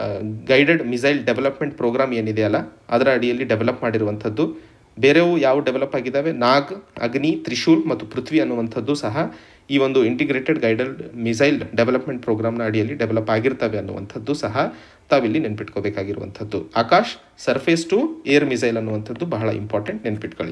guided missile development programme ಏನಿದೆಯಲ್ಲ ಅದರ ಅಡಿಯಲ್ಲಿ ಡೆವಲಪ್ ಮಾಡಿರುವಂಥದ್ದು ಬೇರೆವು ಯಾವ ಡೆವಲಪ್ ಆಗಿದ್ದಾವೆ ನಾಗ್ ಅಗ್ನಿ ತ್ರಿಶೂಲ್ ಮತ್ತು ಪೃಥ್ವಿ ಅನ್ನುವಂಥದ್ದು ಸಹ ಈ ಒಂದು ಇಂಟಿಗ್ರೇಟೆಡ್ ಗೈಡೆಡ್ ಮಿಸೈಲ್ ಡೆವಲಪ್ಮೆಂಟ್ ಪ್ರೋಗ್ರಾಮ್ನ ಅಡಿಯಲ್ಲಿ ಡೆವಲಪ್ ಆಗಿರ್ತವೆ ಅನ್ನುವಂಥದ್ದು ಸಹ ತಾವಿಲ್ಲಿ ನೆನ್ಪಿಟ್ಕೋಬೇಕಾಗಿರುವಂಥದ್ದು Akash surface to air missile ಅನ್ನುವಂಥದ್ದು ಬಹಳ ಇಂಪಾರ್ಟೆಂಟ್ ನೆನ್ಪಿಟ್ಕೊಳ್ಳಿ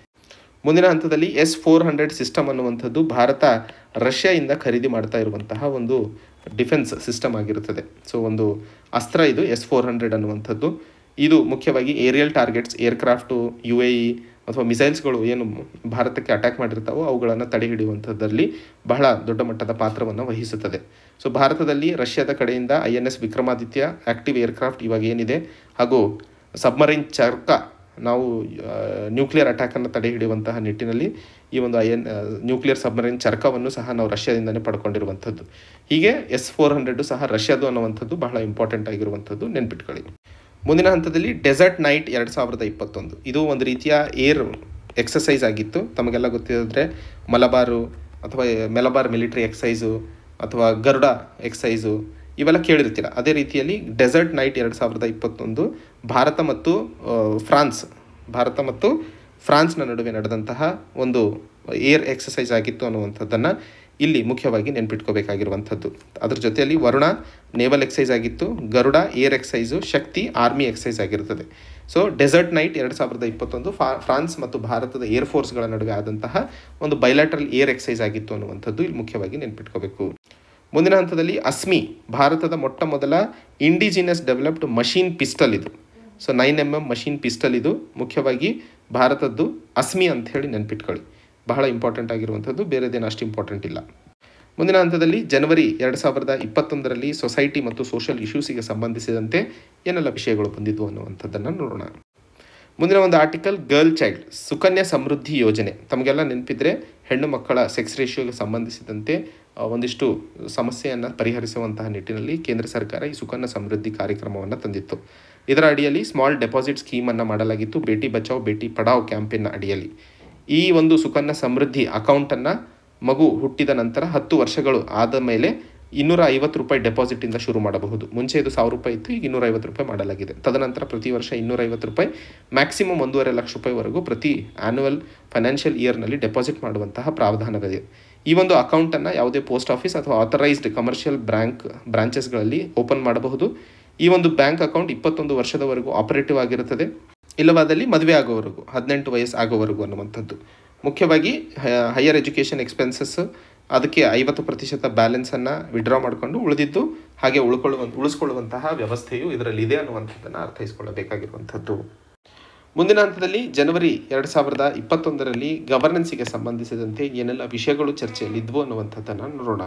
ಮುಂದಿನ ಹಂತದಲ್ಲಿ ಎಸ್ ಫೋರ್ ಹಂಡ್ರೆಡ್ ಸಿಸ್ಟಮ್ ಅನ್ನುವಂಥದ್ದು ಭಾರತ ರಷ್ಯಾಯಿಂದ ಖರೀದಿ ಮಾಡ್ತಾ ಇರುವಂತಹ ಒಂದು ಡಿಫೆನ್ಸ್ ಸಿಸ್ಟಮ್ ಆಗಿರುತ್ತದೆ ಸೊ ಒಂದು ಅಸ್ತ್ರ ಇದು ಎಸ್ ಫೋರ್ ಹಂಡ್ರೆಡ್ ಅನ್ನುವಂಥದ್ದು ಇದು ಮುಖ್ಯವಾಗಿ aerial targets aircraft U A E ಅಥವಾ ಮಿಸೈಲ್ಸ್ಗಳು ಏನು ಭಾರತಕ್ಕೆ ಅಟ್ಯಾಕ್ ಮಾಡಿರ್ತಾವೋ ಅವುಗಳನ್ನು ತಡೆ ಹಿಡಿಯುವಂಥದ್ದಲ್ಲಿ ಬಹಳ ದೊಡ್ಡ ಮಟ್ಟದ ಪಾತ್ರವನ್ನು ವಹಿಸುತ್ತದೆ ಸೊ ಭಾರತದಲ್ಲಿ ರಷ್ಯಾದ ಕಡೆಯಿಂದ I N S Vikramaditya active aircraft ಇವಾಗ ಏನಿದೆ ಹಾಗೂ ಸಬ್ಮರೈನ್ ಚರ್ಕ ನಾವು ನ್ಯೂಕ್ಲಿಯರ್ ಅಟ್ಯಾಕನ್ನು ತಡೆ ಹಿಡಿಯುವಂತಹ ನಿಟ್ಟಿನಲ್ಲಿ ಈ ಒಂದು ಐ ಎನ್ ನ್ಯೂಕ್ಲಿಯರ್ ಸಬ್ಮರೈನ್ ಚರ್ಕವನ್ನು ಸಹ ನಾವು ರಷ್ಯಾದಿಂದಲೇ ಪಡ್ಕೊಂಡಿರುವಂಥದ್ದು ಹೀಗೆ ಎಸ್ ಫೋರ್ ಹಂಡ್ರೆಡು ಸಹ ರಷ್ಯಾದು ಅನ್ನುವಂಥದ್ದು ಬಹಳ ಇಂಪಾರ್ಟೆಂಟ್ ಆಗಿರುವಂಥದ್ದು ನೆನ್ಪಿಟ್ಕೊಳ್ಳಿ ಮುಂದಿನ ಹಂತದಲ್ಲಿ ಡೆಸರ್ಟ್ ನೈಟ್ ಎರಡು ಸಾವಿರದ ಇಪ್ಪತ್ತೊಂದು ಇದು ಒಂದು ರೀತಿಯ ಏರ್ ಎಕ್ಸಸೈಸ್ ಆಗಿತ್ತು ತಮಗೆಲ್ಲ ಗೊತ್ತಿದ್ರೆ ಮಲಬಾರು ಅಥವಾ ಮೆಲಬಾರ್ ಮಿಲಿಟರಿ ಎಕ್ಸೈಸು ಅಥವಾ ಗರುಡ ಎಕ್ಸೈಸು ಇವೆಲ್ಲ ಕೇಳಿರ್ತೀರ ಅದೇ ರೀತಿಯಲ್ಲಿ ಡೆಸರ್ಟ್ ನೈಟ್ ಎರಡು ಸಾವಿರದ ಇಪ್ಪತ್ತೊಂದು ಭಾರತ ಮತ್ತು ಆ, ಫ್ರಾನ್ಸ್ ಭಾರತ ಮತ್ತು ಫ್ರಾನ್ಸ್ನ ನಡುವೆ ನಡೆದಂತಹ ಒಂದು ಏರ್ ಎಕ್ಸಸೈಸ್ ಆಗಿತ್ತು ಅನ್ನುವಂಥದ್ದನ್ನು ಇಲ್ಲಿ ಮುಖ್ಯವಾಗಿ ನೆನ್ಪಿಟ್ಕೋಬೇಕಾಗಿರುವಂಥದ್ದು ಅದ್ರ ಜೊತೆಯಲ್ಲಿ ವರುಣ ನೇವಲ್ ಎಕ್ಸೈಸ್ ಆಗಿತ್ತು Garuda air exercise Shakti army exercise ಆಗಿರುತ್ತದೆ ಸೊ ಡೆಸರ್ಟ್ ನೈಟ್ ಎರಡು ಸಾವಿರದ ಇಪ್ಪತ್ತೊಂದು ಫಾ ಫ್ರಾನ್ಸ್ ಮತ್ತು ಭಾರತದ ಏರ್ ಫೋರ್ಸ್ಗಳ ನಡುವೆ ಆದಂತಹ ಒಂದು ಬೈಲಾಟ್ರಲ್ ಏರ್ ಎಕ್ಸೈಸ್ ಆಗಿತ್ತು ಅನ್ನುವಂಥದ್ದು ಇಲ್ಲಿ ಮುಖ್ಯವಾಗಿ ನೆನ್ಪಿಟ್ಕೋಬೇಕು ಮುಂದಿನ ಹಂತದಲ್ಲಿ ಅಸ್ಮಿ ಭಾರತದ ಮೊಟ್ಟ ಮೊದಲ ಇಂಡಿಜಿನಸ್ ಡೆವಲಪ್ಡ್ ಮಷೀನ್ ಪಿಸ್ಟಲ್ ಇದು so nine M M machine pistol ಇದು ಮುಖ್ಯವಾಗಿ ಭಾರತದ್ದು ಅಸ್ಮಿ ಅಂತ ಹೇಳಿ ನೆನ್ಪಿಟ್ಕೊಳ್ಳಿ ಬಹಳ ಇಂಪಾರ್ಟೆಂಟ್ ಆಗಿರುವಂಥದ್ದು ಬೇರೆದೇನು ಅಷ್ಟು ಇಂಪಾರ್ಟೆಂಟ್ ಇಲ್ಲ ಮುಂದಿನ ಹಂತದಲ್ಲಿ ಜನವರಿ ಎರಡು ಸಾವಿರದ ಇಪ್ಪತ್ತೊಂದರಲ್ಲಿ ಸೊಸೈಟಿ ಮತ್ತು ಸೋಷಿಯಲ್ ಇಶ್ಯೂಸಿಗೆ ಸಂಬಂಧಿಸಿದಂತೆ ಏನೆಲ್ಲ ವಿಷಯಗಳು ಬಂದಿದ್ವು ಅನ್ನುವಂಥದ್ದನ್ನು ನೋಡೋಣ ಮುಂದಿನ ಒಂದು article girl child Sukanya Samriddhi ಯೋಜನೆ ತಮಗೆಲ್ಲ ನೆನಪಿದ್ರೆ ಹೆಣ್ಣು ಮಕ್ಕಳ ಸೆಕ್ಸ್ ರೇಷಿಯೋಗೆ ಸಂಬಂಧಿಸಿದಂತೆ ಆ, ಒಂದಿಷ್ಟು ಸಮಸ್ಯೆಯನ್ನು ಪರಿಹರಿಸುವಂತಹ ನಿಟ್ಟಿನಲ್ಲಿ ಕೇಂದ್ರ ಸರ್ಕಾರ ಈ ಸುಕನ್ಯಾ ಸಮೃದ್ಧಿ ಕಾರ್ಯಕ್ರಮವನ್ನು ತಂದಿತ್ತು ಇದರ ಅಡಿಯಲ್ಲಿ ಸ್ಮಾಲ್ ಡೆಪಾಸಿಟ್ ಸ್ಕೀಮನ್ನು ಮಾಡಲಾಗಿತ್ತು ಬೇಟಿ ಬಚಾವ್ ಬೇಟಿ ಪಡಾವ್ ಕ್ಯಾಂಪೇನ್ನ ಅಡಿಯಲ್ಲಿ ಈ ಒಂದು ಸುಕನ್ಯಾ ಸಮೃದ್ಧಿ ಅಕೌಂಟನ್ನು ಮಗು ಹುಟ್ಟಿದ ನಂತರ ಹತ್ತು ವರ್ಷಗಳು ಆದ ಮೇಲೆ ಇನ್ನೂರ ಐವತ್ತು ರೂಪಾಯಿ ಡೆಪಾಸಿಟಿಂದ ಶುರು ಮಾಡಬಹುದು ಮುಂಚೆ ಇದು ಸಾವಿರ ರೂಪಾಯಿ ಇತ್ತು ಈಗ ಇನ್ನೂರ ಐವತ್ತು ರೂಪಾಯಿ ಮಾಡಲಾಗಿದೆ ತದನಂತರ ಪ್ರತಿ ವರ್ಷ ಇನ್ನೂರ ಐವತ್ತು ರೂಪಾಯಿ ಮ್ಯಾಕ್ಸಿಮಮ್ ಒಂದೂವರೆ ಲಕ್ಷ ರೂಪಾಯಿವರೆಗೂ ಪ್ರತಿ ಆ್ಯನ್ಯುವಲ್ ಫೈನಾನ್ಷಿಯಲ್ ಇಯರ್ನಲ್ಲಿ ಡೆಪಾಸಿಟ್ ಮಾಡುವಂತಹ ಪ್ರಾವಧಾನವಿದೆ ಈ ಒಂದು ಅಕೌಂಟನ್ನು ಯಾವುದೇ ಪೋಸ್ಟ್ ಆಫೀಸ್ ಅಥವಾ ಆಥರೈಸ್ಡ್ ಕಮರ್ಷಿಯಲ್ ಬ್ಯಾಂಕ್ ಬ್ರಾಂಚಸ್ಗಳಲ್ಲಿ ಓಪನ್ ಮಾಡಬಹುದು ಈ ಒಂದು ಬ್ಯಾಂಕ್ ಅಕೌಂಟ್ ಇಪ್ಪತ್ತೊಂದು ವರ್ಷದವರೆಗೂ ಆಪರೇಟಿವ್ ಆಗಿರುತ್ತದೆ ಇಲ್ಲವಾದಲ್ಲಿ ಮದುವೆ ಆಗೋವರೆಗೂ ಹದಿನೆಂಟು ವಯಸ್ಸು ಆಗೋವರೆಗೂ ಅನ್ನುವಂಥದ್ದು ಮುಖ್ಯವಾಗಿ ಹೈಯರ್ ಎಜುಕೇಷನ್ ಎಕ್ಸ್ಪೆನ್ಸಸ್ ಅದಕ್ಕೆ ಐವತ್ತು ಪ್ರತಿಶತ ಬ್ಯಾಲೆನ್ಸನ್ನು ವಿಡ್ರಾ ಮಾಡಿಕೊಂಡು ಉಳಿದಿದ್ದು ಹಾಗೆ ಉಳ್ಕೊಳ್ಳುವ ಉಳಿಸ್ಕೊಳ್ಳುವಂತಹ ವ್ಯವಸ್ಥೆಯು ಇದರಲ್ಲಿದೆ ಅನ್ನುವಂಥದ್ದನ್ನು ಅರ್ಥೈಸಿಕೊಳ್ಳಬೇಕಾಗಿರುವಂಥದ್ದು ಮುಂದಿನ ಹಂತದಲ್ಲಿ ಜನವರಿ ಎರಡು ಸಾವಿರದ ಇಪ್ಪತ್ತೊಂದರಲ್ಲಿ ಗವರ್ನೆನ್ಸಿಗೆ ಸಂಬಂಧಿಸಿದಂತೆ ಏನೆಲ್ಲ ವಿಷಯಗಳು ಚರ್ಚೆಯಲ್ಲಿದ್ವು ಅನ್ನುವಂಥದ್ದನ್ನು ನೋಡೋಣ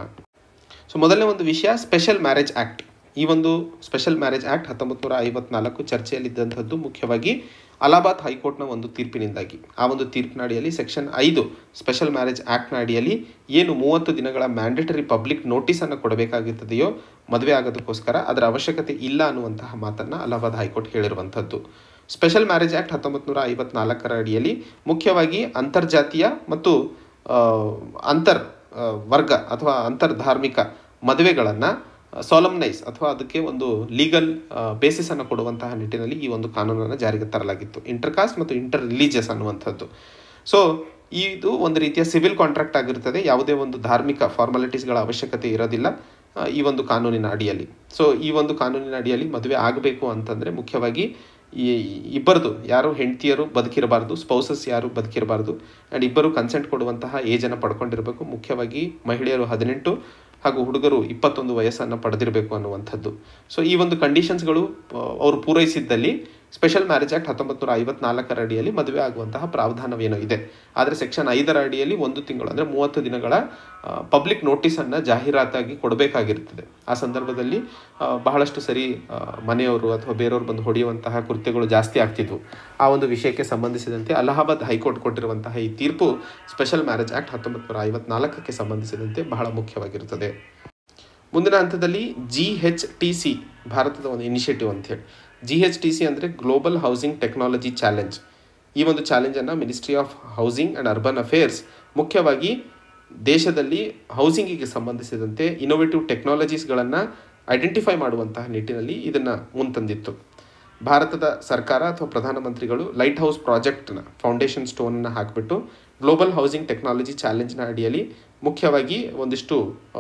ಸೊ ಮೊದಲನೇ ಒಂದು ವಿಷಯ ಸ್ಪೆಷಲ್ ಮ್ಯಾರೇಜ್ ಆ್ಯಕ್ಟ್ ಈ ಒಂದು ಸ್ಪೆಷಲ್ ಮ್ಯಾರೇಜ್ ಆ್ಯಕ್ಟ್ ಹತ್ತೊಂಬತ್ತು ನೂರ ಐವತ್ನಾಲ್ಕು ಚರ್ಚೆಯಲ್ಲಿದ್ದಂಥದ್ದು ಮುಖ್ಯವಾಗಿ ಅಲಹಾಬಾದ್ ಹೈಕೋರ್ಟ್ನ ಒಂದು ತೀರ್ಪಿನಿಂದಾಗಿ ಆ ಒಂದು ತೀರ್ಪಿನ ಅಡಿಯಲ್ಲಿ ಸೆಕ್ಷನ್ ಐದು ಸ್ಪೆಷಲ್ ಮ್ಯಾರೇಜ್ ಆ್ಯಕ್ಟ್ನ ಅಡಿಯಲ್ಲಿ ಏನು ಮೂವತ್ತು ದಿನಗಳ ಮ್ಯಾಂಡೇಟರಿ ಪಬ್ಲಿಕ್ ನೋಟಿಸನ್ನು ಕೊಡಬೇಕಾಗುತ್ತದೆಯೋ ಮದುವೆ ಆಗೋದಕ್ಕೋಸ್ಕರ ಅದರ ಅವಶ್ಯಕತೆ ಇಲ್ಲ ಅನ್ನುವಂತಹ ಮಾತನ್ನು ಅಲಹಾಬಾದ್ ಹೈಕೋರ್ಟ್ ಹೇಳಿರುವಂಥದ್ದು ಸ್ಪೆಷಲ್ ಮ್ಯಾರೇಜ್ ಆ್ಯಕ್ಟ್ ಹತ್ತೊಂಬತ್ತು ನೂರ ಐವತ್ನಾಲ್ಕರ ಅಡಿಯಲ್ಲಿ ಮುಖ್ಯವಾಗಿ ಅಂತರ್ಜಾತೀಯ ಮತ್ತು ಆ, ಅಂತರ್ ಆ, ವರ್ಗ ಅಥವಾ ಅಂತರ್ ಧಾರ್ಮಿಕ ಮದುವೆಗಳನ್ನು ಸಾಲಮ್ನೈಸ್ ಅಥವಾ ಅದಕ್ಕೆ ಒಂದು ಲೀಗಲ್ ಬೇಸಿಸನ್ನು ಕೊಡುವಂತಹ ನಿಟ್ಟಿನಲ್ಲಿ ಈ ಒಂದು ಕಾನೂನನ್ನು ಜಾರಿಗೆ ತರಲಾಗಿತ್ತು ಇಂಟರ್ ಕಾಸ್ಟ್ ಮತ್ತು ಇಂಟರ್ ರಿಲಿಜಿಯಸ್ ಅನ್ನುವಂಥದ್ದು ಸೊ ಇದು ಒಂದು ರೀತಿಯ ಸಿವಿಲ್ ಕಾಂಟ್ರಾಕ್ಟ್ ಆಗಿರ್ತದೆ ಯಾವುದೇ ಒಂದು ಧಾರ್ಮಿಕ ಫಾರ್ಮಾಲಿಟೀಸ್ಗಳ ಅವಶ್ಯಕತೆ ಇರೋದಿಲ್ಲ ಆ, ಈ ಒಂದು ಕಾನೂನಿನ ಅಡಿಯಲ್ಲಿ ಸೊ ಈ ಒಂದು ಕಾನೂನಿನ ಅಡಿಯಲ್ಲಿ ಮದುವೆ ಆಗಬೇಕು ಅಂತಂದರೆ ಮುಖ್ಯವಾಗಿ ಈ ಇಬ್ಬರದು ಯಾರು ಹೆಂಡತಿಯರು ಬದುಕಿರಬಾರ್ದು ಸ್ಪೌಸಸ್ ಯಾರು ಬದುಕಿರಬಾರ್ದು ಆ್ಯಂಡ್ ಇಬ್ಬರು ಕನ್ಸೆಂಟ್ ಕೊಡುವಂತಹ ಏಜನ್ನು ಪಡ್ಕೊಂಡಿರಬೇಕು ಮುಖ್ಯವಾಗಿ ಮಹಿಳೆಯರು ಹದಿನೆಂಟು ಹಾಗೂ ಹುಡುಗರು ಇಪ್ಪತ್ತೊಂದು ವಯಸ್ಸನ್ನು ಪಡೆದಿರಬೇಕು ಅನ್ನುವಂಥದ್ದು ಸೊ ಈ ಒಂದು ಕಂಡೀಷನ್ಸ್ಗಳು ಅವರು ಪೂರೈಸಿದ್ದಲ್ಲಿ ಸ್ಪೆಷಲ್ ಮ್ಯಾರೇಜ್ ಆ್ಯಕ್ಟ್ ಹತ್ತೊಂಬತ್ತು ನೂರ ಐವತ್ನಾಲ್ಕರ ಅಡಿಯಲ್ಲಿ ಮದುವೆ ಆಗುವಂತಹ ಪ್ರಾವಧಾನವೇನೋ ಇದೆ ಆದರೆ ಸೆಕ್ಷನ್ ಐದರ ಅಡಿಯಲ್ಲಿ ಒಂದು ತಿಂಗಳು ಅಂದರೆ ಮೂವತ್ತು ದಿನಗಳ ಪಬ್ಲಿಕ್ ನೋಟಿಸನ್ನು ಜಾಹೀರಾತಾಗಿ ಕೊಡಬೇಕಾಗಿರ್ತದೆ ಆ ಸಂದರ್ಭದಲ್ಲಿ ಆ, ಬಹಳಷ್ಟು ಸರಿ ಆ, ಮನೆಯವರು ಅಥವಾ ಬೇರೆಯವರು ಬಂದು ಹೊಡೆಯುವಂತಹ ಕೃತ್ಯಗಳು ಜಾಸ್ತಿ ಆಗ್ತಿದ್ವು ಆ ಒಂದು ವಿಷಯಕ್ಕೆ ಸಂಬಂಧಿಸಿದಂತೆ ಅಲಹಾಬಾದ್ ಹೈಕೋರ್ಟ್ ಕೊಟ್ಟಿರುವಂತಹ ಈ ತೀರ್ಪು ಸ್ಪೆಷಲ್ ಮ್ಯಾರೇಜ್ ಆ್ಯಕ್ಟ್ ಹತ್ತೊಂಬತ್ತು ನೂರ ಐವತ್ನಾಲ್ಕಕ್ಕೆ ಸಂಬಂಧಿಸಿದಂತೆ ಬಹಳ ಮುಖ್ಯವಾಗಿರುತ್ತದೆ ಮುಂದಿನ ಹಂತದಲ್ಲಿ ಜಿ ಹೆಚ್ ಟಿ ಸಿ ಭಾರತದ ಒಂದು ಇನಿಷಿಯೇಟಿವ್ ಅಂತೇಳಿ ಜಿ ಹೆಚ್ ಟಿ ಸಿ ಅಂದರೆ ಗ್ಲೋಬಲ್ ಹೌಸಿಂಗ್ ಟೆಕ್ನಾಲಜಿ ಚಾಲೆಂಜ್ ಈ ಒಂದು ಚಾಲೆಂಜನ್ನು ministry of housing and urban affairs ಮುಖ್ಯವಾಗಿ ದೇಶದಲ್ಲಿ ಹೌಸಿಂಗಿಗೆ ಸಂಬಂಧಿಸಿದಂತೆ ಇನೋವೇಟಿವ್ ಟೆಕ್ನಾಲಜೀಸ್ಗಳನ್ನು ಐಡೆಂಟಿಫೈ ಮಾಡುವಂತಹ ನಿಟ್ಟಿನಲ್ಲಿ ಇದನ್ನು ಮುಂತಂದಿತ್ತು ಭಾರತದ ಸರ್ಕಾರ ಅಥವಾ ಪ್ರಧಾನಮಂತ್ರಿಗಳು ಲೈಟ್ ಹೌಸ್ ಪ್ರಾಜೆಕ್ಟ್ನ ಫೌಂಡೇಶನ್ ಸ್ಟೋನನ್ನು ಹಾಕಿಬಿಟ್ಟು ಗ್ಲೋಬಲ್ ಹೌಸಿಂಗ್ ಟೆಕ್ನಾಲಜಿ ಚಾಲೆಂಜ್ನ ಅಡಿಯಲ್ಲಿ ಮುಖ್ಯವಾಗಿ ಒಂದಿಷ್ಟು ಆ,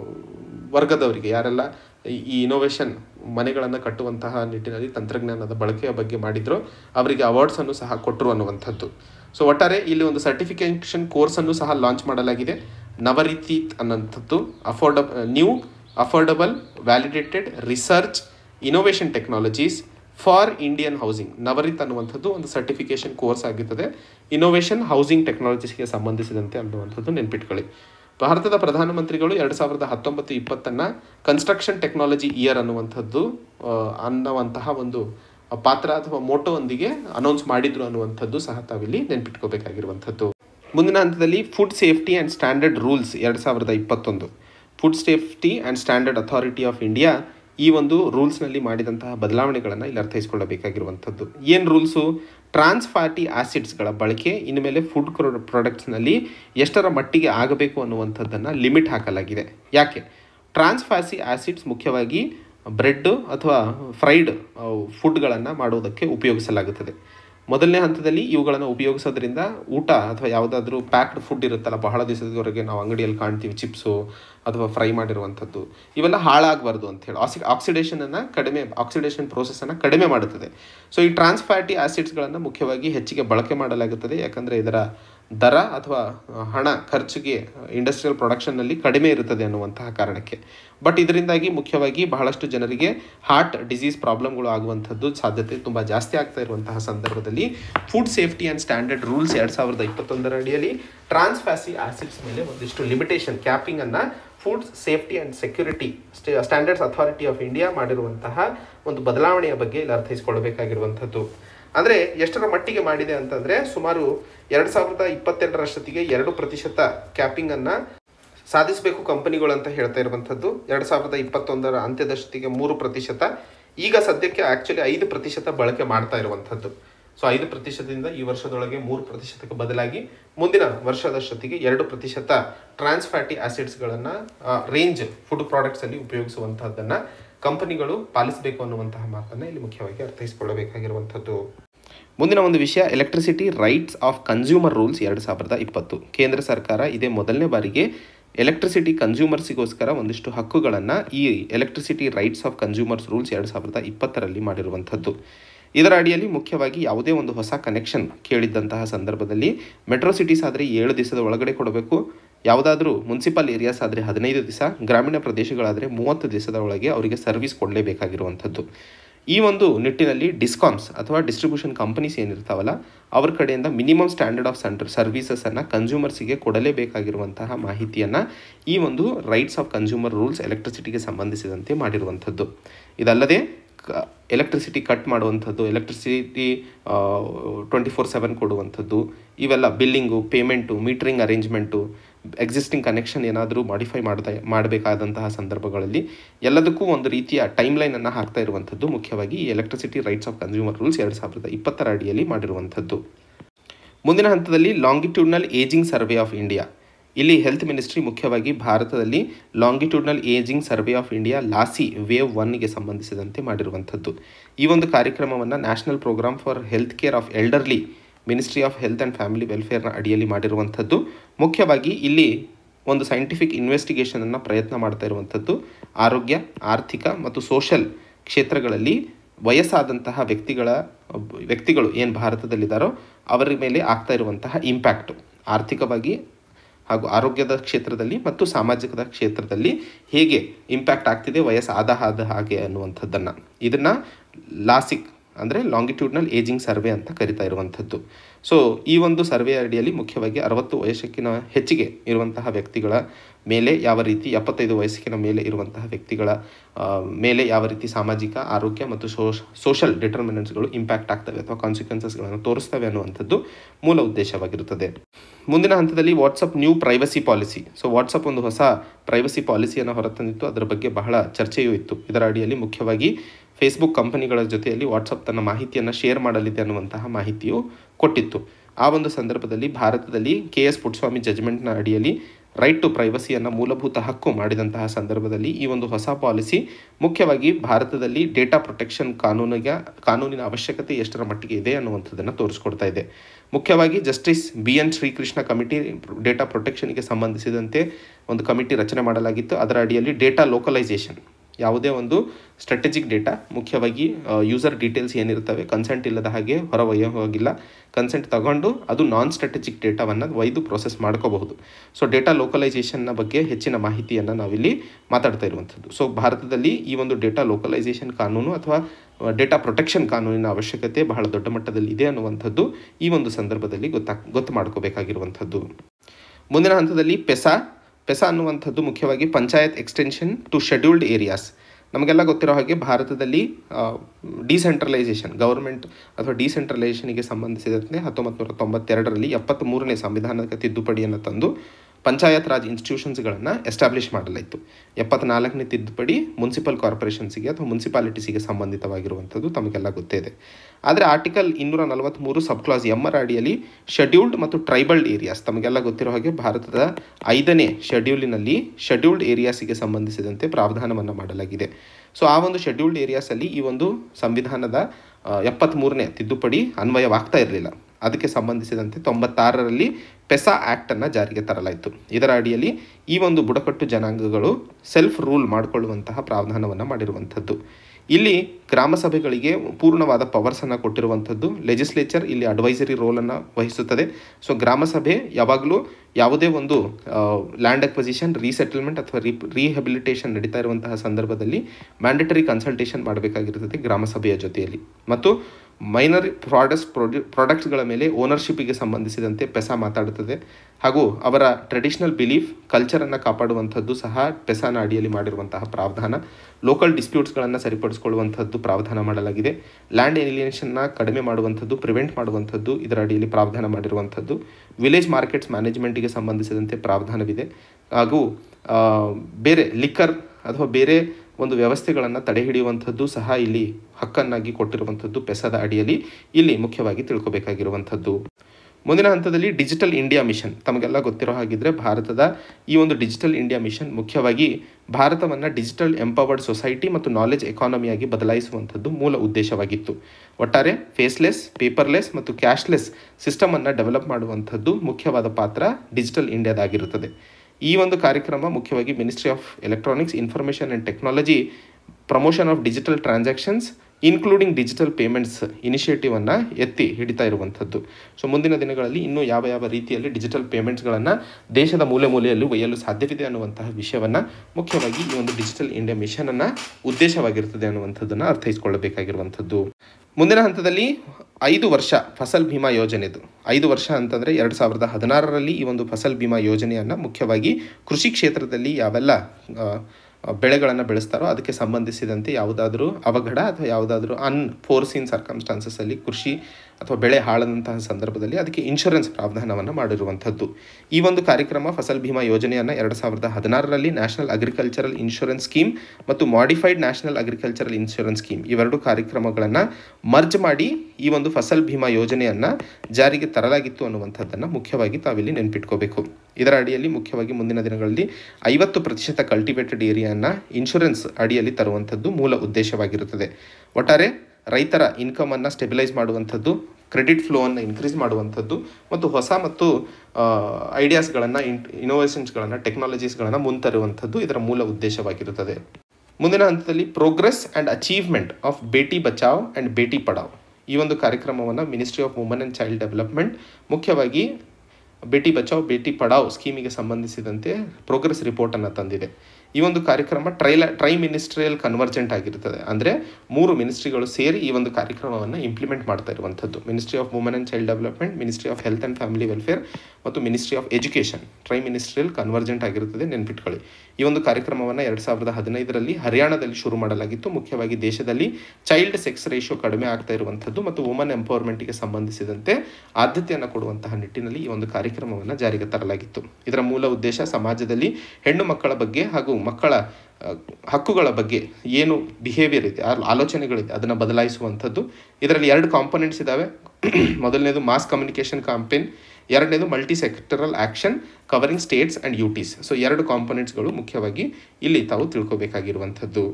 ವರ್ಗದವರಿಗೆ ಯಾರೆಲ್ಲ ಈ- ಈ ಇನೋವೇಷನ್ ಮನೆಗಳನ್ನು ಕಟ್ಟುವಂತಹ ನಿಟ್ಟಿನಲ್ಲಿ ತಂತ್ರಜ್ಞಾನದ ಬಳಕೆಯ ಬಗ್ಗೆ ಮಾಡಿದ್ರು ಅವರಿಗೆ ಅವಾರ್ಡ್ಸನ್ನು ಸಹ ಕೊಟ್ಟರು ಅನ್ನುವಂಥದ್ದು ಸೊ ಒಟ್ಟಾರೆ ಇಲ್ಲಿ ಒಂದು ಸರ್ಟಿಫಿಕೇಷನ್ ಕೋರ್ಸನ್ನು ಸಹ ಲಾಂಚ್ ಮಾಡಲಾಗಿದೆ ನವರೀತೀತ್ ಅನ್ನೋಂಥದ್ದು afford new affordable validated research innovation technologies for Indian housing ನವರಿತ್ ಅನ್ನುವಂಥದ್ದು ಒಂದು ಸರ್ಟಿಫಿಕೇಷನ್ ಕೋರ್ಸ್ ಆಗಿರ್ತದೆ ಇನೋವೇಷನ್ ಹೌಸಿಂಗ್ ಟೆಕ್ನಾಲಜೀಸ್ಗೆ ಸಂಬಂಧಿಸಿದಂತೆ ಅನ್ನುವಂಥದ್ದು ನೆನ್ಪಿಟ್ಕೊಳ್ಳಿ ಭಾರತದ ಪ್ರಧಾನಮಂತ್ರಿಗಳು ಎರಡು ಸಾವಿರದ ಹತ್ತೊಂಬತ್ತು ಇಪ್ಪತ್ತನ್ನು ಕನ್ಸ್ಟ್ರಕ್ಷನ್ ಟೆಕ್ನಾಲಜಿ ಇಯರ್ ಅನ್ನುವಂಥದ್ದು ಆ, ಅನ್ನುವಂತಹ ಒಂದು ಪಾತ್ರ ಅಥವಾ ಮೋಟೋವೊಂದಿಗೆ ಅನೌನ್ಸ್ ಮಾಡಿದ್ರು ಅನ್ನುವಂಥದ್ದು ಸಹ ತಾವಿಲ್ಲಿ ನೆನ್ಪಿಟ್ಕೋಬೇಕಾಗಿರುವಂಥದ್ದು ಮುಂದಿನ ಹಂತದಲ್ಲಿ food safety and standard rules ಎರಡು ಸಾವಿರದ ಇಪ್ಪತ್ತೊಂದು food safety and standard authority of India ಈ ಒಂದು ರೂಲ್ಸ್ನಲ್ಲಿ ಮಾಡಿದಂತಹ ಬದಲಾವಣೆಗಳನ್ನು ಇಲ್ಲಿ ಅರ್ಥೈಸ್ಕೊಳ್ಳಬೇಕಾಗಿರುವಂಥದ್ದು ಏನು ರೂಲ್ಸು ಟ್ರಾನ್ಸ್ ಫ್ಯಾಟಿ ಆಸಿಡ್ಸ್ಗಳ ಬಳಕೆ ಇನ್ಮೇಲೆ ಫುಡ್ ಪ್ರಾಡಕ್ಟ್ಸ್ನಲ್ಲಿ ಎಷ್ಟರ ಮಟ್ಟಿಗೆ ಆಗಬೇಕು ಅನ್ನುವಂಥದ್ದನ್ನು ಲಿಮಿಟ್ ಹಾಕಲಾಗಿದೆ ಯಾಕೆ ಟ್ರಾನ್ಸ್ ಫ್ಯಾಸಿ ಆಸಿಡ್ಸ್ ಮುಖ್ಯವಾಗಿ ಬ್ರೆಡ್ ಅಥವಾ ಫ್ರೈಡ್ ಫುಡ್ಗಳನ್ನು ಮಾಡುವುದಕ್ಕೆ ಉಪಯೋಗಿಸಲಾಗುತ್ತದೆ ಮೊದಲನೇ ಹಂತದಲ್ಲಿ ಇವುಗಳನ್ನು ಉಪಯೋಗಿಸೋದ್ರಿಂದ ಊಟ ಅಥವಾ ಯಾವುದಾದ್ರೂ ಪ್ಯಾಕ್ಡ್ ಫುಡ್ ಇರುತ್ತಲ್ಲ ಬಹಳ ದಿವಸದವರೆಗೆ ನಾವು ಅಂಗಡಿಯಲ್ಲಿ ಕಾಣ್ತೀವಿ ಚಿಪ್ಸು ಅಥವಾ ಫ್ರೈ ಮಾಡಿರುವಂಥದ್ದು ಇವೆಲ್ಲ ಹಾಳಾಗಬಾರ್ದು ಅಂತ ಹೇಳಿ ಆಕ್ಸಿ ಆಕ್ಸಿಡೇಷನನ್ನು ಕಡಿಮೆ ಆಕ್ಸಿಡೇಷನ್ ಪ್ರೋಸೆಸನ್ನು ಕಡಿಮೆ ಮಾಡುತ್ತದೆ ಸೊ ಈ ಟ್ರಾನ್ಸ್ ಫ್ಯಾಟಿ ಆಸಿಡ್ಸ್ಗಳನ್ನು ಮುಖ್ಯವಾಗಿ ಹೆಚ್ಚಿಗೆ ಬಳಕೆ ಮಾಡಲಾಗುತ್ತದೆ ಯಾಕಂದರೆ ಇದರ ದರ ಅಥವಾ ಹಣ ಖರ್ಚಿಗೆ ಇಂಡಸ್ಟ್ರಿಯಲ್ ಪ್ರೊಡಕ್ಷನ್ನಲ್ಲಿ ಕಡಿಮೆ ಇರುತ್ತದೆ ಅನ್ನುವಂತಹ ಕಾರಣಕ್ಕೆ ಬಟ್ ಇದರಿಂದಾಗಿ ಮುಖ್ಯವಾಗಿ ಬಹಳಷ್ಟು ಜನರಿಗೆ ಹಾರ್ಟ್ ಡಿಸೀಸ್ ಪ್ರಾಬ್ಲಮ್ಗಳು ಆಗುವಂಥದ್ದು ಸಾಧ್ಯತೆ ತುಂಬ ಜಾಸ್ತಿ ಆಗ್ತಾ ಇರುವಂತಹ ಸಂದರ್ಭದಲ್ಲಿ food safety and standard rules ಎರಡು ಸಾವಿರದ ಇಪ್ಪತ್ತೊಂದರ ಅಡಿಯಲ್ಲಿ ಟ್ರಾನ್ಸ್ ಫ್ಯಾಸಿ ಆಸಿಡ್ಸ್ ಮೇಲೆ ಒಂದಿಷ್ಟು ಲಿಮಿಟೇಷನ್ ಕ್ಯಾಪಿಂಗನ್ನು food safety and security standards authority of India ಮಾಡಿರುವಂತಹ ಒಂದು ಬದಲಾವಣೆಯ ಬಗ್ಗೆ ಇಲ್ಲಿ ಅರ್ಥೈಸ್ಕೊಳ್ಬೇಕಾಗಿರುವಂಥದ್ದು ಅಂದರೆ ಎಷ್ಟರ ಮಟ್ಟಿಗೆ ಮಾಡಿದೆ ಅಂತಂದರೆ ಸುಮಾರು ಎರಡು ಸಾವಿರದ ಇಪ್ಪತ್ತೆರಡರಷ್ಟೊತ್ತಿಗೆ ಎರಡು ಪ್ರತಿಶತ ಕ್ಯಾಪಿಂಗನ್ನು ಸಾಧಿಸಬೇಕು ಕಂಪನಿಗಳು ಅಂತ ಹೇಳ್ತಾ ಇರುವಂಥದ್ದು ಎರಡು ಸಾವಿರದ ಇಪ್ಪತ್ತೊಂದರ ಅಂತ್ಯದಷ್ಟೊತ್ತಿಗೆ ಮೂರು ಪ್ರತಿಶತ ಈಗ ಸದ್ಯಕ್ಕೆ ಆ್ಯಕ್ಚುಲಿ ಐದು ಪ್ರತಿಶತ ಬಳಕೆ ಮಾಡ್ತಾ ಇರುವಂಥದ್ದು ಸೊ ಐದು ಪ್ರತಿಶತದಿಂದ ಈ ವರ್ಷದೊಳಗೆ ಮೂರು ಪ್ರತಿಶತಕ್ಕೆ ಬದಲಾಗಿ ಮುಂದಿನ ವರ್ಷದಷ್ಟೊತ್ತಿಗೆ ಎರಡು ಪ್ರತಿಶತ ಟ್ರಾನ್ಸ್ ಫ್ಯಾಟಿ ಆಸಿಡ್ಸ್ಗಳನ್ನು ರೇಂಜ್ ಫುಡ್ ಪ್ರಾಡಕ್ಟ್ಸಲ್ಲಿ ಉಪಯೋಗಿಸುವಂತಹದ್ದನ್ನು ಕಂಪನಿಗಳು ಪಾಲಿಸಬೇಕು ಅನ್ನುವಂತಹ ಮಾತನ್ನು ಇಲ್ಲಿ ಮುಖ್ಯವಾಗಿ ಅರ್ಥೈಸಿಕೊಳ್ಳಬೇಕಾಗಿರುವಂಥದ್ದು ಮುಂದಿನ ಒಂದು ವಿಷಯ electricity rights of consumer rules ಎರಡು ಸಾವಿರದ ಇಪ್ಪತ್ತು ಕೇಂದ್ರ ಸರ್ಕಾರ ಇದೇ ಮೊದಲನೇ ಬಾರಿಗೆ ಎಲೆಕ್ಟ್ರಿಸಿಟಿ ಕನ್ಸ್ಯೂಮರ್ಸಿಗೋಸ್ಕರ ಒಂದಿಷ್ಟು ಹಕ್ಕುಗಳನ್ನು ಈ electricity rights of consumers rules ಎರಡು ಸಾವಿರದ ಇಪ್ಪತ್ತರಲ್ಲಿ ಮಾಡಿರುವಂಥದ್ದು ಇದರ ಅಡಿಯಲ್ಲಿ ಮುಖ್ಯವಾಗಿ ಯಾವುದೇ ಒಂದು ಹೊಸ ಕನೆಕ್ಷನ್ ಕೇಳಿದ್ದಂತಹ ಸಂದರ್ಭದಲ್ಲಿ ಮೆಟ್ರೋ ಸಿಟೀಸ್ ಆದರೆ ಏಳು ದಿವಸದ ಒಳಗಡೆ ಕೊಡಬೇಕು ಯಾವುದಾದ್ರೂ ಮುನ್ಸಿಪಲ್ ಏರಿಯಾಸ್ ಆದರೆ ಹದಿನೈದು ದಿವಸ ಗ್ರಾಮೀಣ ಪ್ರದೇಶಗಳಾದರೆ ಮೂವತ್ತು ದಿವಸದ ಒಳಗೆ ಅವರಿಗೆ ಸರ್ವಿಸ್ ಕೊಡಲೇಬೇಕಾಗಿರುವಂಥದ್ದು ಈ ಒಂದು ನಿಟ್ಟಿನಲ್ಲಿ ಡಿಸ್ಕಾಮ್ಸ್ ಅಥವಾ ಡಿಸ್ಟ್ರಿಬ್ಯೂಷನ್ ಕಂಪನೀಸ್ ಏನಿರ್ತಾವಲ್ಲ ಅವ್ರ ಕಡೆಯಿಂದ ಮಿನಿಮಮ್ ಸ್ಟ್ಯಾಂಡರ್ಡ್ ಆಫ್ ಸೆಂಟರ್ ಸರ್ವಿಸಸನ್ನು ಕನ್ಸ್ಯೂಮರ್ಸಿಗೆ ಕೊಡಲೇಬೇಕಾಗಿರುವಂತಹ ಮಾಹಿತಿಯನ್ನು ಈ ಒಂದು ರೈಟ್ಸ್ ಆಫ್ ಕನ್ಸ್ಯೂಮರ್ ರೂಲ್ಸ್ ಎಲೆಕ್ಟ್ರಿಸಿಟಿಗೆ ಸಂಬಂಧಿಸಿದಂತೆ ಮಾಡಿರುವಂಥದ್ದು ಇದಲ್ಲದೆ ಎಲೆಕ್ಟ್ರಿಸಿಟಿ ಕಟ್ ಮಾಡುವಂಥದ್ದು ಎಲೆಕ್ಟ್ರಿಸಿಟಿ ಟ್ವೆಂಟಿ ಫೋರ್ ಸೆವೆನ್ ಕೊಡುವಂಥದ್ದು ಇವೆಲ್ಲ billing payment metering arrangement existing connection ಏನಾದರೂ ಮಾಡಿಫೈ ಮಾಡ್ತಾ ಮಾಡಬೇಕಾದಂತಹ ಸಂದರ್ಭಗಳಲ್ಲಿ ಎಲ್ಲದಕ್ಕೂ ಒಂದು ರೀತಿಯ ಟೈಮ್ ಲೈನನ್ನು ಹಾಕ್ತಾ ಇರುವಂಥದ್ದು ಮುಖ್ಯವಾಗಿ ಈ electricity rights of consumer rules ಎರಡು ಸಾವಿರದ ಇಪ್ಪತ್ತರ ಅಡಿಯಲ್ಲಿ ಮಾಡಿರುವಂಥದ್ದು ಮುಂದಿನ ಹಂತದಲ್ಲಿ longitudinal ageing survey of India ಇಲ್ಲಿ ಹೆಲ್ತ್ ಮಿನಿಸ್ಟ್ರಿ ಮುಖ್ಯವಾಗಿ ಭಾರತದಲ್ಲಿ longitudinal ageing survey of India LASI wave ಒನ್ಗೆ ಸಂಬಂಧಿಸಿದಂತೆ ಮಾಡಿರುವಂಥದ್ದು ಈ ಒಂದು ಕಾರ್ಯಕ್ರಮವನ್ನು national programme for health care of elderly ministry of health and family ವೆಲ್ಫೇರ್ನ ಅಡಿಯಲ್ಲಿ ಮಾಡಿರುವಂಥದ್ದು ಮುಖ್ಯವಾಗಿ ಇಲ್ಲಿ ಒಂದು ಸೈಂಟಿಫಿಕ್ ಇನ್ವೆಸ್ಟಿಗೇಷನನ್ನು ಪ್ರಯತ್ನ ಮಾಡ್ತಾ ಇರುವಂಥದ್ದು ಆರೋಗ್ಯ ಆರ್ಥಿಕ ಮತ್ತು ಸೋಷಲ್ ಕ್ಷೇತ್ರಗಳಲ್ಲಿ ವಯಸ್ಸಾದಂತಹ ವ್ಯಕ್ತಿಗಳ ವ್ಯಕ್ತಿಗಳು ಏನು ಭಾರತದಲ್ಲಿದ್ದಾರೋ ಅವರ ಮೇಲೆ ಆಗ್ತಾ ಇರುವಂತಹ ಇಂಪ್ಯಾಕ್ಟು ಆರ್ಥಿಕವಾಗಿ ಹಾಗೂ ಆರೋಗ್ಯದ ಕ್ಷೇತ್ರದಲ್ಲಿ ಮತ್ತು ಸಾಮಾಜಿಕದ ಕ್ಷೇತ್ರದಲ್ಲಿ ಹೇಗೆ ಇಂಪ್ಯಾಕ್ಟ್ ಆಗ್ತಿದೆ ವಯಸ್ಸಾದ ಆದ ಹಾಗೆ ಅನ್ನುವಂಥದ್ದನ್ನು ಇದನ್ನು ಲಾಸಿಕ್ ಅಂದರೆ ಲಾಂಗಿಟ್ಯೂಡ್ನಲ್ ಏಜಿಂಗ್ ಸರ್ವೆ ಅಂತ ಕರಿತಾ ಇರುವಂಥದ್ದು ಸೊ ಈ ಒಂದು ಸರ್ವೆ ಅಡಿಯಲ್ಲಿ ಮುಖ್ಯವಾಗಿ ಅರವತ್ತು ವಯಸ್ಸಿನ ಹೆಚ್ಚಿಗೆ ಇರುವಂತಹ ವ್ಯಕ್ತಿಗಳ ಮೇಲೆ ಯಾವ ರೀತಿ ಎಪ್ಪತ್ತೈದು ವಯಸ್ಸಿನ ಮೇಲೆ ಇರುವಂತಹ ವ್ಯಕ್ತಿಗಳ ಆ, ಮೇಲೆ ಯಾವ ರೀತಿ ಸಾಮಾಜಿಕ ಆರೋಗ್ಯ ಮತ್ತು ಸೋಶ್ ಸೋಷಲ್ ಡಿಟರ್ಮಿನೆಂಟ್ಸ್ಗಳು ಇಂಪ್ಯಾಕ್ಟ್ ಆಗ್ತವೆ ಅಥವಾ ಕಾನ್ಸಿಕ್ವೆನ್ಸಸ್ಗಳನ್ನು ತೋರಿಸ್ತವೆ ಅನ್ನುವಂಥದ್ದು ಮೂಲ ಉದ್ದೇಶವಾಗಿರುತ್ತದೆ ಮುಂದಿನ ಹಂತದಲ್ಲಿ WhatsApp new privacy policy so WhatsApp ಒಂದು ಹೊಸ ಪ್ರೈವಸಿ ಪಾಲಿಸಿಯನ್ನು ಹೊರತಂದಿತ್ತು ಅದರ ಬಗ್ಗೆ ಬಹಳ ಚರ್ಚೆಯೂ ಇತ್ತು ಇದರ ಅಡಿಯಲ್ಲಿ ಮುಖ್ಯವಾಗಿ ಫೇಸ್ಬುಕ್ ಕಂಪನಿಗಳ ಜೊತೆಯಲ್ಲಿ ವಾಟ್ಸಪ್ ತನ್ನ ಮಾಹಿತಿಯನ್ನು ಶೇರ್ ಮಾಡಲಿದೆ ಅನ್ನುವಂತಹ ಮಾಹಿತಿಯು ಕೊಟ್ಟಿತ್ತು ಆ ಒಂದು ಸಂದರ್ಭದಲ್ಲಿ ಭಾರತದಲ್ಲಿ ಕೆ ಎಸ್ ಪುಟ್ಟಸ್ವಾಮಿ ಜಜ್ಮೆಂಟ್ನ ಅಡಿಯಲ್ಲಿ ರೈಟ್ ಟು ಪ್ರೈವಸಿಯನ್ನು ಮೂಲಭೂತ ಹಕ್ಕು ಮಾಡಿದಂತಹ ಸಂದರ್ಭದಲ್ಲಿ ಈ ಒಂದು ಹೊಸ ಪಾಲಿಸಿ ಮುಖ್ಯವಾಗಿ ಭಾರತದಲ್ಲಿ ಡೇಟಾ ಪ್ರೊಟೆಕ್ಷನ್ ಕಾನೂನಿಗೆ ಕಾನೂನಿನ ಅವಶ್ಯಕತೆ ಎಷ್ಟರ ಮಟ್ಟಿಗೆ ಇದೆ ಅನ್ನುವಂಥದ್ದನ್ನು ತೋರಿಸ್ಕೊಡ್ತಾ ಇದೆ ಮುಖ್ಯವಾಗಿ justice B N Srikrishna committee data ಪ್ರೊಟೆಕ್ಷನ್ಗೆ ಸಂಬಂಧಿಸಿದಂತೆ ಒಂದು ಕಮಿಟಿ ರಚನೆ ಮಾಡಲಾಗಿತ್ತು ಅದರ ಅಡಿಯಲ್ಲಿ ಡೇಟಾ ಲೋಕಲೈಸೇಷನ್ ಯಾವುದೇ ಒಂದು ಸ್ಟ್ರಾಟಜಿಕ್ ಡೇಟಾ ಮುಖ್ಯವಾಗಿ ಯೂಸರ್ ಡೀಟೇಲ್ಸ್ ಏನಿರ್ತವೆ ಕನ್ಸೆಂಟ್ ಇಲ್ಲದ ಹಾಗೆ ಹೊರ ಒಯ್ಯೋ ಹೋಗಿಲ್ಲ ಕನ್ಸೆಂಟ್ ತಗೊಂಡು ಅದು ನಾನ್ ಸ್ಟ್ರಾಟಜಿಕ್ ಡೇಟಾವನ್ನು ಒಯ್ದು ಪ್ರೊಸೆಸ್ ಮಾಡ್ಕೋಬಹುದು ಸೊ ಡೇಟಾ ಲೋಕಲೈಸೇಷನ್ನ ಬಗ್ಗೆ ಹೆಚ್ಚಿನ ಮಾಹಿತಿಯನ್ನು ನಾವಿಲ್ಲಿ ಮಾತಾಡ್ತಾ ಇರುವಂಥದ್ದು ಸೊ ಭಾರತದಲ್ಲಿ ಈ ಒಂದು ಡೇಟಾ ಲೋಕಲೈಸೇಷನ್ ಕಾನೂನು ಅಥವಾ ಡೇಟಾ ಪ್ರೊಟೆಕ್ಷನ್ ಕಾನೂನಿನ ಅವಶ್ಯಕತೆ ಬಹಳ ದೊಡ್ಡ ಮಟ್ಟದಲ್ಲಿ ಇದೆ ಅನ್ನುವಂಥದ್ದು ಈ ಒಂದು ಸಂದರ್ಭದಲ್ಲಿ ಗೊತ್ತಾ ಗೊತ್ತು ಮಾಡ್ಕೋಬೇಕಾಗಿರುವಂಥದ್ದು ಮುಂದಿನ ಹಂತದಲ್ಲಿ ಪೆಸಾ ಪೆಸಾ ಅನ್ನುವಂಥದ್ದು ಮುಖ್ಯವಾಗಿ panchayat extension to scheduled areas ನಮಗೆಲ್ಲ ಗೊತ್ತಿರೋ ಹಾಗೆ ಭಾರತದಲ್ಲಿ ಡಿಸೆಂಟ್ರಲೈಸೇಷನ್ ಗೌರ್ಮೆಂಟ್ ಅಥವಾ ಡಿಸೆಂಟ್ರಲೈಸೇಷನ್ಗೆ ಸಂಬಂಧಿಸಿದಂತೆ ಹತ್ತೊಂಬತ್ತು ನೂರ ತೊಂಬತ್ತೆರಡರಲ್ಲಿ ಎಪ್ಪತ್ತ್ಮೂರನೇ ಸಂವಿಧಾನದ ತಿದ್ದುಪಡಿಯನ್ನು ತಂದು ಪಂಚಾಯತ್ ರಾಜ್ ಇನ್ಸ್ಟಿಟ್ಯೂಷನ್ಸ್ಗಳನ್ನು ಎಸ್ಟಾಬ್ಲಿಷ್ ಮಾಡಲಾಯಿತು ಎಪ್ಪತ್ನಾಲ್ಕನೇ ತಿದ್ದುಪಡಿ ಮುನ್ಸಿಪಲ್ ಕಾರ್ಪೊರೇಷನ್ಸಿಗೆ ಅಥವಾ ಮುನ್ಸಿಪಾಲಿಟೀಸಿಗೆ ಸಂಬಂಧಿತವಾಗಿರುವಂಥದ್ದು ತಮಗೆಲ್ಲ ಗೊತ್ತೇ ಇದೆ ಆದರೆ ಆರ್ಟಿಕಲ್ ಇನ್ನೂರ ನಲವತ್ತ್ಮೂರು ಸಬ್ ಕ್ಲಾಸ್ ಎಮ್ಮರ ಅಡಿಯಲ್ಲಿ ಶೆಡ್ಯೂಲ್ಡ್ ಮತ್ತು ಟ್ರೈಬಲ್ಡ್ ಏರಿಯಾಸ್ ತಮಗೆಲ್ಲ ಗೊತ್ತಿರೋ ಹಾಗೆ ಭಾರತದ ಐದನೇ ಶೆಡ್ಯೂಲಿನಲ್ಲಿ ಶೆಡ್ಯೂಲ್ಡ್ ಏರಿಯಾಸಿಗೆ ಸಂಬಂಧಿಸಿದಂತೆ ಪ್ರಾವಧಾನವನ್ನು ಮಾಡಲಾಗಿದೆ ಸೊ ಆ ಒಂದು ಶೆಡ್ಯೂಲ್ಡ್ ಏರಿಯಾಸಲ್ಲಿ ಈ ಒಂದು ಸಂವಿಧಾನದ ಎಪ್ಪತ್ತ್ಮೂರನೇ ತಿದ್ದುಪಡಿ ಅನ್ವಯವಾಗ್ತಾ ಇರಲಿಲ್ಲ ಅದಕ್ಕೆ ಸಂಬಂಧಿಸಿದಂತೆ ತೊಂಬತ್ತಾರರಲ್ಲಿ ಪೆಸಾ ಆ್ಯಕ್ಟನ್ನು ಜಾರಿಗೆ ತರಲಾಯಿತು ಇದರ ಅಡಿಯಲ್ಲಿ ಈ ಒಂದು ಬುಡಕಟ್ಟು ಜನಾಂಗಗಳು ಸೆಲ್ಫ್ ರೂಲ್ ಮಾಡಿಕೊಳ್ಳುವಂತಹ ಪ್ರಾವಧಾನವನ್ನು ಮಾಡಿರುವಂಥದ್ದು ಇಲ್ಲಿ ಗ್ರಾಮ ಸಭೆಗಳಿಗೆ ಪೂರ್ಣವಾದ ಪವರ್ಸನ್ನು ಕೊಟ್ಟಿರುವಂಥದ್ದು ಲೆಜಿಸ್ಲೇಚರ್ ಇಲ್ಲಿ ಅಡ್ವೈಸರಿ ರೋಲನ್ನು ವಹಿಸುತ್ತದೆ ಸೊ ಗ್ರಾಮ ಸಭೆ ಯಾವಾಗಲೂ ಯಾವುದೇ ಒಂದು ಲ್ಯಾಂಡ್ ಅಕ್ವಸಿಷನ್ ರೀಸೆಟಲ್ಮೆಂಟ್ ಅಥವಾ ರೀ ರೀಹೆಬಿಲಿಟೇಷನ್ ನಡೀತಾ ಇರುವಂತಹ ಸಂದರ್ಭದಲ್ಲಿ ಮ್ಯಾಂಡೇಟರಿ ಕನ್ಸಲ್ಟೇಷನ್ ಮಾಡಬೇಕಾಗಿರುತ್ತದೆ ಗ್ರಾಮ ಸಭೆಯ ಜೊತೆಯಲ್ಲಿ ಮತ್ತು ಮೈನರ್ ಪ್ರಾಡಕ್ಟ್ಸ್ ಪ್ರೊಡ್ಯೂ ಪ್ರಾಡಕ್ಟ್ಸ್ಗಳ ಮೇಲೆ ಓನರ್ಶಿಪ್ಪಿಗೆ ಸಂಬಂಧಿಸಿದಂತೆ ಪೆಸಾ ಮಾತಾಡುತ್ತದೆ ಹಾಗೂ ಅವರ ಟ್ರೆಡಿಷನಲ್ ಬಿಲೀಫ್ ಕಲ್ಚರನ್ನು ಕಾಪಾಡುವಂಥದ್ದು ಸಹ ಪೆಸಾನ ಅಡಿಯಲ್ಲಿ ಮಾಡಿರುವಂತಹ ಪ್ರಾವಧಾನ ಲೋಕಲ್ ಡಿಸ್ಪ್ಯೂಟ್ಸ್ಗಳನ್ನು ಸರಿಪಡಿಸಿಕೊಳ್ಳುವಂಥದ್ದು ಪ್ರಾವಧಾನ ಮಾಡಲಾಗಿದೆ ಲ್ಯಾಂಡ್ ಎಲಿಯೇಷನ್ನ ಕಡಿಮೆ ಮಾಡುವಂಥದ್ದು ಪ್ರಿವೆಂಟ್ ಮಾಡುವಂಥದ್ದು ಇದರ ಅಡಿಯಲ್ಲಿ ಪ್ರಾವಧಾನ ಮಾಡಿರುವಂಥದ್ದು ವಿಲೇಜ್ ಮಾರ್ಕೆಟ್ಸ್ ಮ್ಯಾನೇಜ್ಮೆಂಟಿಗೆ ಸಂಬಂಧಿಸಿದಂತೆ ಪ್ರಾವಧಾನವಿದೆ ಹಾಗೂ ಬೇರೆ ಲಿಕ್ಕರ್ ಅಥವಾ ಬೇರೆ ಒಂದು ವ್ಯವಸ್ಥೆಗಳನ್ನು ತಡೆ ಹಿಡಿಯುವಂಥದ್ದು ಸಹ ಇಲ್ಲಿ ಹಕ್ಕನ್ನಾಗಿ ಕೊಟ್ಟಿರುವಂಥದ್ದು ಪೆಸದ ಅಡಿಯಲ್ಲಿ ಇಲ್ಲಿ ಮುಖ್ಯವಾಗಿ ತಿಳ್ಕೊಬೇಕಾಗಿರುವಂಥದ್ದು ಮುಂದಿನ ಹಂತದಲ್ಲಿ ಡಿಜಿಟಲ್ ಇಂಡಿಯಾ ಮಿಷನ್ ತಮಗೆಲ್ಲ ಗೊತ್ತಿರೋ ಹಾಗಿದ್ರೆ ಭಾರತದ ಈ ಒಂದು ಡಿಜಿಟಲ್ ಇಂಡಿಯಾ ಮಿಷನ್ ಮುಖ್ಯವಾಗಿ ಭಾರತವನ್ನು ಡಿಜಿಟಲ್ ಎಂಪವರ್ಡ್ ಸೊಸೈಟಿ ಮತ್ತು ನಾಲೆಜ್ ಎಕಾನಮಿಯಾಗಿ ಬದಲಾಯಿಸುವಂಥದ್ದು ಮೂಲ ಉದ್ದೇಶವಾಗಿತ್ತು ಒಟ್ಟಾರೆ ಫೇಸ್ಲೆಸ್ ಪೇಪರ್ಲೆಸ್ ಮತ್ತು ಕ್ಯಾಶ್ಲೆಸ್ ಸಿಸ್ಟಮನ್ನು ಡೆವಲಪ್ ಮಾಡುವಂಥದ್ದು ಮುಖ್ಯವಾದ ಪಾತ್ರ ಡಿಜಿಟಲ್ ಇಂಡಿಯಾದಾಗಿರುತ್ತದೆ ಈ ಒಂದು ಕಾರ್ಯಕ್ರಮ ಮುಖ್ಯವಾಗಿ ministry of electronics information and technology promotion of digital transactions including digital payments ಇನಿಷಿಯೇಟಿವನ್ನು ಎತ್ತಿ ಹಿಡಿತಾ ಇರುವಂಥದ್ದು ಸೊ ಮುಂದಿನ ದಿನಗಳಲ್ಲಿ ಇನ್ನೂ ಯಾವ ಯಾವ ರೀತಿಯಲ್ಲಿ ಡಿಜಿಟಲ್ ಪೇಮೆಂಟ್ಸ್ಗಳನ್ನು ದೇಶದ ಮೂಲೆ ಮೂಲೆಯಲ್ಲಿ ಒಯ್ಯಲು ಸಾಧ್ಯವಿದೆ ಅನ್ನುವಂತಹ ವಿಷಯವನ್ನು ಮುಖ್ಯವಾಗಿ ಈ ಒಂದು ಡಿಜಿಟಲ್ ಇಂಡಿಯಾ ಮಿಷನನ್ನು ಉದ್ದೇಶವಾಗಿರ್ತದೆ ಅನ್ನುವಂಥದ್ದನ್ನು ಅರ್ಥೈಸಿಕೊಳ್ಳಬೇಕಾಗಿರುವಂಥದ್ದು ಮುಂದಿನ ಹಂತದಲ್ಲಿ ಐದು ವರ್ಷ ಫಸಲ್ ಭೀಮಾ ಯೋಜನೆದು ಐದು ವರ್ಷ ಅಂತಂದರೆ ಎರಡು ಸಾವಿರದ ಹದಿನಾರರಲ್ಲಿ ಈ ಒಂದು ಫಸಲ್ ಭೀಮಾ ಯೋಜನೆಯನ್ನು ಮುಖ್ಯವಾಗಿ ಕೃಷಿ ಕ್ಷೇತ್ರದಲ್ಲಿ ಯಾವೆಲ್ಲ ಬೆಳೆಗಳನ್ನು ಬೆಳೆಸ್ತಾರೋ ಅದಕ್ಕೆ ಸಂಬಂಧಿಸಿದಂತೆ ಯಾವುದಾದ್ರೂ ಅವಘಡ ಅಥವಾ ಯಾವುದಾದ್ರೂ ಅನ್ಫೋರ್ಸಿನ್ ಸರ್ಕಮ್ಸ್ಟಾನ್ಸಸ್ಸಲ್ಲಿ ಕೃಷಿ ಅಥವಾ ಬೆಳೆ ಹಾಳದಂತಹ ಸಂದರ್ಭದಲ್ಲಿ ಅದಕ್ಕೆ ಇನ್ಶೂರೆನ್ಸ್ ಪ್ರಾವಧಾನವನ್ನು ಮಾಡಿರುವಂಥದ್ದು ಈ ಒಂದು ಕಾರ್ಯಕ್ರಮ ಫಸಲ್ ಭೀಮಾ ಯೋಜನೆಯನ್ನು ಎರಡು ಸಾವಿರದ ಹದಿನಾರರಲ್ಲಿ ನ್ಯಾಷನಲ್ ಅಗ್ರಿಕಲ್ಚರಲ್ ಇನ್ಶೂರೆನ್ಸ್ ಸ್ಕೀಮ್ ಮತ್ತು modified national agricultural insurance scheme ಇವೆರಡು ಕಾರ್ಯಕ್ರಮಗಳನ್ನು ಮರ್ಜ್ ಮಾಡಿ ಈ ಒಂದು ಫಸಲ್ ಭೀಮಾ ಯೋಜನೆಯನ್ನು ಜಾರಿಗೆ ತರಲಾಗಿತ್ತು ಅನ್ನುವಂಥದ್ದನ್ನು ಮುಖ್ಯವಾಗಿ ತಾವಿಲ್ಲಿ ನೆನಪಿಟ್ಕೋಬೇಕು ಇದರ ಅಡಿಯಲ್ಲಿ ಮುಖ್ಯವಾಗಿ ಮುಂದಿನ ದಿನಗಳಲ್ಲಿ ಐವತ್ತು ಪ್ರತಿಶತ ಕಲ್ಟಿವೇಟೆಡ್ ಏರಿಯಾನ ಇನ್ಶೂರೆನ್ಸ್ ಅಡಿಯಲ್ಲಿ ತರುವಂಥದ್ದು ಮೂಲ ಉದ್ದೇಶವಾಗಿರುತ್ತದೆ ಒಟ್ಟಾರೆ ರೈತರ ಇನ್ಕಮನ್ನು ಸ್ಟೆಬಿಲೈಸ್ ಮಾಡುವಂಥದ್ದು ಕ್ರೆಡಿಟ್ ಫ್ಲೋವನ್ನು ಇನ್ಕ್ರೀಸ್ ಮಾಡುವಂಥದ್ದು ಮತ್ತು ಹೊಸ ಮತ್ತು ಐಡಿಯಾಸ್ಗಳನ್ನು ಇನ್ ಇನೋವೇಷನ್ಸ್ಗಳನ್ನು ಟೆಕ್ನಾಲಜೀಸ್ಗಳನ್ನು ಮುಂತರುವಂಥದ್ದು ಇದರ ಮೂಲ ಉದ್ದೇಶವಾಗಿರುತ್ತದೆ ಮುಂದಿನ ಹಂತದಲ್ಲಿ progress and achievement of Beti Bachao and Beti Padhao ಈ ಒಂದು ಕಾರ್ಯಕ್ರಮವನ್ನು ministry of woman and child development ಮುಖ್ಯವಾಗಿ ಬೇಟಿ ಬಚಾವ್ ಬೇಟಿ ಪಡಾವ್ ಸ್ಕೀಮಿಗೆ ಸಂಬಂಧಿಸಿದಂತೆ ಪ್ರೋಗ್ರೆಸ್ ರಿಪೋರ್ಟನ್ನು ತಂದಿದೆ ಈ ಒಂದು ಕಾರ್ಯಕ್ರಮ ಟ್ರೈಲ ಟ್ರೈ ಮಿನಿಸ್ಟ್ರಿಯಲ್ ಕನ್ವರ್ಜೆಂಟ್ ಆಗಿರುತ್ತದೆ ಅಂದರೆ ಮೂರು ಮಿನಿಸ್ಟ್ರಿಗಳು ಸೇರಿ ಈ ಒಂದು ಕಾರ್ಯಕ್ರಮವನ್ನು ಇಂಪ್ಲಿಮೆಂಟ್ ಮಾಡ್ತಾ ಇರುವಂಥದ್ದು ministry of woman and child development ministry of health and family welfare ಮತ್ತು ministry of education tri ministerial convergent ಆಗಿರುತ್ತದೆ ನೆನ್ಪಿಟ್ಕೊಳ್ಳಿ ಈ ಒಂದು ಕಾರ್ಯಕ್ರಮವನ್ನು ಎರಡು ಸಾವಿರದ ಹದಿನೈದರಲ್ಲಿ ಹರಿಯಾಣದಲ್ಲಿ ಶುರು ಮಾಡಲಾಗಿತ್ತು ಮುಖ್ಯವಾಗಿ ದೇಶದಲ್ಲಿ ಚೈಲ್ಡ್ ಸೆಕ್ಸ್ ರೇಷಿಯೋ ಕಡಿಮೆ ಆಗ್ತಾ ಇರುವಂಥದ್ದು ಮತ್ತು ವುಮನ್ ಎಂಪವರ್ಮೆಂಟ್ಗೆ ಸಂಬಂಧಿಸಿದಂತೆ ಆದ್ಯತೆಯನ್ನು ಕೊಡುವಂತಹ ನಿಟ್ಟಿನಲ್ಲಿ ಈ ಒಂದು ಕಾರ್ಯಕ್ರಮವನ್ನು ಜಾರಿಗೆ ತರಲಾಗಿತ್ತು ಇದರ ಮೂಲ ಉದ್ದೇಶ ಸಮಾಜದಲ್ಲಿ ಹೆಣ್ಣು ಮಕ್ಕಳ ಬಗ್ಗೆ ಹಾಗೂ ಮಕ್ಕಳ ಹಕ್ಕುಗಳ ಬಗ್ಗೆ ಏನು ಬಿಹೇವಿಯರ್ ಇದೆ ಆಲೋಚನೆಗಳಿದೆ ಅದನ್ನು ಬದಲಾಯಿಸುವಂಥದ್ದು ಇದರಲ್ಲಿ ಎರಡು ಕಾಂಪೊನೆಂಟ್ಸ್ ಇದ್ದಾವೆ ಮೊದಲನೇದು ಮಾಸ್ ಕಮ್ಯುನಿಕೇಷನ್ ಕ್ಯಾಂಪೇನ್ ಎರಡನೇದು multi sectoral action covering states and UTs so ಎರಡು ಕಾಂಪೊನೆಂಟ್ಸ್ಗಳು ಮುಖ್ಯವಾಗಿ ಇಲ್ಲಿ ತಾವು ತಿಳ್ಕೊಬೇಕಾಗಿರುವಂಥದ್ದು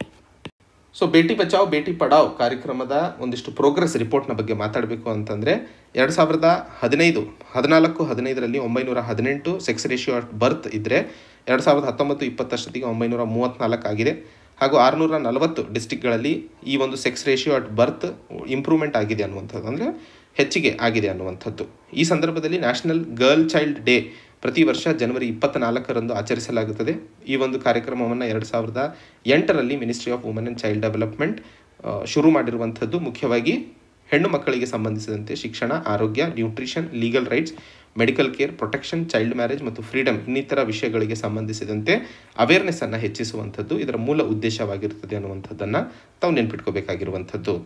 ಸೊ ಬೇಟಿ ಬಚಾವ್ ಬೇಟಿ ಪಡಾವ್ ಕಾರ್ಯಕ್ರಮದ ಒಂದಿಷ್ಟು ಪ್ರೋಗ್ರೆಸ್ ರಿಪೋರ್ಟ್ನ ಬಗ್ಗೆ ಮಾತಾಡಬೇಕು ಅಂತಂದರೆ ಎರಡು ಸಾವಿರದ ಹದಿನೈದು ಹದಿನಾಲ್ಕು ಹದಿನೈದರಲ್ಲಿ ಒಂಬೈನೂರ ಹದಿನೆಂಟು ಸೆಕ್ಸ್ ರೇಷಿಯೋ ಆಫ್ ಬರ್ತ್ ಇದ್ದರೆ ಎರಡು ಸಾವಿರದ ಹತ್ತೊಂಬತ್ತು ಇಪ್ಪತ್ತಷ್ಟೊತ್ತಿಗೆ ಒಂಬೈನೂರ ಮೂವತ್ತ್ನಾಲ್ಕು ಆಗಿದೆ ಹಾಗೂ ಆರುನೂರ ನಲವತ್ತು ಡಿಸ್ಟಿಕ್ಗಳಲ್ಲಿ ಈ ಒಂದು sex ratio at birth improvement ಆಗಿದೆ ಅನ್ನುವಂಥದ್ದು ಅಂದರೆ ಹೆಚ್ಚಿಗೆ ಆಗಿದೆ ಅನ್ನುವಂಥದ್ದು ಈ ಸಂದರ್ಭದಲ್ಲಿ ನ್ಯಾಷನಲ್ ಗರ್ಲ್ ಚೈಲ್ಡ್ ಡೇ ಪ್ರತಿ ವರ್ಷ ಜನವರಿ ಇಪ್ಪತ್ತ್ನಾಲ್ಕರಂದು ಆಚರಿಸಲಾಗುತ್ತದೆ ಈ ಒಂದು ಕಾರ್ಯಕ್ರಮವನ್ನು ಎರಡು ಸಾವಿರದ ಎಂಟರಲ್ಲಿ ministry of women and child development ಶುರು ಮಾಡಿರುವಂಥದ್ದು ಮುಖ್ಯವಾಗಿ ಹೆಣ್ಣು ಮಕ್ಕಳಿಗೆ ಸಂಬಂಧಿಸಿದಂತೆ ಶಿಕ್ಷಣ ಆರೋಗ್ಯ nutrition legal rights medical care protection child marriage ಮತ್ತು ಫ್ರೀಡಮ್ ಇನ್ನಿತರ ವಿಷಯಗಳಿಗೆ ಸಂಬಂಧಿಸಿದಂತೆ ಅವೇರ್ನೆಸ್ಸನ್ನು ಹೆಚ್ಚಿಸುವಂಥದ್ದು ಇದರ ಮೂಲ ಉದ್ದೇಶವಾಗಿರುತ್ತದೆ ಅನ್ನುವಂಥದ್ದನ್ನು ತಾವು ನೆನ್ಪಿಟ್ಕೋಬೇಕಾಗಿರುವಂಥದ್ದು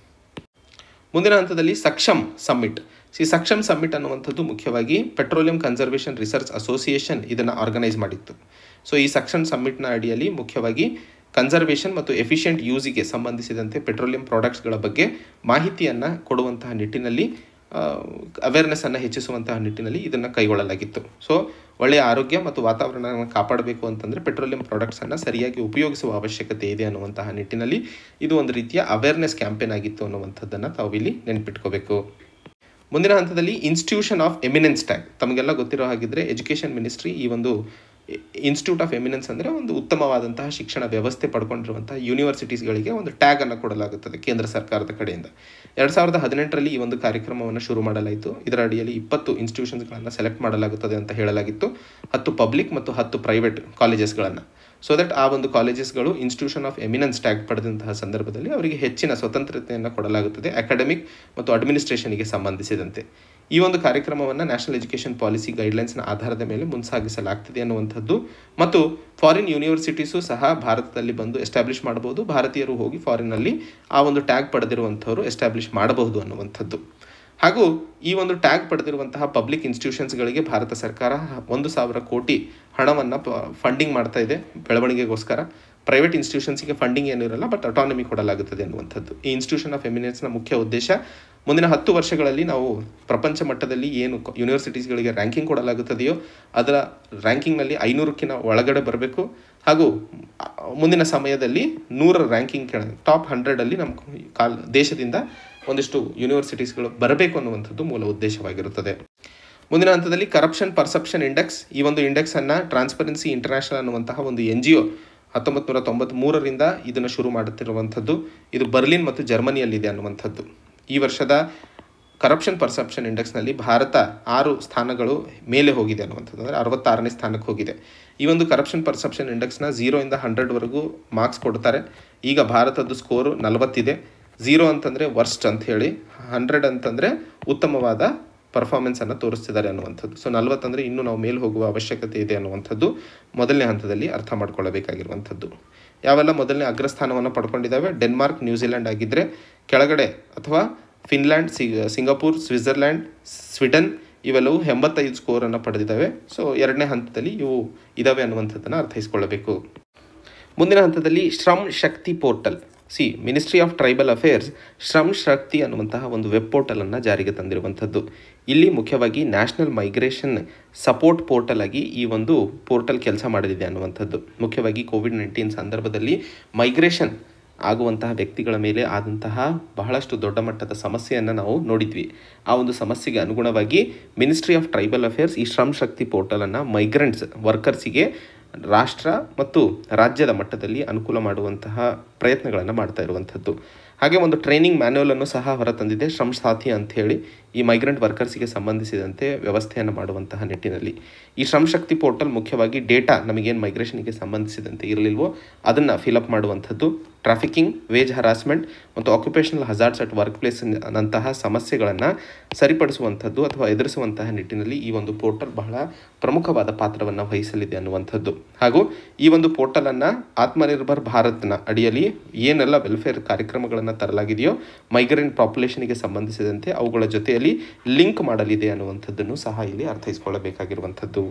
ಮುಂದಿನ ಹಂತದಲ್ಲಿ ಸಕ್ಷಮ್ ಸಮ್ಮಿಟ್ ಸಿ ಸಕ್ಷಮ್ ಸಮ್ಮಿಟ್ ಅನ್ನುವಂಥದ್ದು ಮುಖ್ಯವಾಗಿ ಪೆಟ್ರೋಲಿಯಂ ಕನ್ಸರ್ವೇಷನ್ ರಿಸರ್ಚ್ ಅಸೋಸಿಯೇಷನ್ ಇದನ್ನು ಆರ್ಗನೈಸ್ ಮಾಡಿತ್ತು ಸೊ ಈ ಸಕ್ಷಮ್ ಸಮ್ಮಿಟ್ನ ಅಡಿಯಲ್ಲಿ ಮುಖ್ಯವಾಗಿ ಕನ್ಸರ್ವೇಷನ್ ಮತ್ತು ಎಫಿಷಿಯೆಂಟ್ ಯೂಸಿಗೆ ಸಂಬಂಧಿಸಿದಂತೆ ಪೆಟ್ರೋಲಿಯಂ ಪ್ರಾಡಕ್ಟ್ಸ್ಗಳ ಬಗ್ಗೆ ಮಾಹಿತಿಯನ್ನು ಕೊಡುವಂತಹ ನಿಟ್ಟಿನಲ್ಲಿ ಅವೇರ್ನೆಸ್ಸನ್ನು ಹೆಚ್ಚಿಸುವಂತಹ ನಿಟ್ಟಿನಲ್ಲಿ ಇದನ್ನು ಕೈಗೊಳ್ಳಲಾಗಿತ್ತು ಸೊ ಒಳ್ಳೆಯ ಆರೋಗ್ಯ ಮತ್ತು ವಾತಾವರಣವನ್ನು ಕಾಪಾಡಬೇಕು ಅಂತಂದರೆ ಪೆಟ್ರೋಲಿಯಂ ಪ್ರಾಡಕ್ಟ್ಸನ್ನು ಸರಿಯಾಗಿ ಉಪಯೋಗಿಸುವ ಅವಶ್ಯಕತೆ ಇದೆ ಅನ್ನುವಂತಹ ನಿಟ್ಟಿನಲ್ಲಿ ಇದು ಒಂದು ರೀತಿಯ ಅವೇರ್ನೆಸ್ ಕ್ಯಾಂಪೇನ್ ಆಗಿತ್ತು ಅನ್ನುವಂಥದ್ದನ್ನು ತಾವು ಇಲ್ಲಿ ನೆನ್ಪಿಟ್ಕೋಬೇಕು ಮುಂದಿನ ಹಂತದಲ್ಲಿ ಇನ್ಸ್ಟಿಟ್ಯೂಷನ್ ಆಫ್ ಎಮಿನೆನ್ಸ್ ಟ್ಯಾಗ್ ತಮಗೆಲ್ಲ ಗೊತ್ತಿರೋ ಹಾಗಿದ್ರೆ ಎಜುಕೇಷನ್ ಮಿನಿಸ್ಟ್ರಿ ಈ ಒಂದು ಇನ್ಸ್ಟಿಟ್ಯೂಟ್ ಆಫ್ ಎಮಿನೆನ್ಸ್ ಅಂದರೆ ಒಂದು ಉತ್ತಮವಾದಂತಹ ಶಿಕ್ಷಣ ವ್ಯವಸ್ಥೆ ಪಡ್ಕೊಂಡಿರುವಂತಹ ಯೂನಿವರ್ಸಿಟೀಸ್ಗಳಿಗೆ ಒಂದು ಟ್ಯಾಗನ್ನು ಕೊಡಲಾಗುತ್ತದೆ ಕೇಂದ್ರ ಸರ್ಕಾರದ ಕಡೆಯಿಂದ ಎರಡು ಸಾವಿರದ ಹದಿನೆಂಟರಲ್ಲಿ ಈ ಒಂದು ಕಾರ್ಯಕ್ರಮವನ್ನು ಶುರು ಮಾಡಲಾಯಿತು ಇದರ ಅಡಿಯಲ್ಲಿ ಇಪ್ಪತ್ತು ಇನ್ಸ್ಟಿಟ್ಯೂಷನ್ಸ್ಗಳನ್ನು ಸೆಲೆಕ್ಟ್ ಮಾಡಲಾಗುತ್ತದೆ ಅಂತ ಹೇಳಲಾಗಿತ್ತು ಹತ್ತು ಪಬ್ಲಿಕ್ ಮತ್ತು ಹತ್ತು ಪ್ರೈವೇಟ್ ಕಾಲೇಜಸ್ಗಳನ್ನು ಸೊ ದಟ್ ಆ ಒಂದು ಕಾಲೇಜಸ್ಗಳು ಇನ್ಸ್ಟಿಟ್ಯೂಷನ್ ಆಫ್ ಎಮಿನೆನ್ಸ್ ಟ್ಯಾಗ್ ಪಡೆದಂತಹ ಸಂದರ್ಭದಲ್ಲಿ ಅವರಿಗೆ ಹೆಚ್ಚಿನ ಸ್ವತಂತ್ರತೆಯನ್ನು ಕೊಡಲಾಗುತ್ತದೆ ಅಕಾಡೆಮಿಕ್ ಮತ್ತು ಅಡ್ಮಿನಿಸ್ಟ್ರೇಷನ್ಗೆ ಸಂಬಂಧಿಸಿದಂತೆ ಈ ಒಂದು ಕಾರ್ಯಕ್ರಮವನ್ನು ನ್ಯಾಷನಲ್ ಎಜುಕೇಷನ್ ಪಾಲಿಸಿ ಗೈಡ್ಲೈನ್ಸ್ನ ಆಧಾರದ ಮೇಲೆ ಮುಂಸಾಗಿಸಲಾಗ್ತದೆ ಅನ್ನುವಂಥದ್ದು ಮತ್ತು ಫಾರಿನ್ ಯೂನಿವರ್ಸಿಟೀಸು ಸಹ ಭಾರತದಲ್ಲಿ ಬಂದು ಎಸ್ಟಾಬ್ಲಿಷ್ ಮಾಡಬಹುದು ಭಾರತೀಯರು ಹೋಗಿ ಫಾರಿನ್ನಲ್ಲಿ ಆ ಒಂದು ಟ್ಯಾಗ್ ಪಡೆದಿರುವಂಥವರು ಎಸ್ಟಾಬ್ಲಿಷ್ ಮಾಡಬಹುದು ಅನ್ನುವಂಥದ್ದು ಹಾಗೂ ಈ ಒಂದು ಟ್ಯಾಗ್ ಪಡೆದಿರುವಂತಹ ಪಬ್ಲಿಕ್ ಇನ್ಸ್ಟಿಟ್ಯೂಷನ್ಸ್ಗಳಿಗೆ ಭಾರತ ಸರ್ಕಾರ ಒಂದು ಸಾವಿರ ಕೋಟಿ ಹಣವನ್ನು ಫಂಡಿಂಗ್ ಮಾಡ್ತಾ ಇದೆ ಬೆಳವಣಿಗೆಗೋಸ್ಕರ ಪ್ರೈವೇಟ್ ಇನ್ಸ್ಟಿಟ್ಯೂಷನ್ಸ್ಗೆ ಫಂಡಿಂಗ್ ಏನೂ ಇರಲ್ಲ ಬಟ್ ಅಟಾನಮಿ ಕೊಡಲಾಗುತ್ತದೆ ಅನ್ನುವಂಥದ್ದು ಈ ಇನ್ಸ್ಟಿಟ್ಯೂಷನ್ ಆಫ್ ಎಮಿನೆನ್ಸ್ನ ಮುಖ್ಯ ಉದ್ದೇಶ ಮುಂದಿನ ಹತ್ತು ವರ್ಷಗಳಲ್ಲಿ ನಾವು ಪ್ರಪಂಚ ಮಟ್ಟದಲ್ಲಿ ಏನು ಯೂನಿವರ್ಸಿಟೀಸ್ಗಳಿಗೆ ರ್ಯಾಂಕಿಂಗ್ ಕೊಡಲಾಗುತ್ತದೆಯೋ ಅದರ ರ್ಯಾಂಕಿಂಗ್ನಲ್ಲಿ ಐನೂರಕ್ಕಿಂತ ಒಳಗಡೆ ಬರಬೇಕು ಹಾಗೂ ಮುಂದಿನ ಸಮಯದಲ್ಲಿ ನೂರ ರ್ಯಾಂಕಿಂಗ್ ಕೆಳ ಟಾಪ್ ಹಂಡ್ರೆಡಲ್ಲಿ ನಮ್ಮ ಕಾಲ್ ದೇಶದಿಂದ ಒಂದಿಷ್ಟು ಯೂನಿವರ್ಸಿಟೀಸ್ಗಳು ಬರಬೇಕು ಅನ್ನುವಂಥದ್ದು ಮೂಲ ಉದ್ದೇಶವಾಗಿರುತ್ತದೆ ಮುಂದಿನ ಹಂತದಲ್ಲಿ ಕರಪ್ಷನ್ ಪರ್ಸೆಪ್ಷನ್ ಇಂಡೆಕ್ಸ್ ಈ ಒಂದು ಇಂಡೆಕ್ಸನ್ನು ಟ್ರಾನ್ಸ್ಪರೆನ್ಸಿ ಇಂಟರ್ನ್ಯಾಷನಲ್ ಅನ್ನುವಂತಹ ಒಂದು ಎನ್ ಜಿ ಒ ಹತ್ತೊಂಬತ್ತು ನೂರ ತೊಂಬತ್ತ್ಮೂರರಿಂದ ಇದನ್ನು ಶುರು ಮಾಡುತ್ತಿರುವಂಥದ್ದು ಇದು ಬರ್ಲಿನ್ ಮತ್ತು ಜರ್ಮನಿಯಲ್ಲಿದೆ ಅನ್ನುವಂಥದ್ದು ಈ ವರ್ಷದ ಕರಪ್ಷನ್ ಪರ್ಸೆಪ್ಷನ್ ಇಂಡೆಕ್ಸ್ನಲ್ಲಿ ಭಾರತ ಆರು ಸ್ಥಾನಗಳು ಮೇಲೆ ಹೋಗಿದೆ ಅನ್ನುವಂಥದ್ದು ಅಂದರೆ ಅರವತ್ತಾರನೇ ಸ್ಥಾನಕ್ಕೆ ಹೋಗಿದೆ ಈ ಒಂದು ಕರಪ್ಷನ್ ಪರ್ಸೆಪ್ಷನ್ ಇಂಡೆಕ್ಸ್ನ ಝೀರೋಯಿಂದ ಹಂಡ್ರೆಡ್ವರೆಗೂ ಮಾರ್ಕ್ಸ್ ಕೊಡ್ತಾರೆ ಈಗ ಭಾರತದ ಸ್ಕೋರು ನಲವತ್ತಿದೆ ಝೀರೋ ಅಂತಂದರೆ ವರ್ಸ್ಟ್ ಅಂತ ಹೇಳಿ ಹಂಡ್ರೆಡ್ ಅಂತಂದರೆ ಉತ್ತಮವಾದ ಪರ್ಫಾರ್ಮೆನ್ಸನ್ನು ತೋರಿಸ್ತಿದ್ದಾರೆ ಅನ್ನುವಂಥದ್ದು ಸೊ ನಲ್ವತ್ತಂದರೆ ಇನ್ನೂ ನಾವು ಮೇಲೆ ಹೋಗುವ ಅವಶ್ಯಕತೆ ಇದೆ ಅನ್ನುವಂಥದ್ದು ಮೊದಲನೇ ಹಂತದಲ್ಲಿ ಅರ್ಥ ಮಾಡ್ಕೊಳ್ಳಬೇಕಾಗಿರುವಂಥದ್ದು ಯಾವೆಲ್ಲ ಮೊದಲನೇ ಅಗ್ರಸ್ಥಾನವನ್ನು ಪಡ್ಕೊಂಡಿದ್ದಾವೆ ಡೆನ್ಮಾರ್ಕ್ ನ್ಯೂಜಿಲೆಂಡ್ ಆಗಿದ್ದರೆ ಕೆಳಗಡೆ ಅಥವಾ ಫಿನ್ಲ್ಯಾಂಡ್ ಸಿ ಸಿಂಗಾಪುರ್ ಸ್ವಿಟ್ಜರ್ಲ್ಯಾಂಡ್ ಸ್ವಿಡನ್ ಇವೆಲ್ಲವೂ ಎಂಬತ್ತೈದು ಸ್ಕೋರನ್ನು ಪಡೆದಿದ್ದಾವೆ ಸೊ ಎರಡನೇ ಹಂತದಲ್ಲಿ ಇವು ಇದ್ದಾವೆ ಅನ್ನುವಂಥದ್ದನ್ನು ಅರ್ಥೈಸ್ಕೊಳ್ಳಬೇಕು ಮುಂದಿನ ಹಂತದಲ್ಲಿ ಶ್ರಮ್ ಶಕ್ತಿ ಪೋರ್ಟಲ್ ಸಿ ministry of tribal affairs Shram Shakti ಅನ್ನುವಂತಹ ಒಂದು ವೆಬ್ ಪೋರ್ಟಲನ್ನು ಜಾರಿಗೆ ತಂದಿರುವಂಥದ್ದು ಇಲ್ಲಿ ಮುಖ್ಯವಾಗಿ ನ್ಯಾಷನಲ್ ಮೈಗ್ರೇಷನ್ ಸಪೋರ್ಟ್ ಪೋರ್ಟಲ್ ಆಗಿ ಈ ಒಂದು ಪೋರ್ಟಲ್ ಕೆಲಸ ಮಾಡಲಿದೆ ಅನ್ನುವಂಥದ್ದು ಮುಖ್ಯವಾಗಿ ಕೋವಿಡ್ ನೈನ್ಟೀನ್ ಸಂದರ್ಭದಲ್ಲಿ ಮೈಗ್ರೇಷನ್ ಆಗುವಂತಹ ವ್ಯಕ್ತಿಗಳ ಮೇಲೆ ಆದಂತಹ ಬಹಳಷ್ಟು ದೊಡ್ಡ ಮಟ್ಟದ ಸಮಸ್ಯೆಯನ್ನು ನಾವು ನೋಡಿದ್ವಿ ಆ ಒಂದು ಸಮಸ್ಯೆಗೆ ಅನುಗುಣವಾಗಿ ಮಿನಿಸ್ಟ್ರಿ ಆಫ್ ಟ್ರೈಬಲ್ ಅಫೇರ್ಸ್ ಈ ಶ್ರಮ್ ಶಕ್ತಿ ಪೋರ್ಟಲನ್ನು ಮೈಗ್ರೆಂಟ್ಸ್ ವರ್ಕರ್ಸಿಗೆ ರಾಷ್ಟ್ರ ಮತ್ತು ರಾಜ್ಯದ ಮಟ್ಟದಲ್ಲಿ ಅನುಕೂಲ ಮಾಡುವಂತಹ ಪ್ರಯತ್ನಗಳನ್ನು ಮಾಡ್ತಾ ಇರುವಂಥದ್ದು ಹಾಗೆ ಒಂದು ಟ್ರೈನಿಂಗ್ ಮ್ಯಾನ್ಯುವಲನ್ನು ಸಹ ಹೊರತಂದಿದೆ ಶ್ರಮ್ ಸಾಥಿ ಅಂಥೇಳಿ ಈ ಮೈಗ್ರೆಂಟ್ ವರ್ಕರ್ಸಿಗೆ ಸಂಬಂಧಿಸಿದಂತೆ ವ್ಯವಸ್ಥೆಯನ್ನು ಮಾಡುವಂತಹ ನಿಟ್ಟಿನಲ್ಲಿ ಈ ಶ್ರಮ್ ಶಕ್ತಿ ಪೋರ್ಟಲ್ ಮುಖ್ಯವಾಗಿ ಡೇಟಾ ನಮಗೇನು ಮೈಗ್ರೇಷನ್ಗೆ ಸಂಬಂಧಿಸಿದಂತೆ ಇರಲಿಲ್ವೋ ಅದನ್ನು ಫಿಲಪ್ ಮಾಡುವಂಥದ್ದು ಟ್ರಾಫಿಕಿಂಗ್ ವೇಜ್ ಹರಾಸ್ಮೆಂಟ್ ಮತ್ತು occupational hazards at workplace ನಂತಹ ಸಮಸ್ಯೆಗಳನ್ನು ಸರಿಪಡಿಸುವಂಥದ್ದು ಅಥವಾ ಎದುರಿಸುವಂತಹ ನಿಟ್ಟಿನಲ್ಲಿ ಈ ಒಂದು ಪೋರ್ಟಲ್ ಬಹಳ ಪ್ರಮುಖವಾದ ಪಾತ್ರವನ್ನು ವಹಿಸಲಿದೆ ಅನ್ನುವಂಥದ್ದು ಹಾಗೂ ಈ ಒಂದು ಪೋರ್ಟಲನ್ನು ಆತ್ಮನಿರ್ಭರ್ ಭಾರತ್ನ ಅಡಿಯಲ್ಲಿ ಏನೆಲ್ಲ ವೆಲ್ಫೇರ್ ಕಾರ್ಯಕ್ರಮಗಳನ್ನು ತರಲಾಗಿದೆಯೋ ಮೈಗ್ರೆಂಟ್ ಪಾಪ್ಯುಲೇಷನ್ಗೆ ಸಂಬಂಧಿಸಿದಂತೆ ಅವುಗಳ ಜೊತೆಯಲ್ಲಿ ಲಿಂಕ್ ಮಾಡಲಿದೆ ಅನ್ನುವಂಥದ್ದನ್ನು ಸಹ ಇಲ್ಲಿ ಅರ್ಥೈಸ್ಕೊಳ್ಳಬೇಕಾಗಿರುವಂಥದ್ದು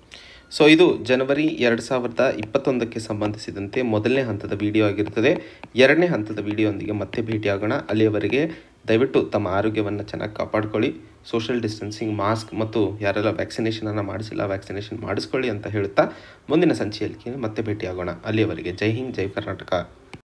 ಸೊ ಇದು ಜನವರಿ ಎರಡು ಸಾವಿರದ ಇಪ್ಪತ್ತೊಂದಕ್ಕೆ ಸಂಬಂಧಿಸಿದಂತೆ ಮೊದಲನೇ ಹಂತದ ವಿಡಿಯೋ ಆಗಿರ್ತದೆ ಎರಡನೇ ಹಂತದ ವಿಡಿಯೋಂದಿಗೆ ಮತ್ತೆ ಭೇಟಿಯಾಗೋಣ ಅಲ್ಲಿಯವರೆಗೆ ದಯವಿಟ್ಟು ತಮ್ಮ ಆರೋಗ್ಯವನ್ನು ಚೆನ್ನಾಗಿ ಕಾಪಾಡ್ಕೊಳ್ಳಿ ಸೋಷಿಯಲ್ ಡಿಸ್ಟೆನ್ಸಿಂಗ್ ಮಾಸ್ಕ್ ಮತ್ತು ಯಾರೆಲ್ಲ ವ್ಯಾಕ್ಸಿನೇಷನನ್ನು ಮಾಡಿಸಿಲ್ಲ ವ್ಯಾಕ್ಸಿನೇಷನ್ ಮಾಡಿಸ್ಕೊಳ್ಳಿ ಅಂತ ಹೇಳುತ್ತಾ ಮುಂದಿನ ಸಂಚಿಕೆಯಲ್ಲಿ ಮತ್ತೆ ಭೇಟಿಯಾಗೋಣ ಅಲ್ಲಿಯವರೆಗೆ ಜೈ ಹಿಂದ್ ಜೈ ಕರ್ನಾಟಕ